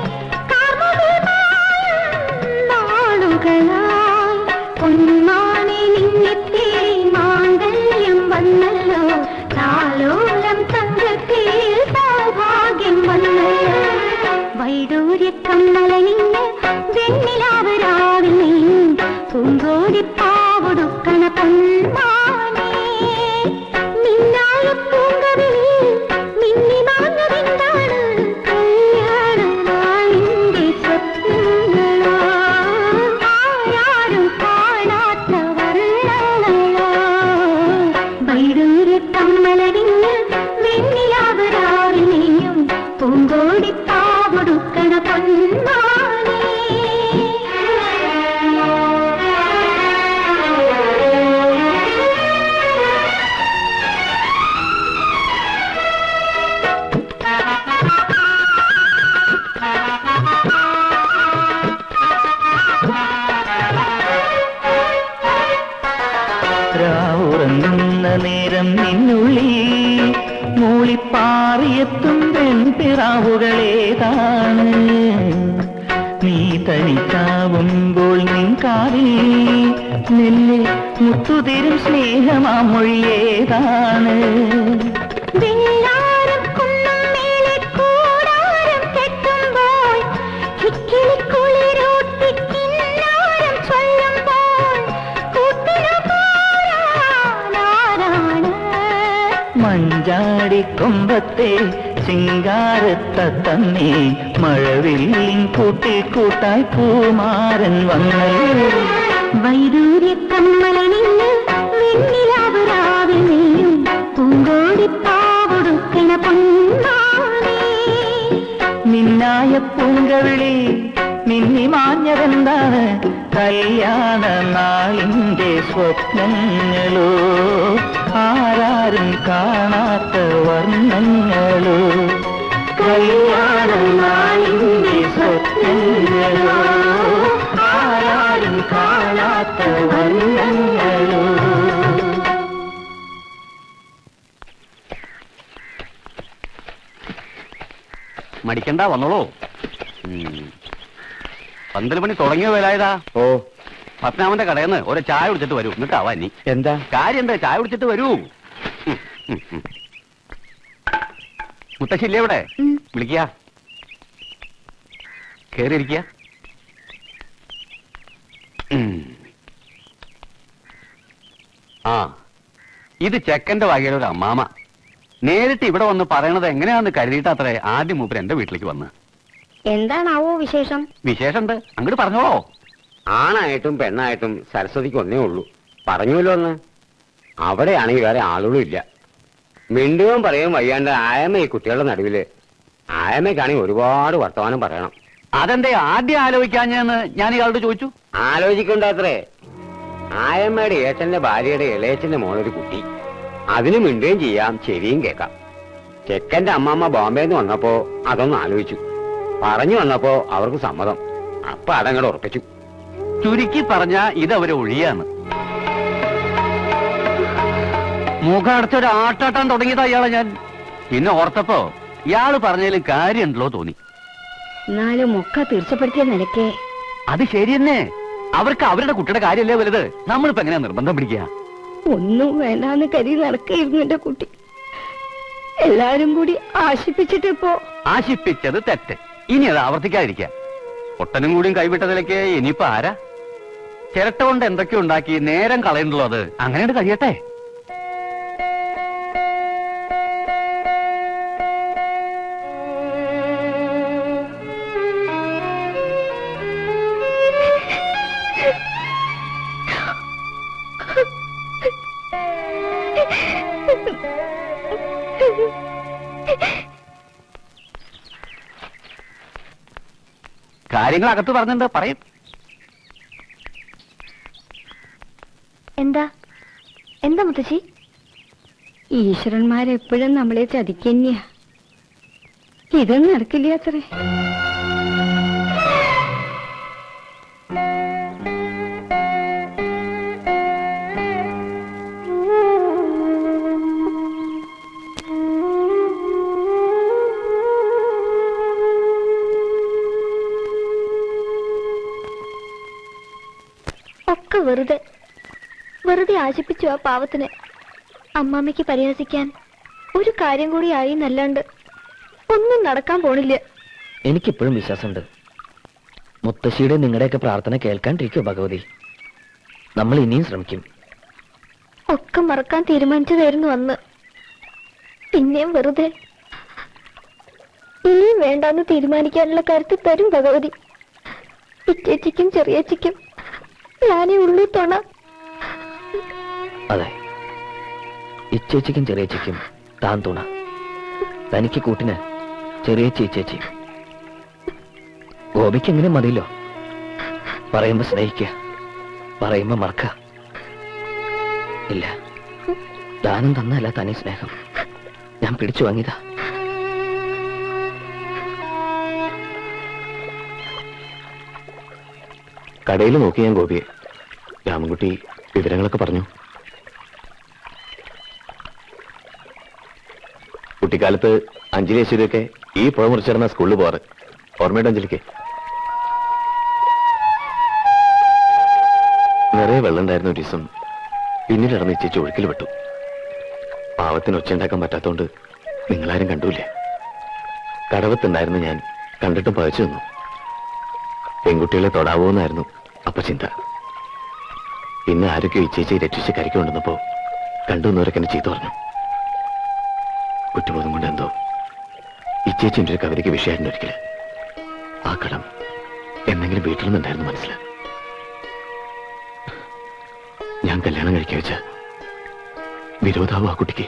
നാളുകളായി പൊന്മാനെ നിന്നെ തേടി മാംഗല്യം വന്നല്ലോ താലോലം തങ്കത്തിൽ സൗഭാഗ്യം വന്നല്ലോ വൈഡൂര്യ കമ്മലണിഞ്ഞ് വെണ്ണിലാവരാവിൽ നീ പൂങ്കോടി പാവൊടുക്കണ പൊന്മാനേ മിന്നായ പൂങ്കവിളിൽ മിന്നി മാഞ്ഞതെന്താണ് കല്യാണ നാളിന്റെ സ്വപ്നങ്ങളോ ആരാരും കാണാത്ത വർണ്ണങ്ങളോ വൈഡൂര്യ കമ്മലണിഞ്ഞ് വെണ്ണിലാവരാവിൽ നീയും പൂങ്കോടി പാവൊടുക്കണ പൊന്മാനേ രാവുറങ്ങുന്ന നേരം നിന്നുള്ളി മൂളിപ്പാറിയെത്തും പെൺപിറാവുകളേതാണ് നീ തനിച്ചാവുമ്പോൾ നിൻ കാതിൽ നെല്ല് മുത്തുതിരും സ്നേഹമാം മൊഴിയേതാണ് വെള്ളാരം കുന്നും മേലെ കൂടാരം കെട്ടുമ്പോൾ കിക്കിളിക്കുളിരൂട്ടി കിന്നാരം ചൊല്ലുമ്പോൾ കൂട്ടിനു പോരാനാരാണ് മഞ്ചാടി കൊമ്പത്തെ ചിങ്കാരത്തത്തമ്മേ മഴവില്ലിൻ കൂട്ടി കൂട്ടായി പൂമാരൻ വന്നല്ലോ വൈദൂര്യക്കമ്മലണിഞ്ഞ് വെണ്ണിലാവരാവിൽ നീയും പൂങ്കോടിപ്പാവൊടുക്കണ പൊന്നാനേ നിന്നായ പൂങ്കവിളി മിന്നി മാഞ്ഞതെന്താണ് കല്യാണ നാളിന്റെ സ്വപ്നങ്ങളോ ആരാരും കാണാത്ത വർണ്ണങ്ങളോ കല്യാണ നാളിന്റെ സ്വപ്നങ്ങളോ ആരാരും കാണാത്ത വർണ്ണങ്ങളോ മടിക്കണ്ട വന്നോളൂ ഉം. പന്തൽ പണി തുടങ്ങിയ വേലായതാ ഓ പത്നാമന്റെ കടയിൽ നിന്ന് ഒരു ചായ കുടിച്ചിട്ട് വരൂ എന്നിട്ടാവാ നീ എന്താ കാര്യം എന്താ ചായ കുടിച്ചിട്ട് വരൂ ഉം, ഉം, ഉം. മുത്തശ്ശില്ലേ ഇവിടെ ഉം. വിളിക്കുക കേറിയിരിക്കുക ഉം. ആ ഇത് ചെക്കന്റെ വകയുടെ ഒരു അമ്മാമ നേരിട്ട് ഇവിടെ വന്ന് പറയണത് എങ്ങനെയാന്ന് കരുതിയിട്ടത്രേ ആദ്യം മൂപ്പർ എന്റെ വീട്ടിലേക്ക് വന്ന് എന്താണാവോ വിശേഷം വിശേഷം ഉണ്ട് അങ്ങോട്ട് പറഞ്ഞോളോ ആണായിട്ടും പെണ്ണായിട്ടും സരസ്വതിക്ക് ഒന്നേ ഉള്ളൂ പറഞ്ഞുവല്ലോ ഒന്ന് അവിടെയാണെങ്കിൽ വേറെ ആളുകളും ഇല്ല മിണ്ടുകയും പറയുകയും വയ്യാണ്ട് ആയമ്മ ഈ കുട്ടികളുടെ നടുവില് ആയമ്മയ്ക്കാണെങ്കിൽ ഒരുപാട് വർത്തമാനം പറയണം അതെന്തേ ആദ്യം ആലോചിക്കാഞ്ഞെന്ന് ഞാൻ ഇയാളോട് ചോദിച്ചു ആലോചിക്കണ്ടത്രേ ആയമ്മയുടെ ഏട്ടന്റെ ഭാര്യയുടെ ഇളയച്ചന്റെ മോളൊരു കുട്ടി അതിന് മിണ്ടുകയും ചെയ്യാം ചെവിയും കേൾക്കാം ചെക്കന്റെ അമ്മമ്മ ബോംബെന്ന് വന്നപ്പോ അതൊന്ന് ആലോചിച്ചു പറഞ്ഞു വന്നപ്പോ അവർക്ക് സമ്മതം അപ്പൊ അതങ്ങോട്ട് ഉറപ്പിച്ചു ചുരുക്കി പറഞ്ഞ ഇത് അവരെ ഒഴിയാന്ന് മുഖം അടച്ചൊരു ആട്ടാട്ടാൻ തുടങ്ങിയതാ ഇയാളെ ഞാൻ പിന്നെ ഓർത്തപ്പോ ഇയാള് പറഞ്ഞതിലും കാര്യമുണ്ടല്ലോ തോന്നി എന്നാലും ഒക്കെ തീർച്ചപ്പെടുത്തിയ നിലയ്ക്ക് അത് ശരി തന്നെ അവർക്ക് അവരുടെ കുട്ടിയുടെ കാര്യമല്ലേ വലുത് നമ്മളിപ്പോ എങ്ങനെയാ നിർബന്ധം പിടിക്കുക ഒന്നും വേണ്ടാന്ന് കരുതി നടക്കായിരുന്നു എന്റെ കുട്ടി എല്ലാരും കൂടി ആശിപ്പിച്ചിട്ടിപ്പോ ആശിപ്പിച്ചത് തെറ്റ് ഇനി അത് ആവർത്തിക്കാതിരിക്കാം ഒട്ടനും കൂടിയും കൈവിട്ടതിലേക്ക് ഇനിയിപ്പോ ആരാ ചിരട്ട കൊണ്ട് എന്തൊക്കെ ഉണ്ടാക്കി നേരം കളയണ്ടല്ലോ അത് അങ്ങനെയാണ് കഴിയട്ടെ കാര്യങ്ങൾ അകത്ത് പറഞ്ഞെന്താ പറയും എന്താ എന്താ മുത്തശ്ശി ഈശ്വരന്മാരെപ്പോഴും നമ്മളെ ചതിക്കന്നെയാ ഇതൊന്നും നടക്കില്ല അത്രേ ഒക്കെ വെറുതെ വെറുതെ ആശിപ്പിച്ചു ആ പാവത്തിന് അമ്മാമ്മയ്ക്ക് പരിഹസിക്കാൻ ഒരു കാര്യം കൂടി ആയി എന്നല്ലാണ്ട് ഒന്നും നടക്കാൻ പോണില്ല എനിക്കിപ്പോഴും വിശ്വാസമുണ്ട് മുത്തശ്ശിയുടെ നിങ്ങളുടെയൊക്കെ പ്രാർത്ഥന കേൾക്കാണ്ടിരിക്കോ ഭഗവതി നമ്മൾ ഇനിയും ശ്രമിക്കും ഒക്കെ മറക്കാൻ തീരുമാനിച്ചതായിരുന്നു അന്ന് പിന്നെയും വെറുതെ ഇനിയും വേണ്ടാന്ന് തീരുമാനിക്കാനുള്ള കരുത്ത് തരും ഭഗവതി ഇച്ചേച്ചിക്കും ചെറിയച്ചിക്കും ഞാനേ ഉള്ളൂ തുണ അതെ ഇച്ചേച്ചിക്കും ചെറിയച്ചയ്ക്കും താൻ തുണ തനിക്ക് കൂട്ടിന് ചെറിയ ചേച്ചേച്ചി ഗോപിക്ക് എങ്ങനെ മതിയല്ലോ പറയുമ്പോ സ്നേഹിക്കുക പറയുമ്പോ മറക്ക ഇല്ല ദാനം തന്നല്ല തനി സ്നേഹം ഞാൻ പിടിച്ചു വാങ്ങിയതാ കടയിൽ നോക്കി ഞാൻ ഗോപിയെ രാമൻകുട്ടി വിവരങ്ങളൊക്കെ പറഞ്ഞു കുട്ടിക്കാലത്ത് അഞ്ജലി യശോദയൊക്കെ ഈ പുഴ മുറിച്ചിറന്ന സ്കൂളിൽ പോവാറ് ഓർമ്മയുണ്ട് അഞ്ജലിക്ക് നിറയെ വെള്ളം ഉണ്ടായിരുന്ന ഒരു ദിവസം പിന്നീട് ഇറന്ന് ചേച്ചി ഒഴുക്കിൽ വിട്ടു പാവത്തിന് ഒച്ചയുണ്ടാക്കാൻ പറ്റാത്തോണ്ട് നിങ്ങളാരും കണ്ടൂലേ കടവത്തുണ്ടായിരുന്ന ഞാൻ കണ്ടിട്ടും പകച്ചു നിന്നു പെൺകുട്ടികളെ തൊടാവോന്നായിരുന്നു അപ്പൊ ചിന്ത പിന്നെ ആരൊക്കെ ഇച്ചേച്ചി രക്ഷിച്ച് കരയ്ക്ക് കൊണ്ടുവന്നപ്പോ കണ്ടുവന്നവരൊക്കെ എന്നെ ചെയ്തു പറഞ്ഞു കുറ്റബോധം കൊണ്ട് എന്തോ ഇച്ചേച്ചിന്റെ ഒരു കവിതയ്ക്ക് വിഷയായിരുന്നു ഒരിക്കല് ആ കടം എന്തെങ്കിലും വീട്ടിൽ നിന്നുണ്ടായിരുന്നു മനസ്സിൽ ഞാൻ കല്യാണം കഴിക്കാൻ വെച്ച വിരോധാവും ആ കുട്ടിക്ക്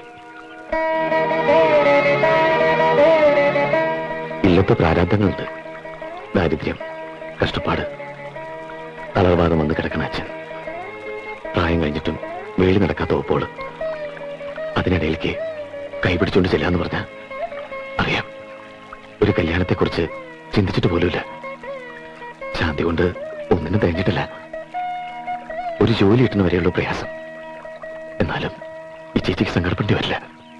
ഇല്ലത്തെ പ്രാരാബ്ദങ്ങളുണ്ട് ദാരിദ്ര്യം കഷ്ടപ്പാട് തളർവാദം വന്ന് കിടക്കണ അച്ഛൻ പ്രായം കഴിഞ്ഞിട്ടും വേളി നടക്കാത്ത ഒപ്പോള് അതിനിടയിലേക്ക് കൈപിടിച്ചുകൊണ്ട് ചെല്ലാന്ന് പറഞ്ഞ അറിയാം ഒരു കല്യാണത്തെക്കുറിച്ച് ചിന്തിച്ചിട്ട് പോലുമില്ല ശാന്തി കൊണ്ട് ഒന്നിനും കഴിഞ്ഞിട്ടില്ല ഒരു ജോലി കിട്ടുന്ന വരെയുള്ള പ്രയാസം എന്നാലും ഈ ചേച്ചിക്ക് സങ്കടപ്പെടേണ്ടി വരില്ല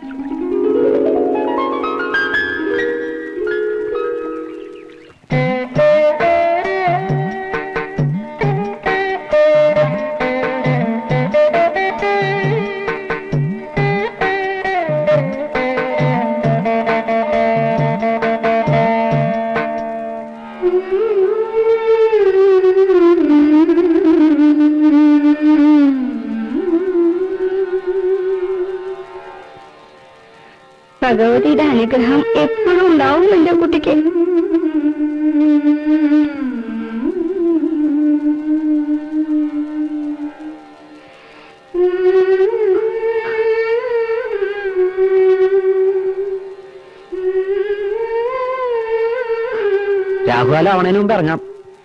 ഭഗവതിയുടെ അനുഗ്രഹം എപ്പോഴും ഉണ്ടാവും എന്റെ കുട്ടിക്ക് രാഹുകാലം ആവണേന് മുമ്പ് ഇറങ്ങാം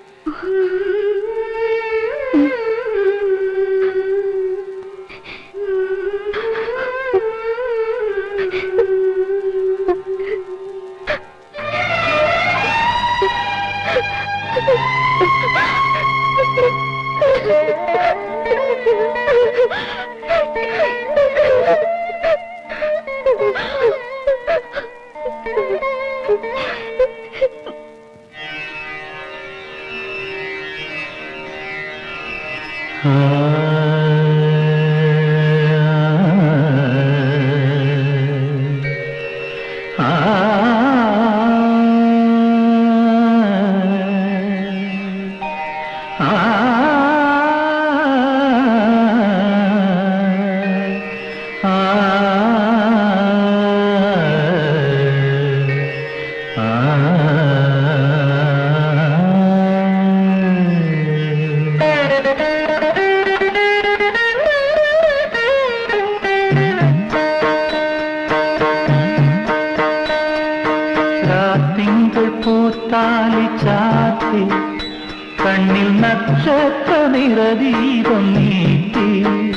തിങ്കൾ പൂത്താലി ചാത്തി കണ്ണിൽ നക്ഷത്ര നിറദീപം നീട്ടി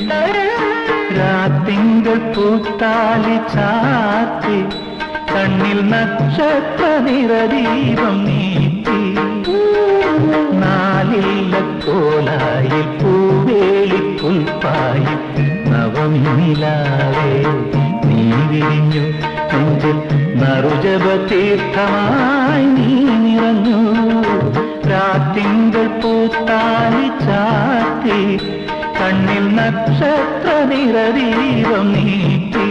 രാത്തിങ്കൾ പൂത്താലി ചാത്തി കണ്ണിൽ നക്ഷത്ര നിറദീപം നീട്ടി നാലില്ല കോലായിൽ പൂവേളി പുൽപ്പായി നവമിലാവേ നീ വിരിഞ്ഞു നെഞ്ചിൽ നറുജപ തീർത്ഥമായി നീ നിറഞ്ഞു രാത്തിങ്കൾ പൂത്താലി ചാത്തി കണ്ണിൽ നക്ഷത്ര നിറദീപം നീട്ടി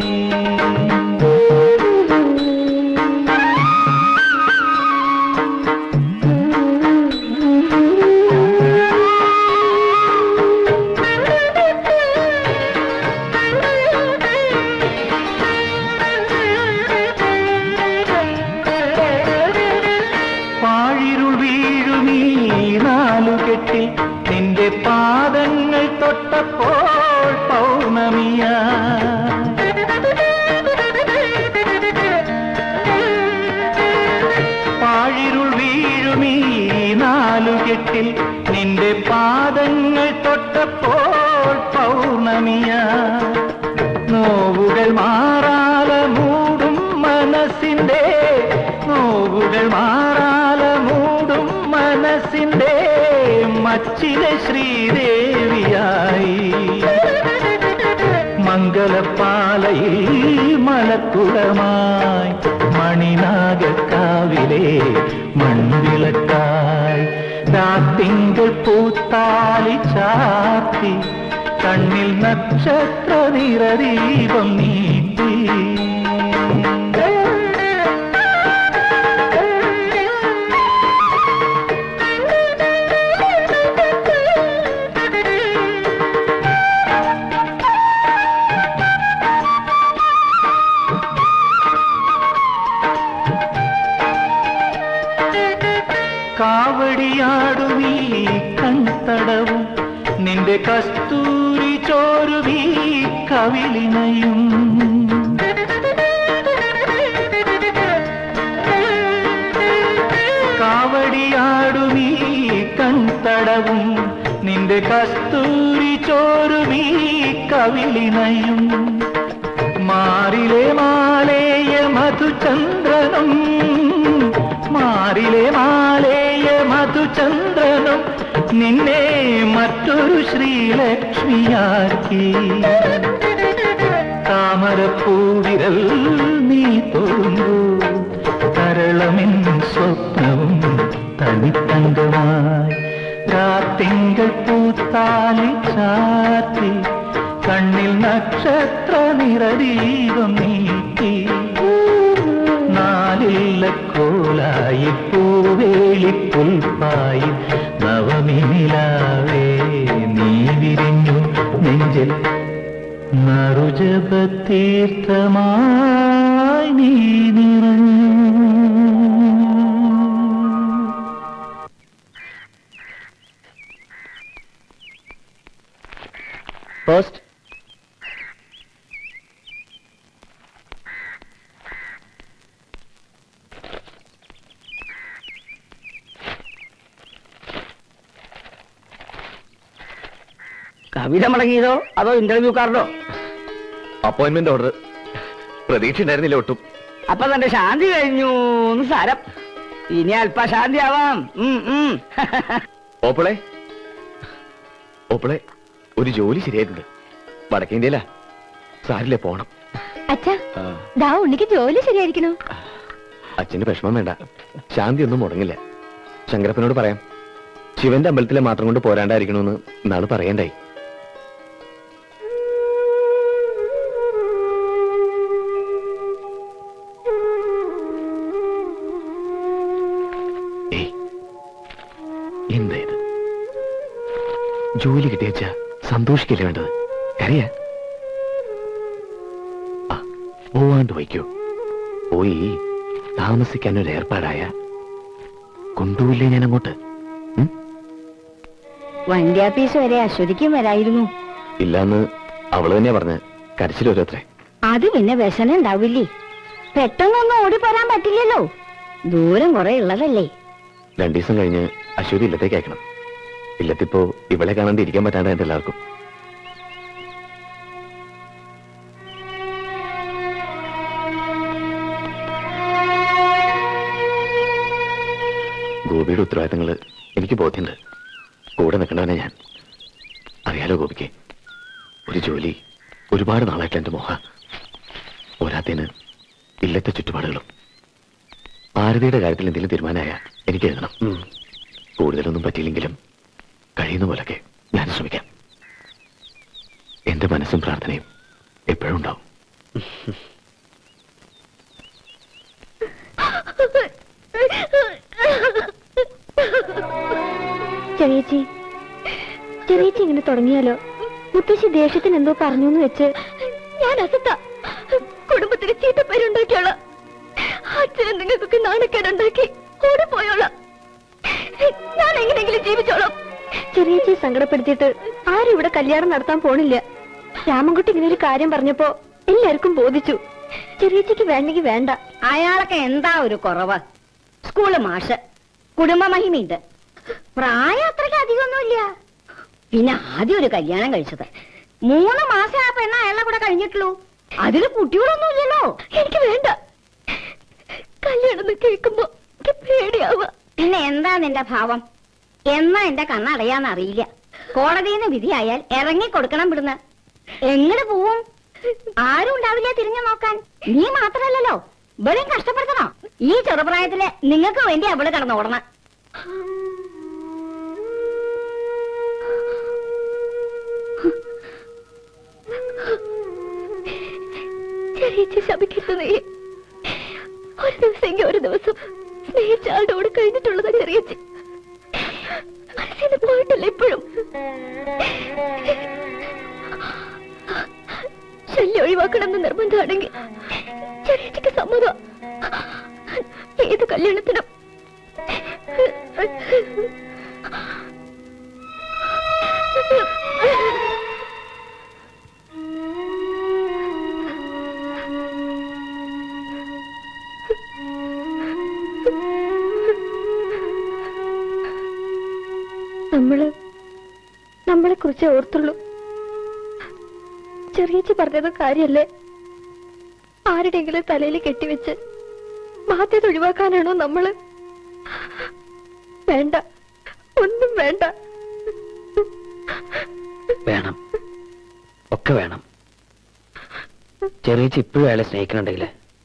പാഴിരുൾ വീഴുമീ നാലുകെട്ടിൽ നിന്റെ പാദങ്ങൾ തൊട്ടപ്പോൾ പൗർണമിയ പാഴിരുൾ വീഴുമീ നാലുകെട്ടിൽ നിന്റെ പാദങ്ങൾ തൊട്ടപ്പോൾ പൗർണമിയ നോവുകൾ മാറാല മൂടും മനസ്സിന്റെ നോവുകൾ മാറാല മൂടും മനസ്സിന്റെ മച്ചിലെ ശ്രീദേവിയായി മംഗലപ്പാലയിൽ മലക്കുളമായി മണിനാഗക്കാവിലെ മൺവിളക്കായി രാത്തിങ്കൾ പൂത്താലി ചാത്തി കണ്ണിൽ നക്ഷത്ര നിറദീപം നീട്ടി കാവടിയാടുമീ കൺതടവും നിന്റെ കസ്തൂരി ചോരുമീ കവിളിനയും കാവടിയാടുമീ കൺതടവും നിന്റെ കസ്തൂരി ചോരുമീ കവിളിനയും മാറിലെ മാലേയ മധുചന്ദ്രനും മാറിലെ മാലേയ മധുചന്ദ്രനും നിന്നെ മറ്റൊരു ശ്രീലക്ഷ്മിയാക്കി താമരപ്പൂവിരൽ നീ തൊഴുമ്പൂ കരളമിൻ സ്വപ്നവും തനിത്തങ്കമായി രാത്തിങ്കൾ പൂത്താലി ചാത്തി കണ്ണിൽ നക്ഷത്ര നിറദീപം നീട്ടി നാലില്ല കോലായി പൂവേളി പുൽപ്പായി നവമിനിലാവേ നീ വിരിഞ്ഞു നെഞ്ചിൽ നറുജപതീർത്ഥമായി നീ നിറഞ്ഞു ഫസ്റ്റ് കവിത മുടങ്ങിയതോ അതോ ഇന്റർവ്യൂ കാർഡോ അപ്പോയിന്റ്മെന്റ് ഓർഡർ പ്രതീക്ഷ ഉണ്ടായിരുന്നില്ല ഒട്ടും അപ്പൊ തന്റെ ശാന്തി കഴിഞ്ഞു എന്ന് സാരം ഇനി അല്പ ശാന്തി ആവാം ഉം, ഉം. ഓപ്പിളെ ഓപ്പിളെ ഒരു ജോലി ശരിയായിട്ടുണ്ട് വടക്കേ ഇന്ത്യയിലാ സാരില്ലേ പോണം അച്ഛാ ആ, ദാ ഉണ്ണിക്ക് ജോലി ശരിയായിരിക്കണു അച്ഛന് വിഷമം വേണ്ട ശാന്തി ഒന്നും മുടങ്ങില്ല ശങ്കരപ്പനോട് പറയാം ശിവന്റെ അമ്പലത്തിലെ മാത്രം കൊണ്ട് പോരാണ്ടായിരിക്കണമെന്ന് നാള് പറയണ്ടായി ഏയ്, എന്താ ഇത് ജോലി കിട്ടിയച്ച സന്തോഷിക്കല്ലേ വേണ്ടത് കരയാ ആ, പോവാണ്ട് വയ്ക്കോ പോയി താമസിക്കാൻ ഒരു ഏർപ്പാടായ കൊണ്ടുപോയില്ലേ ഞാൻ അങ്ങോട്ട് വണ്ടി ആപ്പീസ് വരെ അശ്വതിക്കും വരായിരുന്നു ഇല്ലാന്ന് അവള് തന്നെയാ പറഞ്ഞ് കരച്ചിൽ ഓരോത്രേ അത് പിന്നെ വ്യസനം ഉണ്ടാവില്ലേ പെട്ടെന്നൊന്നും ഓടി പോരാൻ പറ്റില്ലല്ലോ ദൂരം കുറെ ഉള്ളതല്ലേ രണ്ടു ദിവസം കഴിഞ്ഞ് അശ്വതി ഇല്ലത്തേക്ക് അയക്കണം ഇല്ലത്തിപ്പോ ഇവളെ കാണാണ്ട് ഇരിക്കാൻ പറ്റാണ്ടായിട്ട് എല്ലാവർക്കും ഗോപിയുടെ ഉത്തരവാദിത്തങ്ങള് എനിക്ക് ബോധ്യമുണ്ട് കൂടെ നിൽക്കണ്ടവനെ ഞാൻ അറിയാലോ ഗോപിക്ക് ഒരു ജോലി ഒരുപാട് നാളായിട്ട് എന്റെ മോഹ പോരാത്തതിന് ഇല്ലത്തെ ചുറ്റുപാടുകളും ഭാരതിയുടെ കാര്യത്തിൽ എന്തെങ്കിലും തീരുമാനമായ എനിക്ക് എഴുതണം കൂടുതലൊന്നും പറ്റിയില്ലെങ്കിലും കഴിയുന്ന പോലൊക്കെ ഞാൻ ശ്രമിക്കാം എന്റെ മനസ്സും പ്രാർത്ഥനയും എപ്പോഴും ഉണ്ടാവും ചെറിയച്ചി ചെറിയച്ചി ഇങ്ങനെ തുടങ്ങിയാലോ മുത്തശ്ശി ദേഷ്യത്തിന് എന്തോ പറഞ്ഞു എന്ന് വെച്ച് ഞാൻ അസത്ത കുടുംബത്തിന് ചീത്തപ്പേരുണ്ടാക്കിയോളാം അച്ഛനെ നിങ്ങൾക്കൊക്കെ നാണക്കേടുണ്ടാക്കി ഓടിപ്പോയോളാം ഞാൻ എങ്ങനെയെങ്കിലും ജീവിച്ചോളാം ചെറിയച്ചി സങ്കടപ്പെടുത്തിയിട്ട് ആരും ഇവിടെ കല്യാണം നടത്താൻ പോണില്ല രാമൻകുട്ടി ഇങ്ങനെ ഒരു കാര്യം പറഞ്ഞപ്പോ എല്ലാവർക്കും ബോധിച്ചു ചെറിയച്ചിക്ക് വേണ്ടെങ്കിൽ വേണ്ട അയാളൊക്കെ എന്താ ഒരു കുറവ് സ്കൂള് മാഷ് കുടുംബ മഹിമയുണ്ട് പ്രായം അത്രയ്ക്ക് അധികമൊന്നുമില്ല പിന്നെ ആദ്യം ഒരു കല്യാണം കഴിച്ചത് മൂന്ന് മാസം ആ പെണ്ണ അയാളെ കൂടെ കഴിഞ്ഞിട്ടുള്ളൂ അതിൽ കുട്ടികളൊന്നുമില്ലല്ലോ എനിക്ക് വേണ്ട കല്യാണം എന്ന് കേൾക്കുമ്പോ എനിക്ക് പേടിയാവുക പിന്നെ എന്താ നിന്റെ ഭാവം എന്നാ എന്റെ കണ്ണടയാന്ന് അറിയില്ല കോടതിയിൽ നിന്ന് വിധിയായാൽ ഇറങ്ങി കൊടുക്കണം വിടുന്ന എങ്ങനെ പോവും ആരും ഉണ്ടാവില്ല തിരിഞ്ഞു നോക്കാൻ നീ മാത്രല്ലല്ലോ ഇവളെയും കഷ്ടപ്പെടുത്തണോ ഈ ചെറുപ്രായത്തില് നിങ്ങൾക്ക് വേണ്ടി അവള് കിടന്നോടണം ചെറിയച്ചി ശപിക്കരുത് നീ ഒരു ദിവസമെങ്കിൽ ഒരു ദിവസം സ്നേഹിച്ച ആളുടെ കൂടെ കഴിഞ്ഞിട്ടുള്ളതാ ചെറിയച്ചി മനസ്സിന് പോയിട്ടില്ല ഇപ്പോഴും ശല്യം ഒഴിവാക്കണമെന്ന് നിർബന്ധമാണെങ്കിൽ ചെറിയച്ചിക്ക് സമ്മതം ഏത് കല്യാണത്തിനും നമ്മള് നമ്മളെ കുറിച്ച് ഓർത്തുള്ളൂ ചെറിയച്ചി പറഞ്ഞത് കാര്യല്ലേ ആരുടെയെങ്കിലും തലയിൽ കെട്ടിവെച്ച് ബാധ്യത ഒഴിവാക്കാനാണോ നമ്മള് വേണ്ട ഒന്നും വേണ്ട വേണം ഒക്കെ വേണം ചെറിയച്ച് ഇപ്പോഴും അയാളെ സ്നേഹിക്കണുണ്ടെങ്കിൽ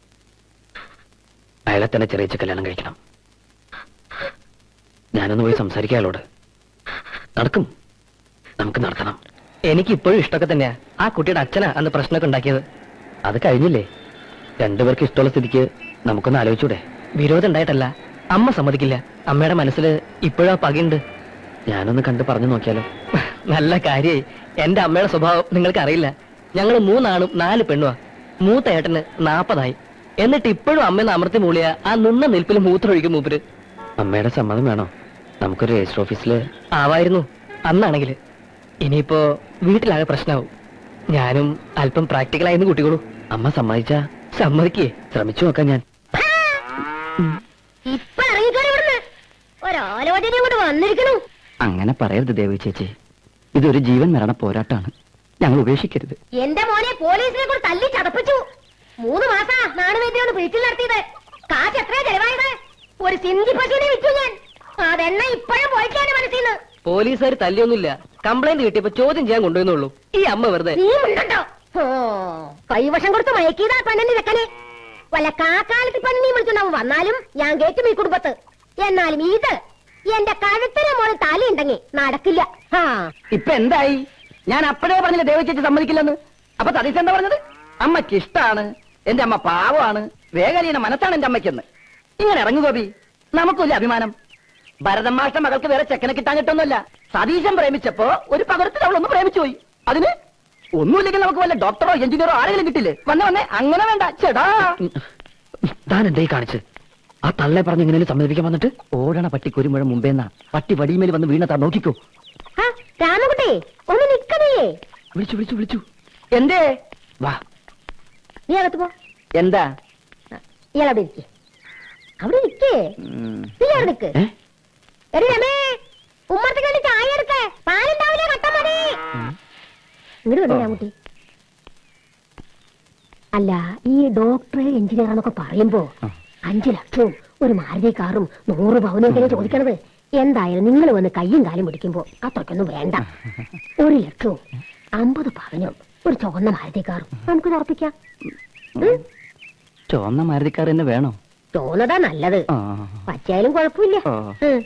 അയാളെ തന്നെ ചെറിയച്ച് കല്യാണം കഴിക്കണം ഞാനൊന്ന് പോയി സംസാരിക്കാം അയാളോട് നടക്കും നമുക്ക് നടത്തണം എനിക്ക് ഇപ്പോഴും ഇഷ്ടമൊക്കെ തന്നെയാ ആ കുട്ടിയുടെ അച്ഛനാ അന്ന് പ്രശ്നമൊക്കെ ഉണ്ടാക്കിയത് അത് കഴിഞ്ഞില്ലേ രണ്ടുപേർക്ക് ഇഷ്ടമുള്ള സ്ഥിതിക്ക് നമുക്കൊന്ന് ആലോചിച്ചൂടെ വിരോധം ഉണ്ടായിട്ടല്ല അമ്മ സമ്മതിക്കില്ല അമ്മയുടെ മനസ്സിൽ ഇപ്പോഴും ആ പകയുണ്ട് ഞാനൊന്ന് കണ്ട് പറഞ്ഞു നോക്കിയാലോ നല്ല കാര്യായി എന്റെ അമ്മയുടെ സ്വഭാവം നിങ്ങൾക്ക് അറിയില്ല ഞങ്ങൾ മൂന്നാണും നാല് പെണ്ണുവാ മൂത്ത ഏട്ടന് നാപ്പതായി എന്നിട്ട് ഇപ്പോഴും അമ്മയെന്ന് അമർത്തി മൂളിയ ആ നിന്ന നിൽപ്പിൽ മൂത്രമൊഴിക്കും മൂപ്പര് അമ്മയുടെ സമ്മതം വേണോ നമുക്കൊരു രജിസ്റ്റർ ഓഫീസില് ആവായിരുന്നു അന്നാണെങ്കിൽ ഇനിയിപ്പോ വീട്ടിലാകെ പ്രശ്നമാവും ഞാനും അല്പം പ്രാക്ടിക്കലായിരുന്നു കുട്ടികളൂ അമ്മ സമ്മതിച്ചാ സമ്മതിക്കേ ശ്രമിച്ചു നോക്കാം ഞാൻ ഇപ്പൊ ഇറങ്ങിക്കോളി ഇവിടുന്ന് ഒരാലോചന കൊണ്ട് വന്നിരിക്കണു അങ്ങനെ പറയരുത് ദേവി ചേച്ചി ഇതൊരു ജീവൻ മരണ പോരാട്ടാണ് ഞങ്ങൾ ഉപേക്ഷിക്കരുത് എന്റെ മോനെ പോലീസിനെ കൂടി തല്ലി ചതപ്പിച്ചു മൂന്ന് മാസാ നാണുവേദ്യാണ് വീട്ടിൽ നടത്തിയത് കാശ് എത്രയാ ചെലവായത് ഒരു സിന്ധി പശുവിനെ വിറ്റു ഞാൻ അതെണ്ണ ഇപ്പോഴും പോയിക്കാണ് മനസ്സിന്ന് പോലീസുകാർ തല്ലിയൊന്നുമില്ല കംപ്ലൈന്റ് കിട്ടിയപ്പോ ചോദ്യം ചെയ്യാൻ കൊണ്ടുവന്നുള്ളൂ ഈ അമ്മ വെറുതെ നീ ഉണ്ടോ കൈവശം കൊടുത്ത് മയക്കിയതാ പെണ്ണിന്റെ ചെക്കനെ വല്ല കാക്കാലത്ത് പെണ്ണി വിളിച്ചുണ്ടാവും വന്നാലും ഞാൻ കേട്ടും ഈ കുടുംബത്ത് എന്നാലും ഇത് എന്റെ കഴുത്തിന് മോളിൽ തലയുണ്ടെങ്കിൽ നടക്കില്ല ആ ഇപ്പൊ എന്തായി ഞാൻ അപ്പോഴേ പറഞ്ഞില്ല ദേവ ചേച്ചി സമ്മതിക്കില്ലെന്ന് അപ്പൊ സതീശ് എന്താ പറഞ്ഞത് അമ്മയ്ക്ക് ഇഷ്ടാണ് എന്റെ അമ്മ പാവമാണ് വേഗലീന മനസ്സാണ് എന്റെ അമ്മയ്ക്കെന്ന് ഇങ്ങനെ ഇറങ്ങു ഗോപി നമുക്കില്ല അഭിമാനം ഭരതമാഷ്ട മകൾക്ക് വേറെ ചെക്കനെ കിട്ടാൻ കിട്ടുന്നില്ല സതീശൻ പ്രേമിച്ചപ്പോ ഒരു പകരത്തിൽ അവളൊന്ന് പ്രേമിച്ചു പോയി അതിന് ഒന്നുമില്ലെങ്കിൽ നമുക്ക് വല്ല ഡോക്ടറോ എഞ്ചിനീയറോ ആരെങ്കിലും കിട്ടില്ലേ വന്നേ വന്നേ അങ്ങനെ വേണ്ട ചേടാ താൻ എന്തായി കാണിച്ച് ആ തള്ളെ പറഞ്ഞ് ഇങ്ങനെ സമ്മതിപ്പിക്കാൻ വന്നിട്ട് ഓടണ പട്ടി കുരുമുഴ മുമ്പേന്നാ പട്ടി വടിമേൽ വന്ന് വീണ താൻ നോക്കിക്കോ ആ, രാമകുട്ടി ഒന്ന് നിക്കണേ വിളിച്ചു വിളിച്ചു വിളിച്ചു എന്തേ വാ നീ അകത്ത് പോ എന്താ ഇയാൾ അവിടെ ഇരിക്കേ അവിടെ ഇരിക്കേ നീ അവിടെ നിക്ക് ഏ? എടി രമേ ഉമ്മറത്തേക്ക് വേണ്ടി ചായ എടുക്കേ പാലുണ്ടാവില്ലേ കട്ട മതി ഇങ്ങോട്ട് വന്നു രാമുട്ടി അല്ല ഈ ഡോക്ടർ എഞ്ചിനീയർ എന്നൊക്കെ പറയുമ്പോ അഞ്ചു ലക്ഷവും ഒരു മാരുതി കാറും നൂറ് പവനും ഒക്കെ ചോദിക്കണത് എന്തായാലും നിങ്ങൾ വന്ന് കയ്യും കാലും പിടിക്കുമ്പോ അത്രയ്ക്കൊന്നും വേണ്ട ഒരു ലക്ഷവും അമ്പത് പവനും ഒരു ചുവന്ന മാരുതി കാറും നമുക്ക് ഉറപ്പിക്കാം ഉം? ചുവന്ന മാരുതിക്കാർ തന്നെ വേണോ തോന്നതാ നല്ലത് ആ. പച്ചയായാലും കുഴപ്പമില്ല ആ. ഉം.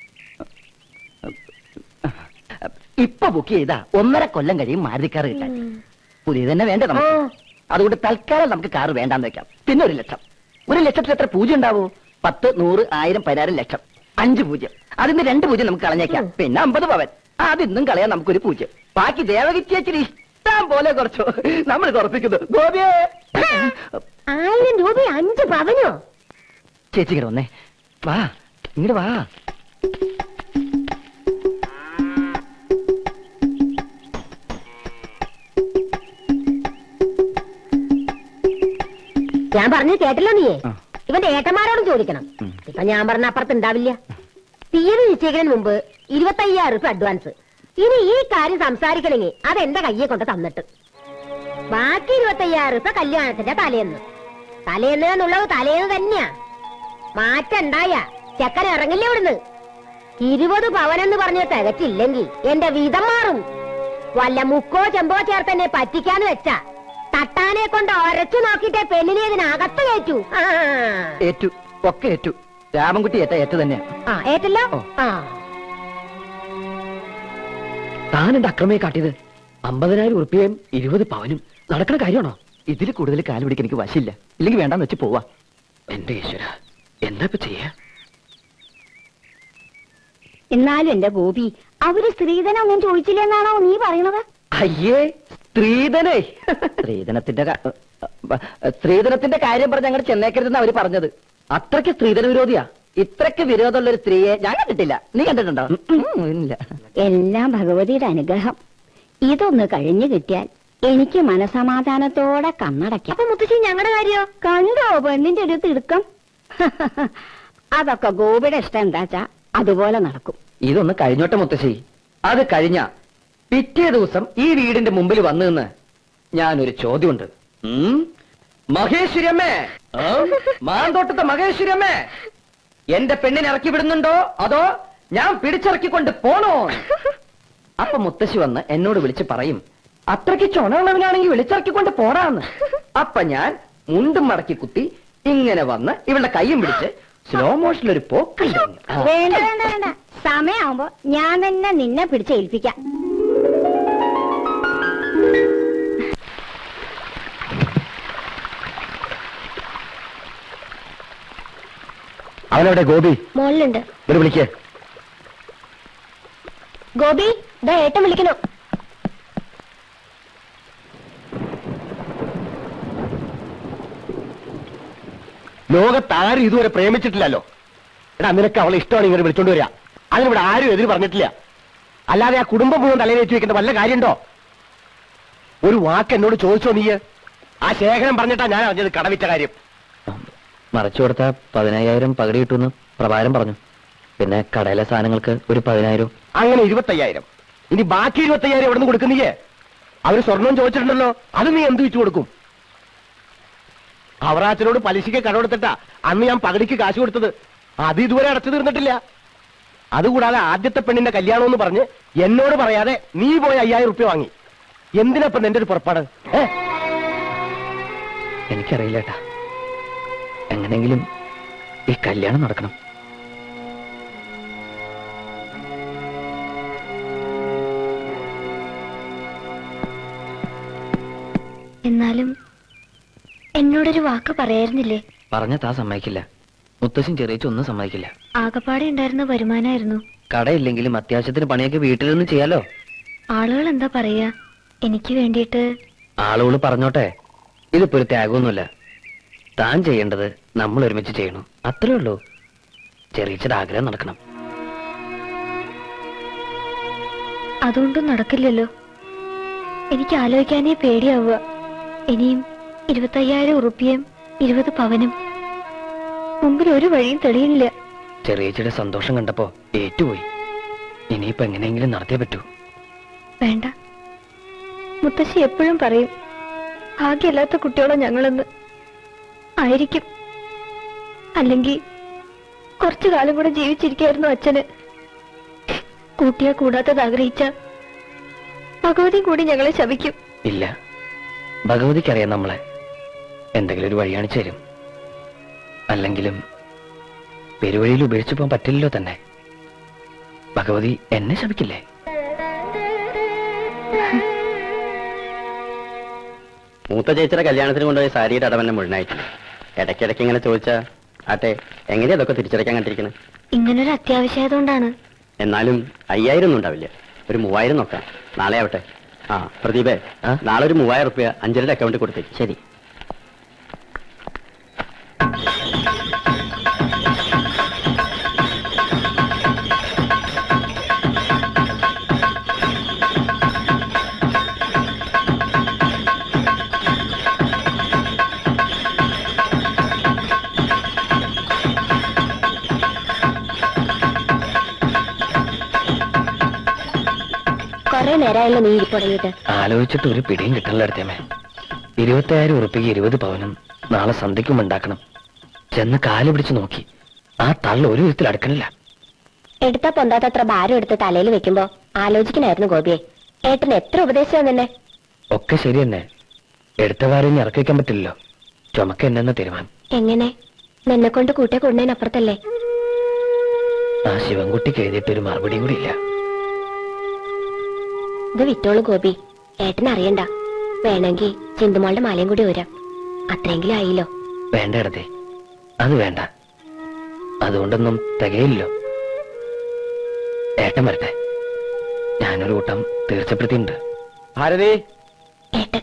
ഇപ്പൊ ബുക്ക് ചെയ്താ ഒന്നര കൊല്ലം കഴിയും മാരുതിക്കാർ കിട്ടാൻ പുതിയ തന്നെ വേണ്ട നമുക്ക് അതുകൊണ്ട് തൽക്കാലം നമുക്ക് കാറ് വേണ്ടാന്ന് വെക്കാം പിന്നെ ഒരു ലക്ഷം ഒരു ലക്ഷത്തിൽ എത്ര പൂജ്യം ഉണ്ടാവൂ പത്ത് നൂറ് ആയിരം പതിനായിരം ലക്ഷം അഞ്ച് പൂജ്യം അതിന് രണ്ട് പൂജ്യം നമുക്ക് കളഞ്ഞേക്കാം പിന്നെ അമ്പത് പവൻ അതിന്നും കളയാൻ നമുക്കൊരു പൂജ്യം ബാക്കി ദേവകി ചേച്ചിന് ഇഷ്ടം പോലെ കുറച്ചു നമ്മൾ ഉറപ്പിക്കുന്നു ഗോപിയേ ആയിരം രൂപ അഞ്ച് പവനോ ചേച്ചി ഇങ്ങട് വന്നേ വാ ഇങ്ങോട്ട് വാ ഞാൻ പറഞ്ഞു കേട്ടല്ലോ നീയെ ആ. ഇവന്റെ ഏട്ടന്മാരോടും ചോദിക്കണം ഉം. ഇപ്പൊ ഞാൻ പറഞ്ഞ അപ്പുറത്ത് ഉണ്ടാവില്ല തീയതി നിശ്ചയിക്കുന്നതിന് മുമ്പ് ഇരുപത്തയ്യായിരം രൂപ അഡ്വാൻസ് ഇനി ഈ കാര്യം സംസാരിക്കണമെങ്കിൽ അത് എന്റെ കയ്യെ കൊണ്ട് തന്നിട്ട് ബാക്കി ഇരുപത്തയ്യായിരം രൂപ കല്യാണത്തിന്റെ തലേന്ന് തലേന്ന് എന്നുള്ളത് തലേന്ന് തന്നെയാ മാറ്റണ്ടായ ചെക്കൻ ഇറങ്ങില്ല ഇവിടുന്ന് ഇരുപത് പവനെന്ന് പറഞ്ഞ് തികച്ചില്ലെങ്കിൽ എന്റെ വീതം മാറും വല്ല മുക്കോ ചെമ്പോ ചേർത്ത് എന്നെ പറ്റിക്കാന്ന് വെച്ചാ തട്ടാനെ കൊണ്ട് ഒരച്ചു നോക്കിട്ടെ പെണ്ണിനെ ഇതിനകത്ത് കയറ്റു ആ. ഏറ്റു ഒക്കെ ഏറ്റു രാമൻകുട്ടി ഏറ്റ ഏറ്റ തന്നെയാ ആ ഏറ്റല്ലോ ഓ. ആ താൻ എന്റെ അക്രമയെ കാട്ടിയത് അമ്പതിനായിരം ഉറുപ്പിയും ഇരുപത് പവനും നടക്കണ കാര്യമാണോ ഇതിൽ കൂടുതൽ കാല് പിടിക്കാൻ എനിക്ക് വശില്ല ഇല്ലെങ്കിൽ വേണ്ടാന്ന് വെച്ച് പോവാ എന്റെ ഈശ്വര എന്താ ഇപ്പൊ ചെയ്യാ എന്നാലും എന്റെ ഗോപി അവര് സ്ത്രീധനം ഒന്നും ചോദിച്ചില്ലെന്നാണോ നീ പറയണത് അയ്യേ സ്ത്രീധനേ സ്ത്രീധനത്തിന്റെ കാ- സ്ത്രീധനത്തിന്റെ കാര്യം പറഞ്ഞ് അങ്ങോട്ട് ചെന്നേക്കരുതെന്ന് അവര് പറഞ്ഞത് അത്രയ്ക്ക് സ്ത്രീധന വിരോധിയാ ഇത്രക്ക് വിരോധമുള്ള ഒരു സ്ത്രീയെ ഞാൻ കണ്ടിട്ടില്ല നീ കണ്ടിട്ടുണ്ടോ ഉം, ഇല്ല എല്ലാം ഭഗവതിയുടെ അനുഗ്രഹം ഇതൊന്ന് കഴിഞ്ഞു കിട്ടിയാൽ എനിക്ക് മനസമാധാനത്തോടെ കണ്ണടയ്ക്കാം അപ്പൊ മുത്തശ്ശി ഞങ്ങളുടെ കാര്യോ കണ്ടോ പെണ്ണിന്റെ ഒരു തിടുക്കം അതൊക്കെ ഗോപിയുടെ ഇഷ്ടം എന്താച്ചാ അതുപോലെ നടക്കും ഇതൊന്ന് കഴിഞ്ഞോട്ടെ മുത്തശ്ശി അത് കഴിഞ്ഞ പിറ്റേ ദിവസം ഈ വീടിന്റെ മുമ്പിൽ വന്നു നിന്ന് ഞാനൊരു ചോദ്യമുണ്ട് ഉം? മഹേശ്വരിയമ്മേ ആ? മാന്തോട്ടത്തെ മഹേശ്വരിയമ്മേ എന്റെ പെണ്ണിനെ ഇറക്കി വിടുന്നുണ്ടോ അതോ ഞാൻ പിടിച്ചിറക്കിക്കൊണ്ട് പോണോ അപ്പൊ മുത്തശ്ശി വന്ന് എന്നോട് വിളിച്ച് പറയും അത്രയ്ക്ക് ചുണയുള്ളവനാണെങ്കിൽ വിളിച്ചിറക്കിക്കൊണ്ട് പോടാന്ന് അപ്പൊ ഞാൻ മുണ്ടും മടക്കി കുത്തി ഇങ്ങനെ വന്ന് ഇവളുടെ കൈയും പിടിച്ച് സ്ലോ മോഷനിൽ ഒരു പോക്കുണ്ട് ആ. വേണ്ട വേണ്ട വേണ്ട സമയാവുമ്പോ ഞാൻ തന്നെ നിന്നെ പിടിച്ചേൽപ്പിക്കാം അവനവിടെ ഗോപി മോളിലുണ്ട് ഇവിടെ വിളിക്കേ ഗോപി ദാ ഏട്ടൻ വിളിക്കണു ലോകത്താരും ഇതുവരെ പ്രേമിച്ചിട്ടില്ലല്ലോ എടാ നിനക്ക് അവളെ ഇഷ്ടമാണ് ഇങ്ങനെ വിളിച്ചോണ്ട് വരിക അതിനിവിടെ ആരും എതിര് പറഞ്ഞിട്ടില്ല അല്ലാതെ ആ കുടുംബം മുഴുവൻ തലയിൽ വെച്ച് വെക്കേണ്ട വല്ല കാര്യമുണ്ടോ ഒരു വാക്ക് എന്നോട് ചോദിച്ചോ നീ ആ ശേഖരൻ പറഞ്ഞിട്ടാ ഞാൻ അറിഞ്ഞത് കടവിറ്റ കാര്യം മറച്ചു കൊടുത്ത പതിനായിരം പകടി കിട്ടുമെന്ന് പ്രഭാരം പറഞ്ഞു പിന്നെ കടയിലെ സാധനങ്ങൾക്ക് ഒരു പതിനായിരം അങ്ങനെ ഇരുപത്തയ്യായിരം ഇനി ബാക്കി ഇരുപത്തയ്യായിരം എവിടെ നിന്ന് കൊടുക്കുന്നീയേ അവര് സ്വർണം ചോദിച്ചിട്ടുണ്ടല്ലോ അത് നീ എന്ത് വെച്ചു കൊടുക്കും അവറാച്ചനോട് പലിശയ്ക്ക് കടമെടുത്തിട്ടാ അന്ന് ഞാൻ പകടിക്ക് കാശ് കൊടുത്തത് അത് ഇതുവരെ അടച്ചു തീർന്നിട്ടില്ല അതുകൂടാതെ ആദ്യത്തെ പെണ്ണിന്റെ കല്യാണം എന്ന് പറഞ്ഞ് എന്നോട് പറയാതെ നീ പോയി അയ്യായിരം റുപ്യ വാങ്ങി എന്തിനപ്പം നിന്റെ ഒരു പുറപ്പാട് ഏ എനിക്കറിയില്ല ഏട്ടാ എങ്ങനെങ്കിലും ഈ കല്യാണം നടക്കണം എന്നാലും എന്നോടൊരു വാക്ക് പറയായിരുന്നില്ലേ പറഞ്ഞ താ സമ്മതിക്കില്ല മുത്തശ്ശൻ ചെറിയൊന്നും സമ്മതിക്കില്ല ആകപ്പാടെ ഉണ്ടായിരുന്ന വരുമാനമായിരുന്നു കടയില്ലെങ്കിലും അത്യാവശ്യത്തിന് പണിയൊക്കെ വീട്ടിലിരുന്ന് ചെയ്യാലോ ആളുകൾ എന്താ പറയാ എനിക്ക് വേണ്ടിയിട്ട് ആളുകൾ പറഞ്ഞോട്ടെ ഇതിപ്പോ ഒരു ത്യാഗമൊന്നുമില്ല താൻ ചെയ്യേണ്ടത് നമ്മൾ ഒരുമിച്ച് ചെയ്യണം അത്രേ ഉള്ളൂ ചെറിയച്ചയുടെ ആഗ്രഹം നടക്കണം അതുകൊണ്ടും നടക്കില്ലല്ലോ എനിക്ക് ആലോചിക്കാനേ പേടിയാവുക ഇനിയും ഇരുപത്തയ്യായിരം ഉറുപ്പിയും ഇരുപത് പവനും മുമ്പിൽ ഒരു വഴിയും തെളിയുന്നില്ല ചെറിയച്ചയുടെ സന്തോഷം കണ്ടപ്പോ ഏറ്റുപോയി ഇനിയിപ്പോ എങ്ങനെയെങ്കിലും നടത്തിയേ പറ്റൂ വേണ്ട മുത്തശ്ശി എപ്പോഴും പറയും ഭാഗ്യമില്ലാത്ത കുട്ടികളോ ഞങ്ങളെന്ന് ആയിരിക്കും അല്ലെങ്കിൽ കുറച്ചു കാലം കൂടെ ജീവിച്ചിരിക്കായിരുന്നു അച്ഛന് കൂട്ടിയാ കൂടാത്തത് ആഗ്രഹിച്ച ഭഗവതി കൂടി ഞങ്ങളെ ശപിക്കും ഇല്ല ഭഗവതിക്കറിയാം നമ്മളെ എന്തെങ്കിലും ഒരു വഴി കാണിച്ചു തരും അല്ലെങ്കിലും പെരുവഴിയിൽ ഉപേക്ഷിച്ചു പോകാൻ പറ്റില്ലല്ലോ തന്നെ ഭഗവതി എന്നെ ശപിക്കില്ലേ മൂത്ത ചേച്ചിയുടെ കല്യാണത്തിന് കൊണ്ടുപോയി സാരിയുടെ അടവന്നെ മുഴുവനായിട്ടില്ല ഇടയ്ക്കിടയ്ക്ക് ഇങ്ങനെ ചോദിച്ചാ ആട്ടെ എങ്ങനെയാ അതൊക്കെ തിരിച്ചടയ്ക്കാൻ കണ്ടിരിക്കുന്നത് ഇങ്ങനൊരു അത്യാവശ്യമായതുകൊണ്ടാണ് എന്നാലും അയ്യായിരം ഒന്നും ഉണ്ടാവില്ല ഒരു മൂവായിരം നോക്കാം നാളെ ആവട്ടെ ആ പ്രദീപേ ആ? നാളെ ഒരു മൂവായിരം റുപ്യ അഞ്ജലിയുടെ അക്കൗണ്ടിൽ കൊടുത്തേക്ക് ശരി കൊറേ നേരമായല്ലോ നീ ഇരിപ്പുടങ്ങിയിട്ട് ആലോചിച്ചിട്ട് ഒരു പിടിയും കിട്ടണില്ല അടുത്തേമേ ഇരുപത്തിയായിരം ഉറുപ്പിക്ക് ഇരുപത് പവനും നാളെ സന്ധ്യക്കും ഉണ്ടാക്കണം ചെന്ന് കാല് പിടിച്ച് നോക്കി ആ തള്ള ഒരു വിധത്തിൽ അടുക്കണില്ല എടുത്ത പൊന്താത്തത്ര ഭാരം എടുത്ത് തലയിൽ വെക്കുമ്പോ ആലോചിക്കണായിരുന്നു ഗോപിയെ ഏട്ടന് എത്ര ഉപദേശിച്ചു നിന്നെ ഒക്കെ ശരി തന്നെ എടുത്ത വാരം ഇറക്കി വെക്കാൻ പറ്റില്ലല്ലോ ചുമക്ക എന്നെന്ന തീരുമാനം എങ്ങനെ നിന്നെ കൊണ്ട് കൂട്ടിയ കൊണ്ടതിനപ്പുറത്തല്ലേ ആ ശിവൻകുട്ടിക്ക് എഴുതിയിട്ട് ഒരു മറുപടിയും കൂടി ഇല്ല ഇത് വിറ്റോളൂ ഗോപി ഏട്ടൻ അറിയണ്ട വേണമെങ്കിൽ ചിന്തുമോളുടെ മാലയും കൂടി വരാം അത്രയെങ്കിലും ആയില്ലോ വേണ്ട ഇടത്തെ അത് വേണ്ട അതുകൊണ്ടൊന്നും തികയില്ലല്ലോ ഏട്ടൻ വരട്ടെ ഞാനൊരു കൂട്ടം തീർച്ചപ്പെടുത്തിയിട്ടുണ്ട് ഭാരതി ഏട്ടൻ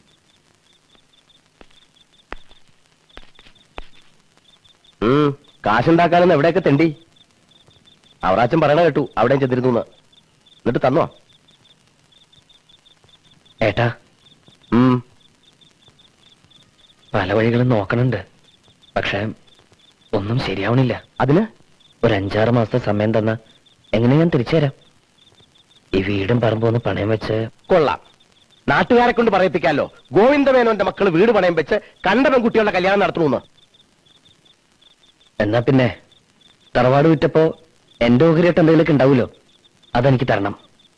ഉം, കാ കാശുണ്ടാക്കാനെന്ന് എവിടെയൊക്കെ തെണ്ടി അവറാച്ചൻ പറയണ കേട്ടു അവിടെയും ചെന്നിരുന്നു എന്ന്. എന്നിട്ട് തന്നോ ഏട്ടാ ഉം പല വഴികളും നോക്കണുണ്ട് പക്ഷെ ഒന്നും ശരിയാവണില്ല അതിന് ഒരു അഞ്ചാറ് മാസത്തെ സമയം തന്ന എങ്ങനെ ഞാൻ തിരിച്ചു തരാം ഈ വീടും പറമ്പും ഒന്ന് പണയം വെച്ച് കൊള്ളാം നാട്ടുകാരെ കൊണ്ട് പറയിപ്പിക്കാലോ ഗോവിന്ദമേനോന്റെ മക്കൾ വീട് പണയം വെച്ച് കണ്ട പെൺകുട്ടികളുടെ കല്യാണം നടത്തണമെന്ന് എന്നാ പിന്നെ തറവാട് വിറ്റപ്പോ എന്റെ ഓഹരിയായിട്ട് എന്തെങ്കിലുമൊക്കെ ഉണ്ടാവുമല്ലോ അതെനിക്ക് തരണം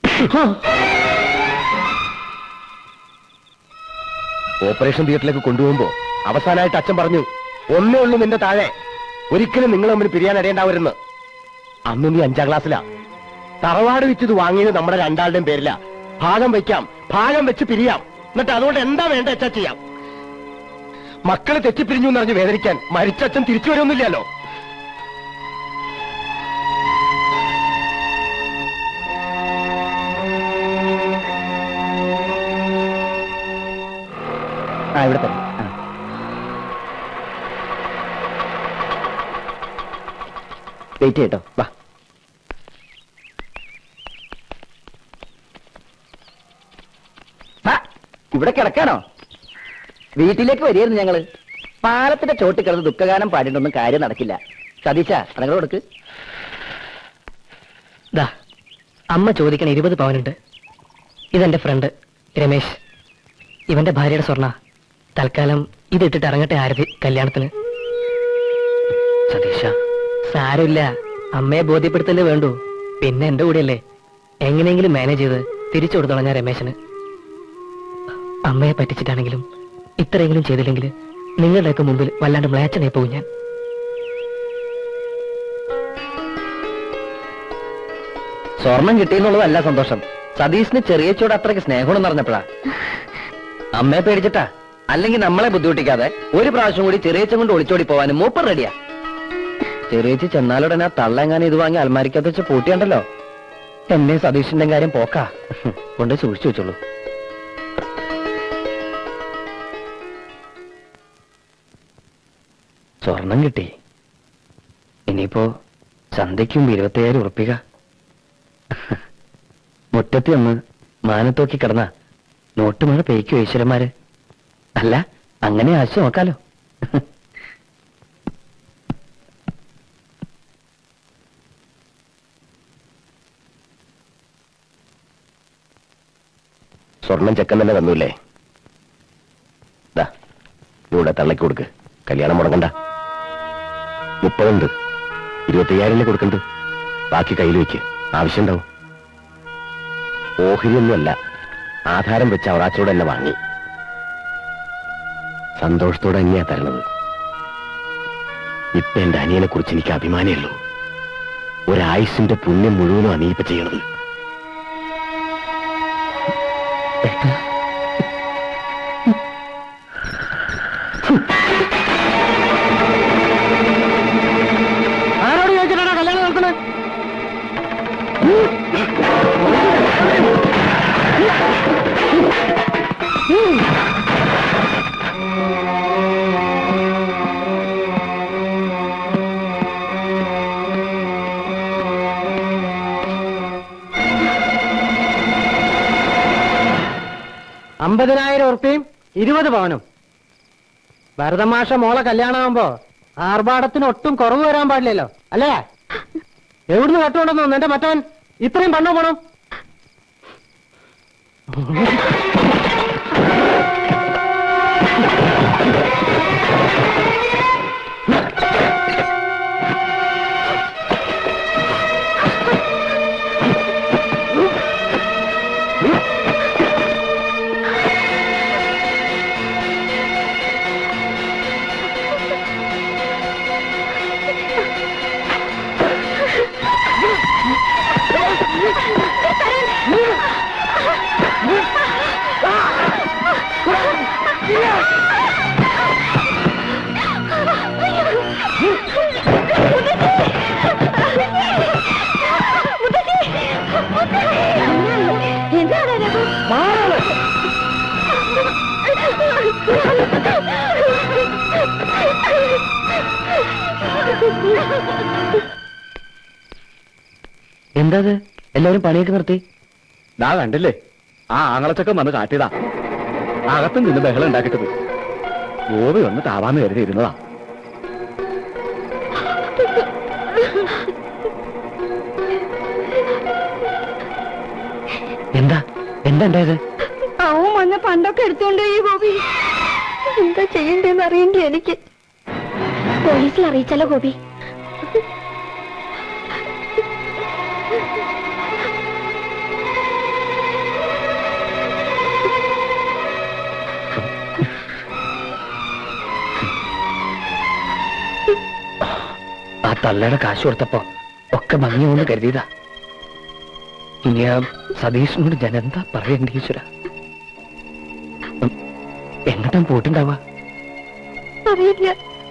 ഓപ്പറേഷൻ തിയേറ്ററിലേക്ക് കൊണ്ടുപോകുമ്പോ അവസാനമായിട്ട് അച്ഛൻ പറഞ്ഞു ഒന്നേ ഉള്ളൂ നിന്റെ താഴെ ഒരിക്കലും നിങ്ങൾ തമ്മിൽ പിരിയാൻ ഇടയുണ്ടാവരുന്ന് അന്ന് നീ അഞ്ചാം ക്ലാസ്സിലാ തറവാട് വിറ്റത് വാങ്ങിയത് നമ്മുടെ രണ്ടാളുടെയും പേരില ഭാഗം വെക്കാം ഭാഗം വെച്ച് പിരിയാം എന്നിട്ട് അതുകൊണ്ട് എന്താ വേണ്ട വെച്ചാ ചെയ്യാം മക്കള് തെറ്റിപ്പിരിഞ്ഞു എന്ന് പറഞ്ഞ് വേദനിക്കാൻ മരിച്ച അച്ഛൻ തിരിച്ചു വരുമൊന്നുമില്ലല്ലോ ആ ഇവിടെ തന്നെ വെയിറ്റ് ചെയ്യട്ടോ വാ ആ, ഇവിടെ കിടക്കാണോ വീട്ടിലേക്ക് വരികയായിരുന്നു ഞങ്ങള് പാലത്തിന്റെ ചോട്ടിൽ കിടന്ന് ദുഃഖഗാനം പാടിയിട്ടൊന്നും കാര്യം നടക്കില്ല സതീശ അതങ്ങൾ കൊടുക്ക് ദാ അമ്മ ചോദിക്കണ ഇരുപത് പവനുണ്ട് ഇതെന്റെ ഫ്രണ്ട് രമേശ് ഇവന്റെ ഭാര്യയുടെ സ്വർണ്ണ തൽക്കാലം ഇതിട്ടിട്ട് ഇറങ്ങട്ടെ ആരതി കല്യാണത്തിന് സതീശ സാരമില്ല അമ്മയെ ബോധ്യപ്പെടുത്തല്ലേ വേണ്ടൂ പിന്നെ എന്റെ കൂടെയല്ലേ എങ്ങനെയെങ്കിലും മാനേജ് ചെയ്ത് തിരിച്ചു കൊടുത്തോളാം ഞാൻ രമേശന് അമ്മയെ പറ്റിച്ചിട്ടാണെങ്കിലും ഇത്രയെങ്കിലും ചെയ്തില്ലെങ്കിൽ നിങ്ങളുടെയൊക്കെ മുമ്പിൽ വല്ലാണ്ട് മ്ലേച്ചനായി പോകും ഞാൻ സ്വർണം കിട്ടിയെന്നുള്ളതല്ല സന്തോഷം സതീഷിന് ചെറിയ ചൂട് അത്രയ്ക്ക് സ്നേഹമെന്ന് പറഞ്ഞപ്പോഴാ അമ്മയെ പേടിച്ചിട്ടാ അല്ലെങ്കിൽ നമ്മളെ ബുദ്ധിമുട്ടിക്കാതെ ഒരു പ്രാവശ്യം കൂടി ചെറിയച്ചൻ കൊണ്ട് ഒളിച്ചോടി പോവാനും മൂപ്പർ റെഡിയാ ചെറിയച്ചി ചെന്നാലുടനെ ആ തള്ളെങ്ങാനും ഇത് വാങ്ങി അൽമാരിക്കകത്ത് വെച്ച് പൂട്ടിയുണ്ടല്ലോ എന്നെ സതീഷിന്റെ കാര്യം പോക്കാ കൊണ്ട് സൂക്ഷിച്ചു വെച്ചോളൂ സ്വർണം കിട്ടി ഇനിയിപ്പോ ചന്തയ്ക്കും ഇരുപത്തിയായിരം ഉറപ്പിക മുറ്റത്തി ഒന്ന് മാനത്തോക്കി കിടന്ന നോട്ട് മഴ പെയ്ക്കോ ഈശ്വരന്മാര് അല്ല അങ്ങനെ ആശ നോക്കാലോ സ്വർണം ചെക്കൻ തന്നെ തന്നൂല്ലേ ദാ ഇവിടെ തള്ളക്കി കൊടുക്ക് കല്യാണം മുടങ്ങണ്ട മുപ്പതുണ്ട് ഇരുപത്തയ്യായിരം കൊടുക്കണ്ട് ബാക്കി കയ്യിൽ വെക്ക് ആവശ്യമുണ്ടാവും ഓഹരിയൊന്നുമല്ല ആധാരം വെച്ച് അവറാച്ചോട് തന്നെ വാങ്ങി സന്തോഷത്തോടെ തന്നെയാ തരണത് ഇപ്പൊ എന്റെ അനിയനെ കുറിച്ച് എനിക്ക് അഭിമാനമല്ലോ ഒരായുസിന്റെ പുണ്യം മുഴുവനും അനീപ്പ ചെയ്യണത് ആരോട് ചോദിച്ചിട്ടാണ് കല്യാണം നടക്കുന്നത് അമ്പതിനായിരം ഉറുപ്പിയും ഇരുപത് പവനും ഭരതമാഷ മോളെ കല്യാണമാകുമ്പോ ആർഭാടത്തിന് ഒട്ടും കുറവ് വരാൻ പാടില്ലല്ലോ അല്ലേ എവിടുന്ന് കട്ടുകൊണ്ടെന്നോ നിന്റെ മറ്റവൻ ഇത്രയും പണോ പണം ആ എന്താ ഇത്? എല്ലാവരും പണിയൊക്കെ നിർത്തി ദാ കണ്ടില്ലേ ആ ആങ്ങളച്ചക്കം വന്ന് കാട്ടിയതാ അകത്തും നിന്ന് ബഹളം ഉണ്ടാക്കിട്ടത് ഗോപി വന്ന് താവാന്ന് കരുതി ഇരുന്നതാ എന്താ എന്താ ഉണ്ടായത് അവൻ വന്ന പണ്ടൊക്കെ എടുത്തോണ്ട് ഈ ഗോപി എന്താ ചെയ്യണ്ടേന്ന് അറിയണ്ടേ എനിക്ക് പോലീസിൽ അറിയിച്ചല്ലോ ഗോപി ആ തള്ളയുടെ കാശ് കൊടുത്തപ്പോ ഒക്കെ ഭംഗിയൊന്ന് കരുതിയതാ ഇനി ആ സതീഷിനോട് ഞാൻ എന്താ പറയണ്ടേ ഈശ്വര എങ്ങോട്ടാ പോയിട്ടുണ്ടാവാ അറിയില്ല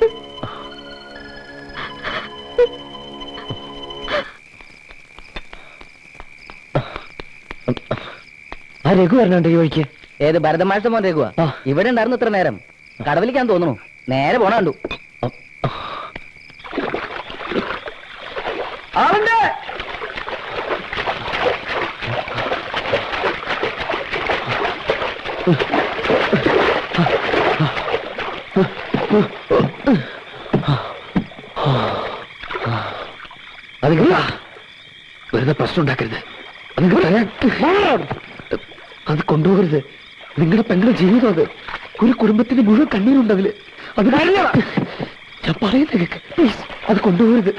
ആ രഘു വരണുണ്ട് ഈ വഴിക്ക് ഏത് ഭരതമാഷ മോൻ രഘുവാ ആ. ഇവിടെ ഉണ്ടായിരുന്നു ഇത്ര നേരം കടവിലിക്കാൻ തോന്നുന്നു നേരെ പോണ കണ്ടു ആളുണ്ട് അത് വെറുതെ പ്രശ്നം ഉണ്ടാക്കരുത് അത് ഇങ്ങ് പറയാൻ അത് കൊണ്ടുപോകരുത് നിങ്ങളുടെ പെങ്ങളുടെ ജീവിതം അത് ഒരു കുടുംബത്തിന് മുഴുവൻ കണ്ണീരുണ്ട് അതില് അത് ഞാൻ പറയുന്നത് കേക്ക് പ്ലീസ് അത് കൊണ്ടുപോകരുത്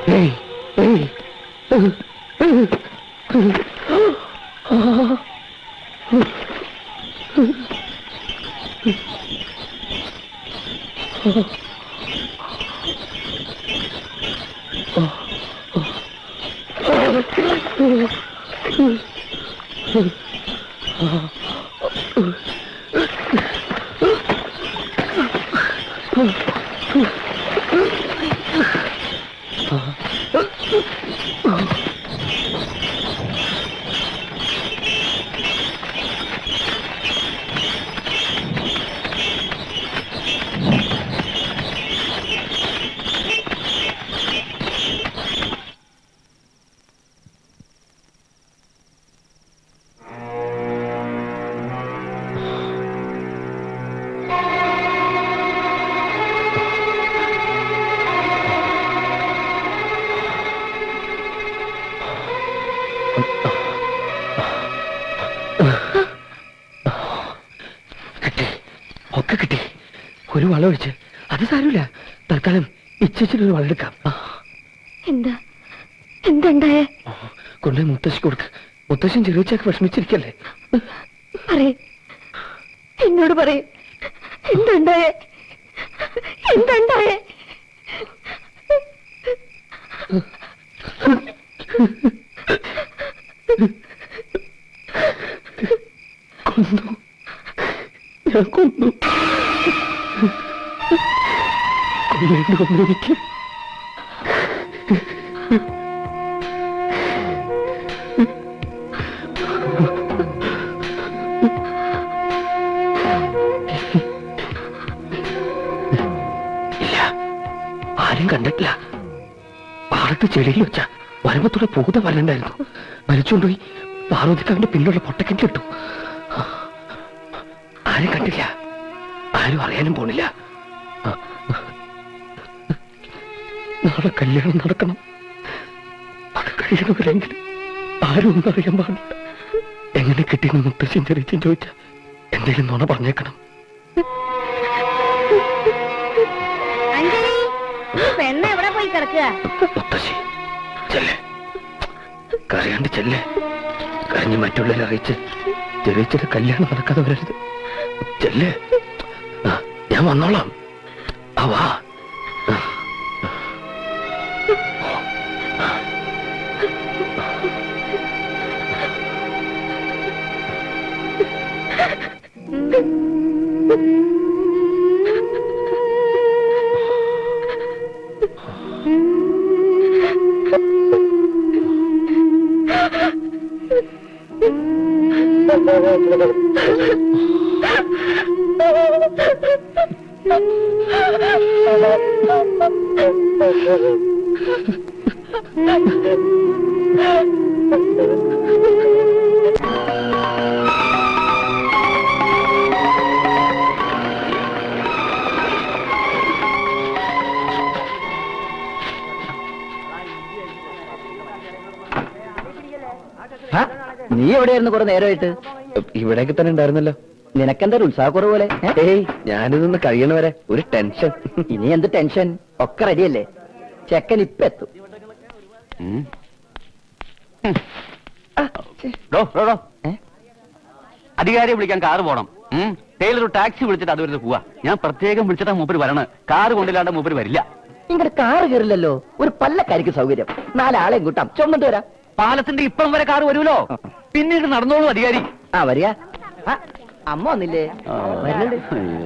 ഏയ്, ഏയ്. കിട്ടി ഒക്കെ കിട്ടി ഒരു വളം ഒഴിച്ച് അത് സാരമില്ല തൽക്കാലം ഇച്ചിരി വളം എടുക്കാം ആ, എന്താ എന്തുണ്ടായേ കൊണ്ടുപോയി മുത്തശ്ശി കൊടുക്ക് മുത്തശ്ശൻ ചെറിയച്ചൊക്കെ വിഷമിച്ചിരിക്കല്ലേ പറയേ എന്നോട് പറയേ എന്തുണ്ടായേ എന്തുണ്ടായേ കൊന്നു ഞാൻ കൊന്നു കൊല്ലേണ്ടി വന്നു എനിക്ക് ഇല്ല ആരും കണ്ടിട്ടില്ല പാടത്ത് ചെടിയിൽ വെച്ച വരമ്പത്തൂടെ പൂത വരണ്ടായിരുന്നു വലിച്ചുകൊണ്ടുപോയി പാർവതിക്കാവിന്റെ പിന്നിലുള്ള പൊട്ടക്കിട്ടിട്ടു ആരും കണ്ടില്ല ആരും അറിയാനും പോണില്ല നാളെ കല്യാണം നടക്കണം അത് കഴിയണവരെങ്കിലും ആരും ഒന്നും അറിയാൻ പാടില്ല എങ്ങനെ കിട്ടിയെന്ന് മുത്തശ്ശൻ ചെറിയച്ഛൻ ചോദിച്ച എന്തെങ്കിലും നുണ പറഞ്ഞേക്കണം അഞ്ജലി ഈ പെണ്ണ് എവിടെ പോയി കിടക്കുക മുത്തശ്ശി ചെല്ലേ കരയാണ്ട് ചെല്ലേ കരഞ്ഞ് മറ്റുള്ളവരെ അറിയിച്ച് ചെറിയച്ഛന്റെ കല്യാണം നടക്കാതെ വരരുത് ചെല്ലേ ആ, ഞാൻ വന്നോളാം ആ വാ നീ എവിടെയായിരുന്നു കുറെ നേരമായിട്ട് ഇവിടേക്ക് തന്നെ ഉണ്ടായിരുന്നല്ലോ നിനക്കെന്താ ഒരു ഉത്സാഹക്കുറവ് പോലെ ഏ? ഏയ് ഞാനിതൊന്ന് കഴിയണവരെ ഒരു ടെൻഷൻ ഇനി എന്ത് ടെൻഷൻ ഒക്കെ റെഡിയല്ലേ ചെക്കൻ ഇപ്പൊ എത്തും ഡോ, ഡോ, ഡോ. ഏ? അധികാരിയെ വിളിക്കാൻ കാറ് പോണം ഉം. ടൈലർ ഒരു ടാക്സി വിളിച്ചിട്ട് അതുവരെ പോവാ ഞാൻ പ്രത്യേകം വിളിച്ചിട്ടാ മൂപ്പര് വരണ കാറ് കൊണ്ടില്ലാണ്ട് മൂപ്പര് വരില്ല ഇങ്ങോട്ട് കാറ് കയറില്ലല്ലോ ഒരു പല്ലക്കാരിക്ക് സൗകര്യം നാലാളെയും കൂട്ടാം ചുമന്നിട്ട് വരാം പാലത്തിന്റെ ഇപ്പം വരെ കാറ് വരുമല്ലോ പിന്നീട് നടന്നോളൂ അധികാരി ആ വരിക ആ, അമ്മ വന്നില്ലേ വരുന്നുണ്ട്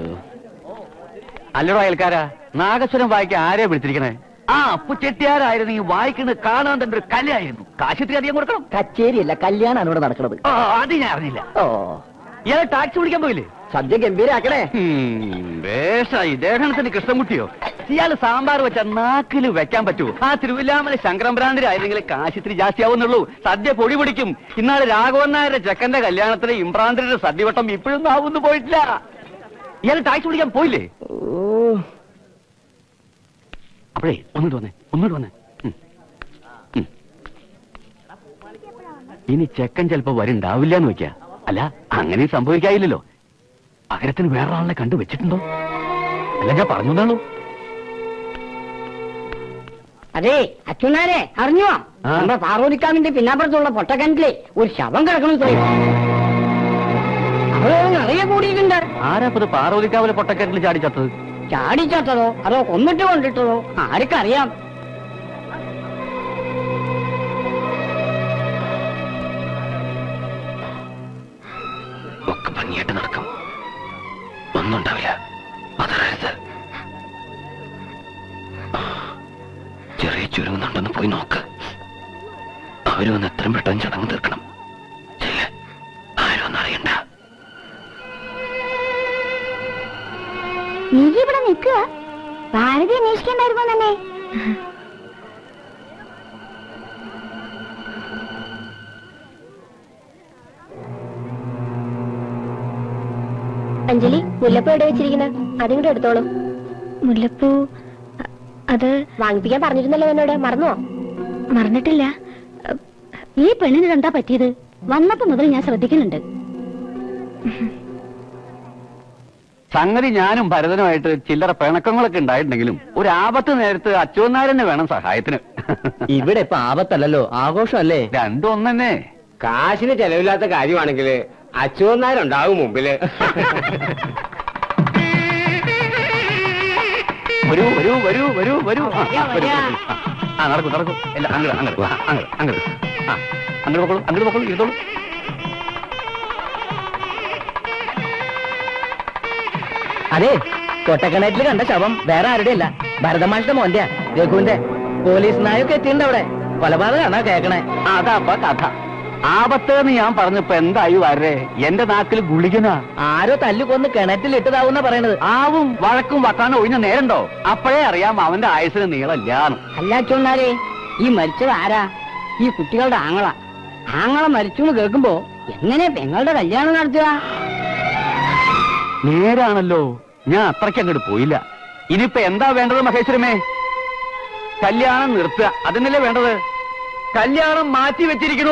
അല്ലടോ അയൽക്കാരാ നാഗസ്വരം വായിക്കാൻ ആരെയാ വിളിച്ചിരിക്കണേ ആ അപ്പുചെട്ടിയാരായിരുന്നു ഈ വായിക്കുന്നത് കാണാൻ തന്നെ ഒരു കലയായിരുന്നു കാശിത്രി അധികം കൊടുക്കണം കച്ചേരിയല്ല കല്യാണമാണ് ഇവിടെ നടക്കുന്നത് ആ, അത് ഞാൻ അറിഞ്ഞില്ല ഓ ഇയാളെ ടാക്സി വിളിക്കാൻ പോയില്ലേ സദ്യ ഗംഭീരാക്കണേ വേഷായി ദേഹണത്തിന് കൃഷ്ണൻകുട്ടിയോ ഇയാള് സാമ്പാർ വെച്ച നാക്കില് വെക്കാൻ പറ്റുമോ ആ തിരുവില്ലാമല ശങ്കരംഭ്രാന്തരായിരുന്നെങ്കിൽ കാശിത്തിരി ജാസ്തിയാവുന്നുള്ളൂ സദ്യ പൊടി പിടിക്കും ഇന്നാള് രാഘവൻ നായരുടെ ചെക്കന്റെ കല്യാണത്തിന് ഇമ്രാന്തരുടെ സദ്യവട്ടം ഇപ്പോഴും ആവുന്നു പോയിട്ടില്ല ഇയാൾ ടാക്സി വിളിക്കാൻ പോയില്ലേ അപ്പോഴേ ഒന്നിട്ട് വന്നേ ഒന്നിട്ട് വന്നേ ഉം. ഉം. ഇനി ചെക്കൻ ചിലപ്പോ വരുണ്ടാവില്ല എന്ന് വെക്കാ അല്ല അങ്ങനെ സംഭവിക്കായില്ലല്ലോ പകരത്തിന് വേറെ ആളെ കണ്ടു വെച്ചിട്ടുണ്ടോ അല്ല ഞാൻ പറഞ്ഞു എന്നാണോ അതെ അച്ഛനാരെ അറിഞ്ഞോ ആ. നമ്മുടെ പാറോലിക്കാവിന്റെ പിന്നാപ്പുറത്തുള്ള പൊട്ടക്കിണറ്റിലെ ഒരു ശവം കിടക്കണം സ്വയം അവിടെ നിറയെ കൂടിയിട്ടുണ്ട് ആരാപ്പത് പാർവതിക്കാവിലെ പൊട്ടക്കരത്തിൽ ചാടി ചത്തത് ചാടിച്ചത്തതോ അതോ കൊന്നിട്ട് കൊണ്ടിട്ടതോ ആർക്കറിയാം ഒക്കെ ഭംഗിയായിട്ട് നടക്കും ഒന്നും ഉണ്ടാവില്ല അതറരുത് ചെറിയ ചുരുങ്ങുന്നുണ്ടെന്ന് പോയി നോക്ക് അവര് വന്ന് എത്രയും പെട്ടെന്ന് ചടങ്ങ് തീർക്കണം ചെല്ല് ആരും ഒന്നും അറിയണ്ട നീ ഇവിടെ നിൽക്കുക ഭാരതി അന്വേഷിക്കണ്ടായിരുന്നു തന്നെ അഞ്ജലി മുല്ലപ്പൂ എവിടെ വെച്ചിരിക്കുന്നത് അതിങ്ങോട്ട് എടുത്തോളൂ മുല്ലപ്പൂ അത് വാങ്ങിപ്പിക്കാൻ പറഞ്ഞിരുന്നല്ലോ എന്നോട് മറന്നോ മറന്നിട്ടില്ല ഈ പെണ്ണിന് എന്താ പറ്റിയത് വന്നപ്പോ മുതൽ ഞാൻ ശ്രദ്ധിക്കുന്നുണ്ട് സംഗതി ഞാനും ഭരതനുമായിട്ട് ചില്ലറ പിണക്കങ്ങളൊക്കെ ഉണ്ടായിട്ടുണ്ടെങ്കിലും ഒരു ആപത്ത് നേരത്ത് അച്ചുവന്നാരനെ വേണം സഹായത്തിന് ഇവിടെ ഇപ്പൊ ആപത്തല്ലല്ലോ ആഘോഷമല്ലേ രണ്ടും ഒന്നെ കാശിന് ചെലവില്ലാത്ത കാര്യമാണെങ്കിൽ അച്ചുവന്നാരുണ്ടാവും മുമ്പില് വരൂ വരൂ വരൂ വരൂ വരൂ ആ, ആ, വരൂ, വരൂ. ആ, ആ നടക്കൂ നടക്കൂ അല്ല അങ്ങട് അങ്ങട് ആ, അങ്ങട് അങ്ങട് ആ അങ്ങോട്ട് പൊക്കോളൂ അങ്ങോട്ട് പൊക്കോളൂ ഇരുത്തോളൂ അതെ കൊട്ടക്കണറ്റിൽ കണ്ട ശവം വേറെ ആരുടെ അല്ല ഭരതമാഷിന്റെ മോന്റെ രഘുവിന്റെ പോലീസ് നായൊക്കെ എത്തിയിട്ടുണ്ട് അവിടെ കൊലപാതകമാണോ കേക്കണേ അതാപ്പ കഥ ആപത്ത് എന്ന് ഞാൻ പറഞ്ഞപ്പോ എന്തായി വരേ എന്റെ നാക്കിൽ ഗുളികനാ ആരോ തല്ലുകൊന്ന് കിണറ്റിലിട്ടതാവുന്ന പറയണത് ആവും വഴക്കും വക്കാനും ഒഴിഞ്ഞ നേരണ്ടോ അപ്പോഴേ അറിയാം അവന്റെ ആയുസിന് നീളമില്ലാന്ന് അല്ല അച്ഛനാരെ ഈ മരിച്ചത് ആരാ ഈ കുട്ടികളുടെ ആങ്ങള ആങ്ങള മരിച്ചു എന്ന് കേൾക്കുമ്പോ എങ്ങനെ പെങ്ങളുടെ കല്യാണം നടത്തുക നേരാണല്ലോ ഞാൻ അത്രയ്ക്ക് അങ്ങോട്ട് പോയില്ല ഇനിയിപ്പോ എന്താ വേണ്ടത് മഹേശ്വരമേ കല്യാണം നിർത്തുക അതിനല്ലേ വേണ്ടത് കല്യാണം മാറ്റി വെച്ചിരിക്കുന്നു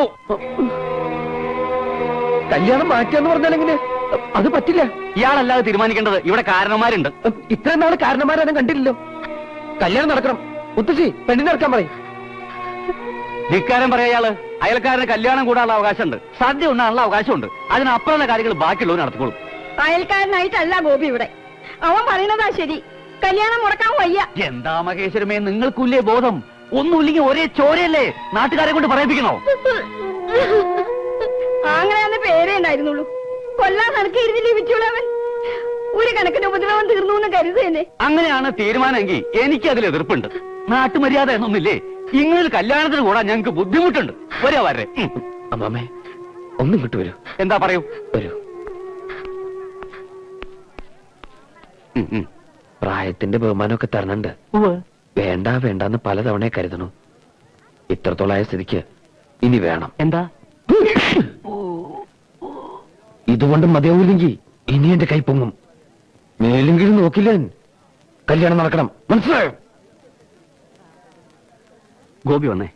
കല്യാണം മാറ്റിയെന്ന് പറഞ്ഞാലെങ്ങനെ അത് പറ്റില്ല ഇയാളല്ലാതെ തീരുമാനിക്കേണ്ടത് ഇവിടെ കാരണന്മാരുണ്ട് ഇത്രയും നാള് കാരണന്മാരും കണ്ടില്ലല്ലോ കല്യാണം നടക്കണം മുത്തശ്ശി പെണ്ണിനെ ഇറക്കാൻ പറയും ധിക്കാരം പറയാ അയാള് അയൽക്കാരന് കല്യാണം കൂടാനുള്ള അവകാശമുണ്ട് സദ്യ ഉണ്ടാകാനുള്ള അവകാശമുണ്ട് അതിനപ്പുറമുള്ള കാര്യങ്ങൾ ബാക്കിയുള്ളവർ നടത്തിക്കോളും അയൽക്കാരനായിട്ടല്ല ഗോപി ഇവിടെ അവൻ പറയുന്നതാ ശരി കല്യാണം മുടക്കാൻ വയ്യ എന്താ മഹേശ്വരമേ നിങ്ങൾക്കില്ലേ ബോധം ഒന്നുമില്ലെങ്കിൽ ഒരേ ചോരയല്ലേ നാട്ടുകാരെ കൊണ്ട് പറയിപ്പിക്കണോ ആങ്ങളെന്ന് പേരേ ഉണ്ടായിരുന്നുള്ളൂ കൊല്ലാൻ കണക്ക് ഇരുന്ന് ലഭിച്ചുള്ളവൻ ഒരു കണക്കിന് ഉപദ്രവം തീർന്നു എന്ന് കരുതേനെ അങ്ങനെയാണ് തീരുമാനമെങ്കിൽ എനിക്ക് അതിൽ എതിർപ്പുണ്ട് നാട്ടുമര്യാദ എന്നൊന്നില്ലേ ഇങ്ങനെ കല്യാണത്തിന് കൂടാൻ ഞങ്ങൾക്ക് ബുദ്ധിമുട്ടുണ്ട് വരാ വരെ അമ്മാമേ ഒന്നും കിട്ടു വരൂ എന്താ പറയൂ വരൂ ഉം, ഉം. പ്രായത്തിന്റെ ബഹുമാനമൊക്കെ തരണുണ്ട് വേണ്ട വേണ്ടാന്ന് പലതവണ കരുതണു ഇത്രത്തോളായ സ്ഥിതിക്ക് ഇനി വേണം എന്താ ഇതുകൊണ്ട് മതിയാവൂല്ലെങ്കിൽ ഇനി എന്റെ കൈ പൊങ്ങും മേലെങ്കിലും നോക്കില്ല ഞാൻ. കല്യാണം നടക്കണം മനസ്സിലായോ ഗോപി വന്നേ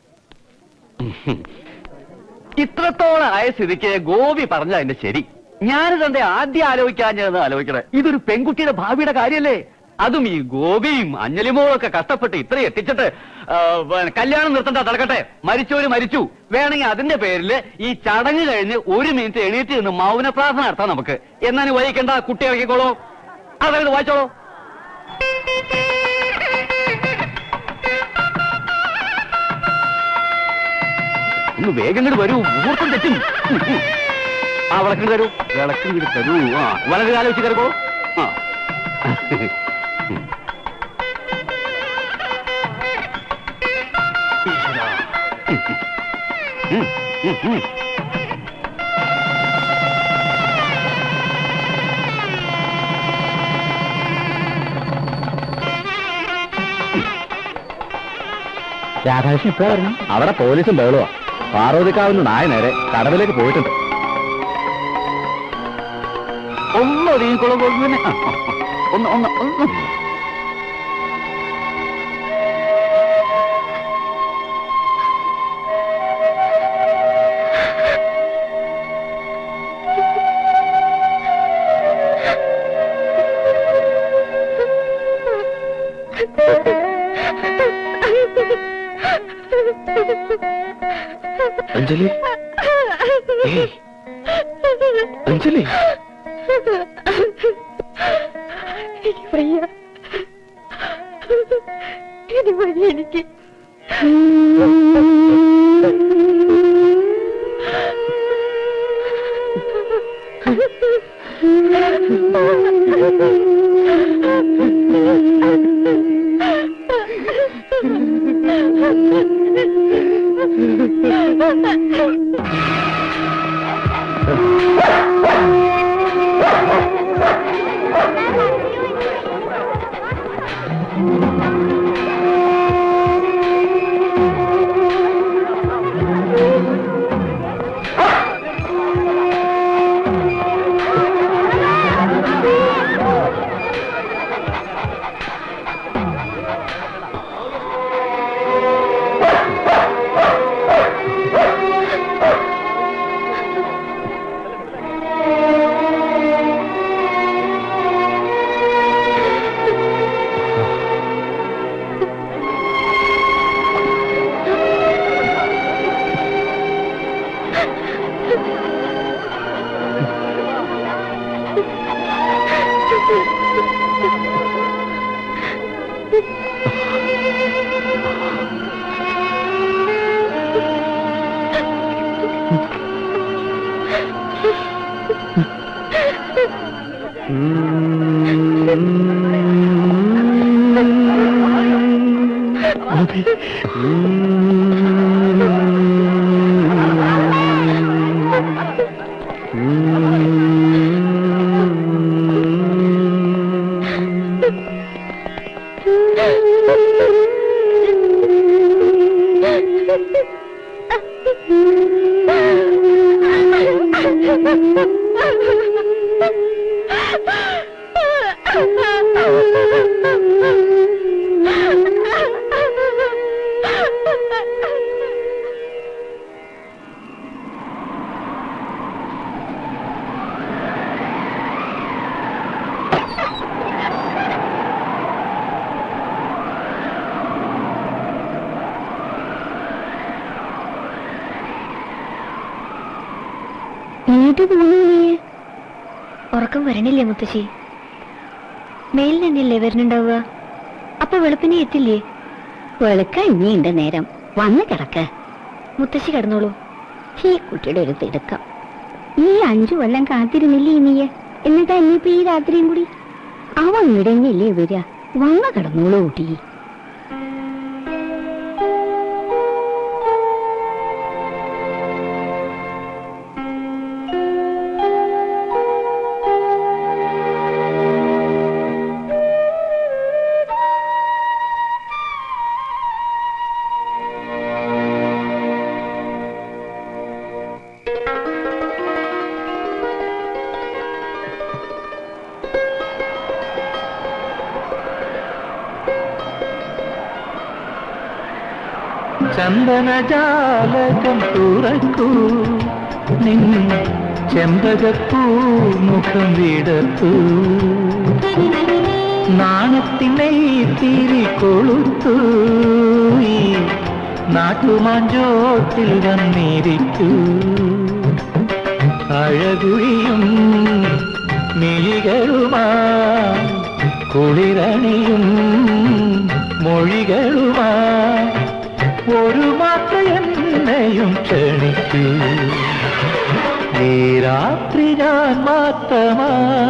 ഇത്രത്തോളം ആയ സ്ഥിതിക്ക് ഗോപി പറഞ്ഞ അതിന്റെ ശരി ഞാനിതെന്റെ ആദ്യം ആലോചിക്കാൻ ഞാൻ ആലോചിക്കണേ ഇതൊരു പെൺകുട്ടിയുടെ ഭാവിയുടെ കാര്യല്ലേ അതും ഈ ഗോപിയും അഞ്ഞലിമോളൊക്കെ കഷ്ടപ്പെട്ട് ഇത്രയും എത്തിച്ചിട്ട് ആ, വ- കല്യാണം നിർത്തണ്ട നടക്കട്ടെ മരിച്ചവര് മരിച്ചു വേണമെങ്കിൽ അതിന്റെ പേരില് ഈ ചടങ്ങ് കഴിഞ്ഞ് ഒരു മിനിറ്റ് എണീറ്റ് നിന്ന് മൗന പ്രാർത്ഥന നടത്താം നമുക്ക് എന്നാലും വഹിക്കണ്ട കുട്ടി ഇറക്കിക്കോളൂ അതായത് വായിച്ചോളൂ ഒന്ന് വേഗം ഇങ്ങോട്ട് വരൂ മുഹൂർത്തം തെറ്റും ഉം, ഉം. ആ വിളക്കും തരൂ വിളക്കും ഇങ്ങോട്ട് തരൂ ആ വളരെ കാലം വെച്ച് കയറിക്കോ ആ ഉം. ഈശ്വരാ. ഉം, ഉം, ഉം. രാധാകൃഷ്ണൻ ഇപ്പഴാ പറഞ്ഞു അവിടെ പോലീസും ബഹളോ പാർവതിക്കാവിന് നായ നേരെ കടവിലേക്ക് പോയിട്ടുണ്ട് ഒന്ന് ഒതുങ്ങിക്കോളൂ ഗോപിനെ ആ, ആ, ആ. ഒന്ന് ഒന്ന് ഒന്ന് അഞ്ജലി ഏയ്, അഞ്ജലി എനിക്ക് വയ്യ ഇനി വയ്യ എനിക്ക് എങ്ങോട്ട് പോണു നീ ഉറക്കം വരണില്ലേ മുത്തശ്ശി മേലിൽ തന്നെയല്ലേ വരുന്നുണ്ടാവുക അപ്പൊ വെളുപ്പിനെ എത്തില്ലേ വെളുക്ക ഇനിയുണ്ട് നേരം വന്ന് കിടക്ക് മുത്തശ്ശി കിടന്നോളൂ ഈ കുട്ടിയുടെ ഒരു തിടുക്കം ഈ അഞ്ചു കൊല്ലം കാത്തിരുന്നില്ലേ നീയെ എന്നിട്ടാ ഇനിയിപ്പോ ഈ രാത്രിയും കൂടി അവ ഇടഞ്ഞില്ലേ വരിക വന്ന് കിടന്നോളൂ കുട്ടി ചന്ദനജാലകം തുറക്കൂ നിൻ ചെമ്പകപ്പൂ മുഖം വിടത്തു നാണത്തിനെ തിരി കൊളുത്തു ഈ നാട്ടുമാഞ്ചോട്ടിൽ വന്നിരിക്കൂ അഴകുഴിയും മിഴികളുമാ കുളിരണിയും മൊഴികളുമാ ഒരു മാത്ര എന്നെയും ക്ഷണിക്കൂ ഈ രാത്രി ഞാൻ മാത്രമാ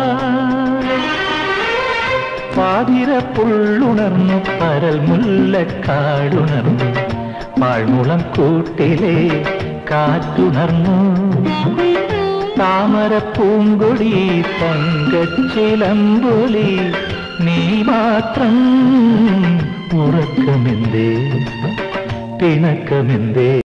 പാതിര പുള്ളുണർന്നു പരൽ മുല്ലക്കാടുണർന്നു പാഴ്മുളം കൂട്ടിലെ കാറ്റുണർന്നു താമര പൂങ്കൊടി തങ്കച്ചിലമ്പൊലി നീ മാത്രം ഉറക്കമെന്തേ പിണക്കമെന്തേ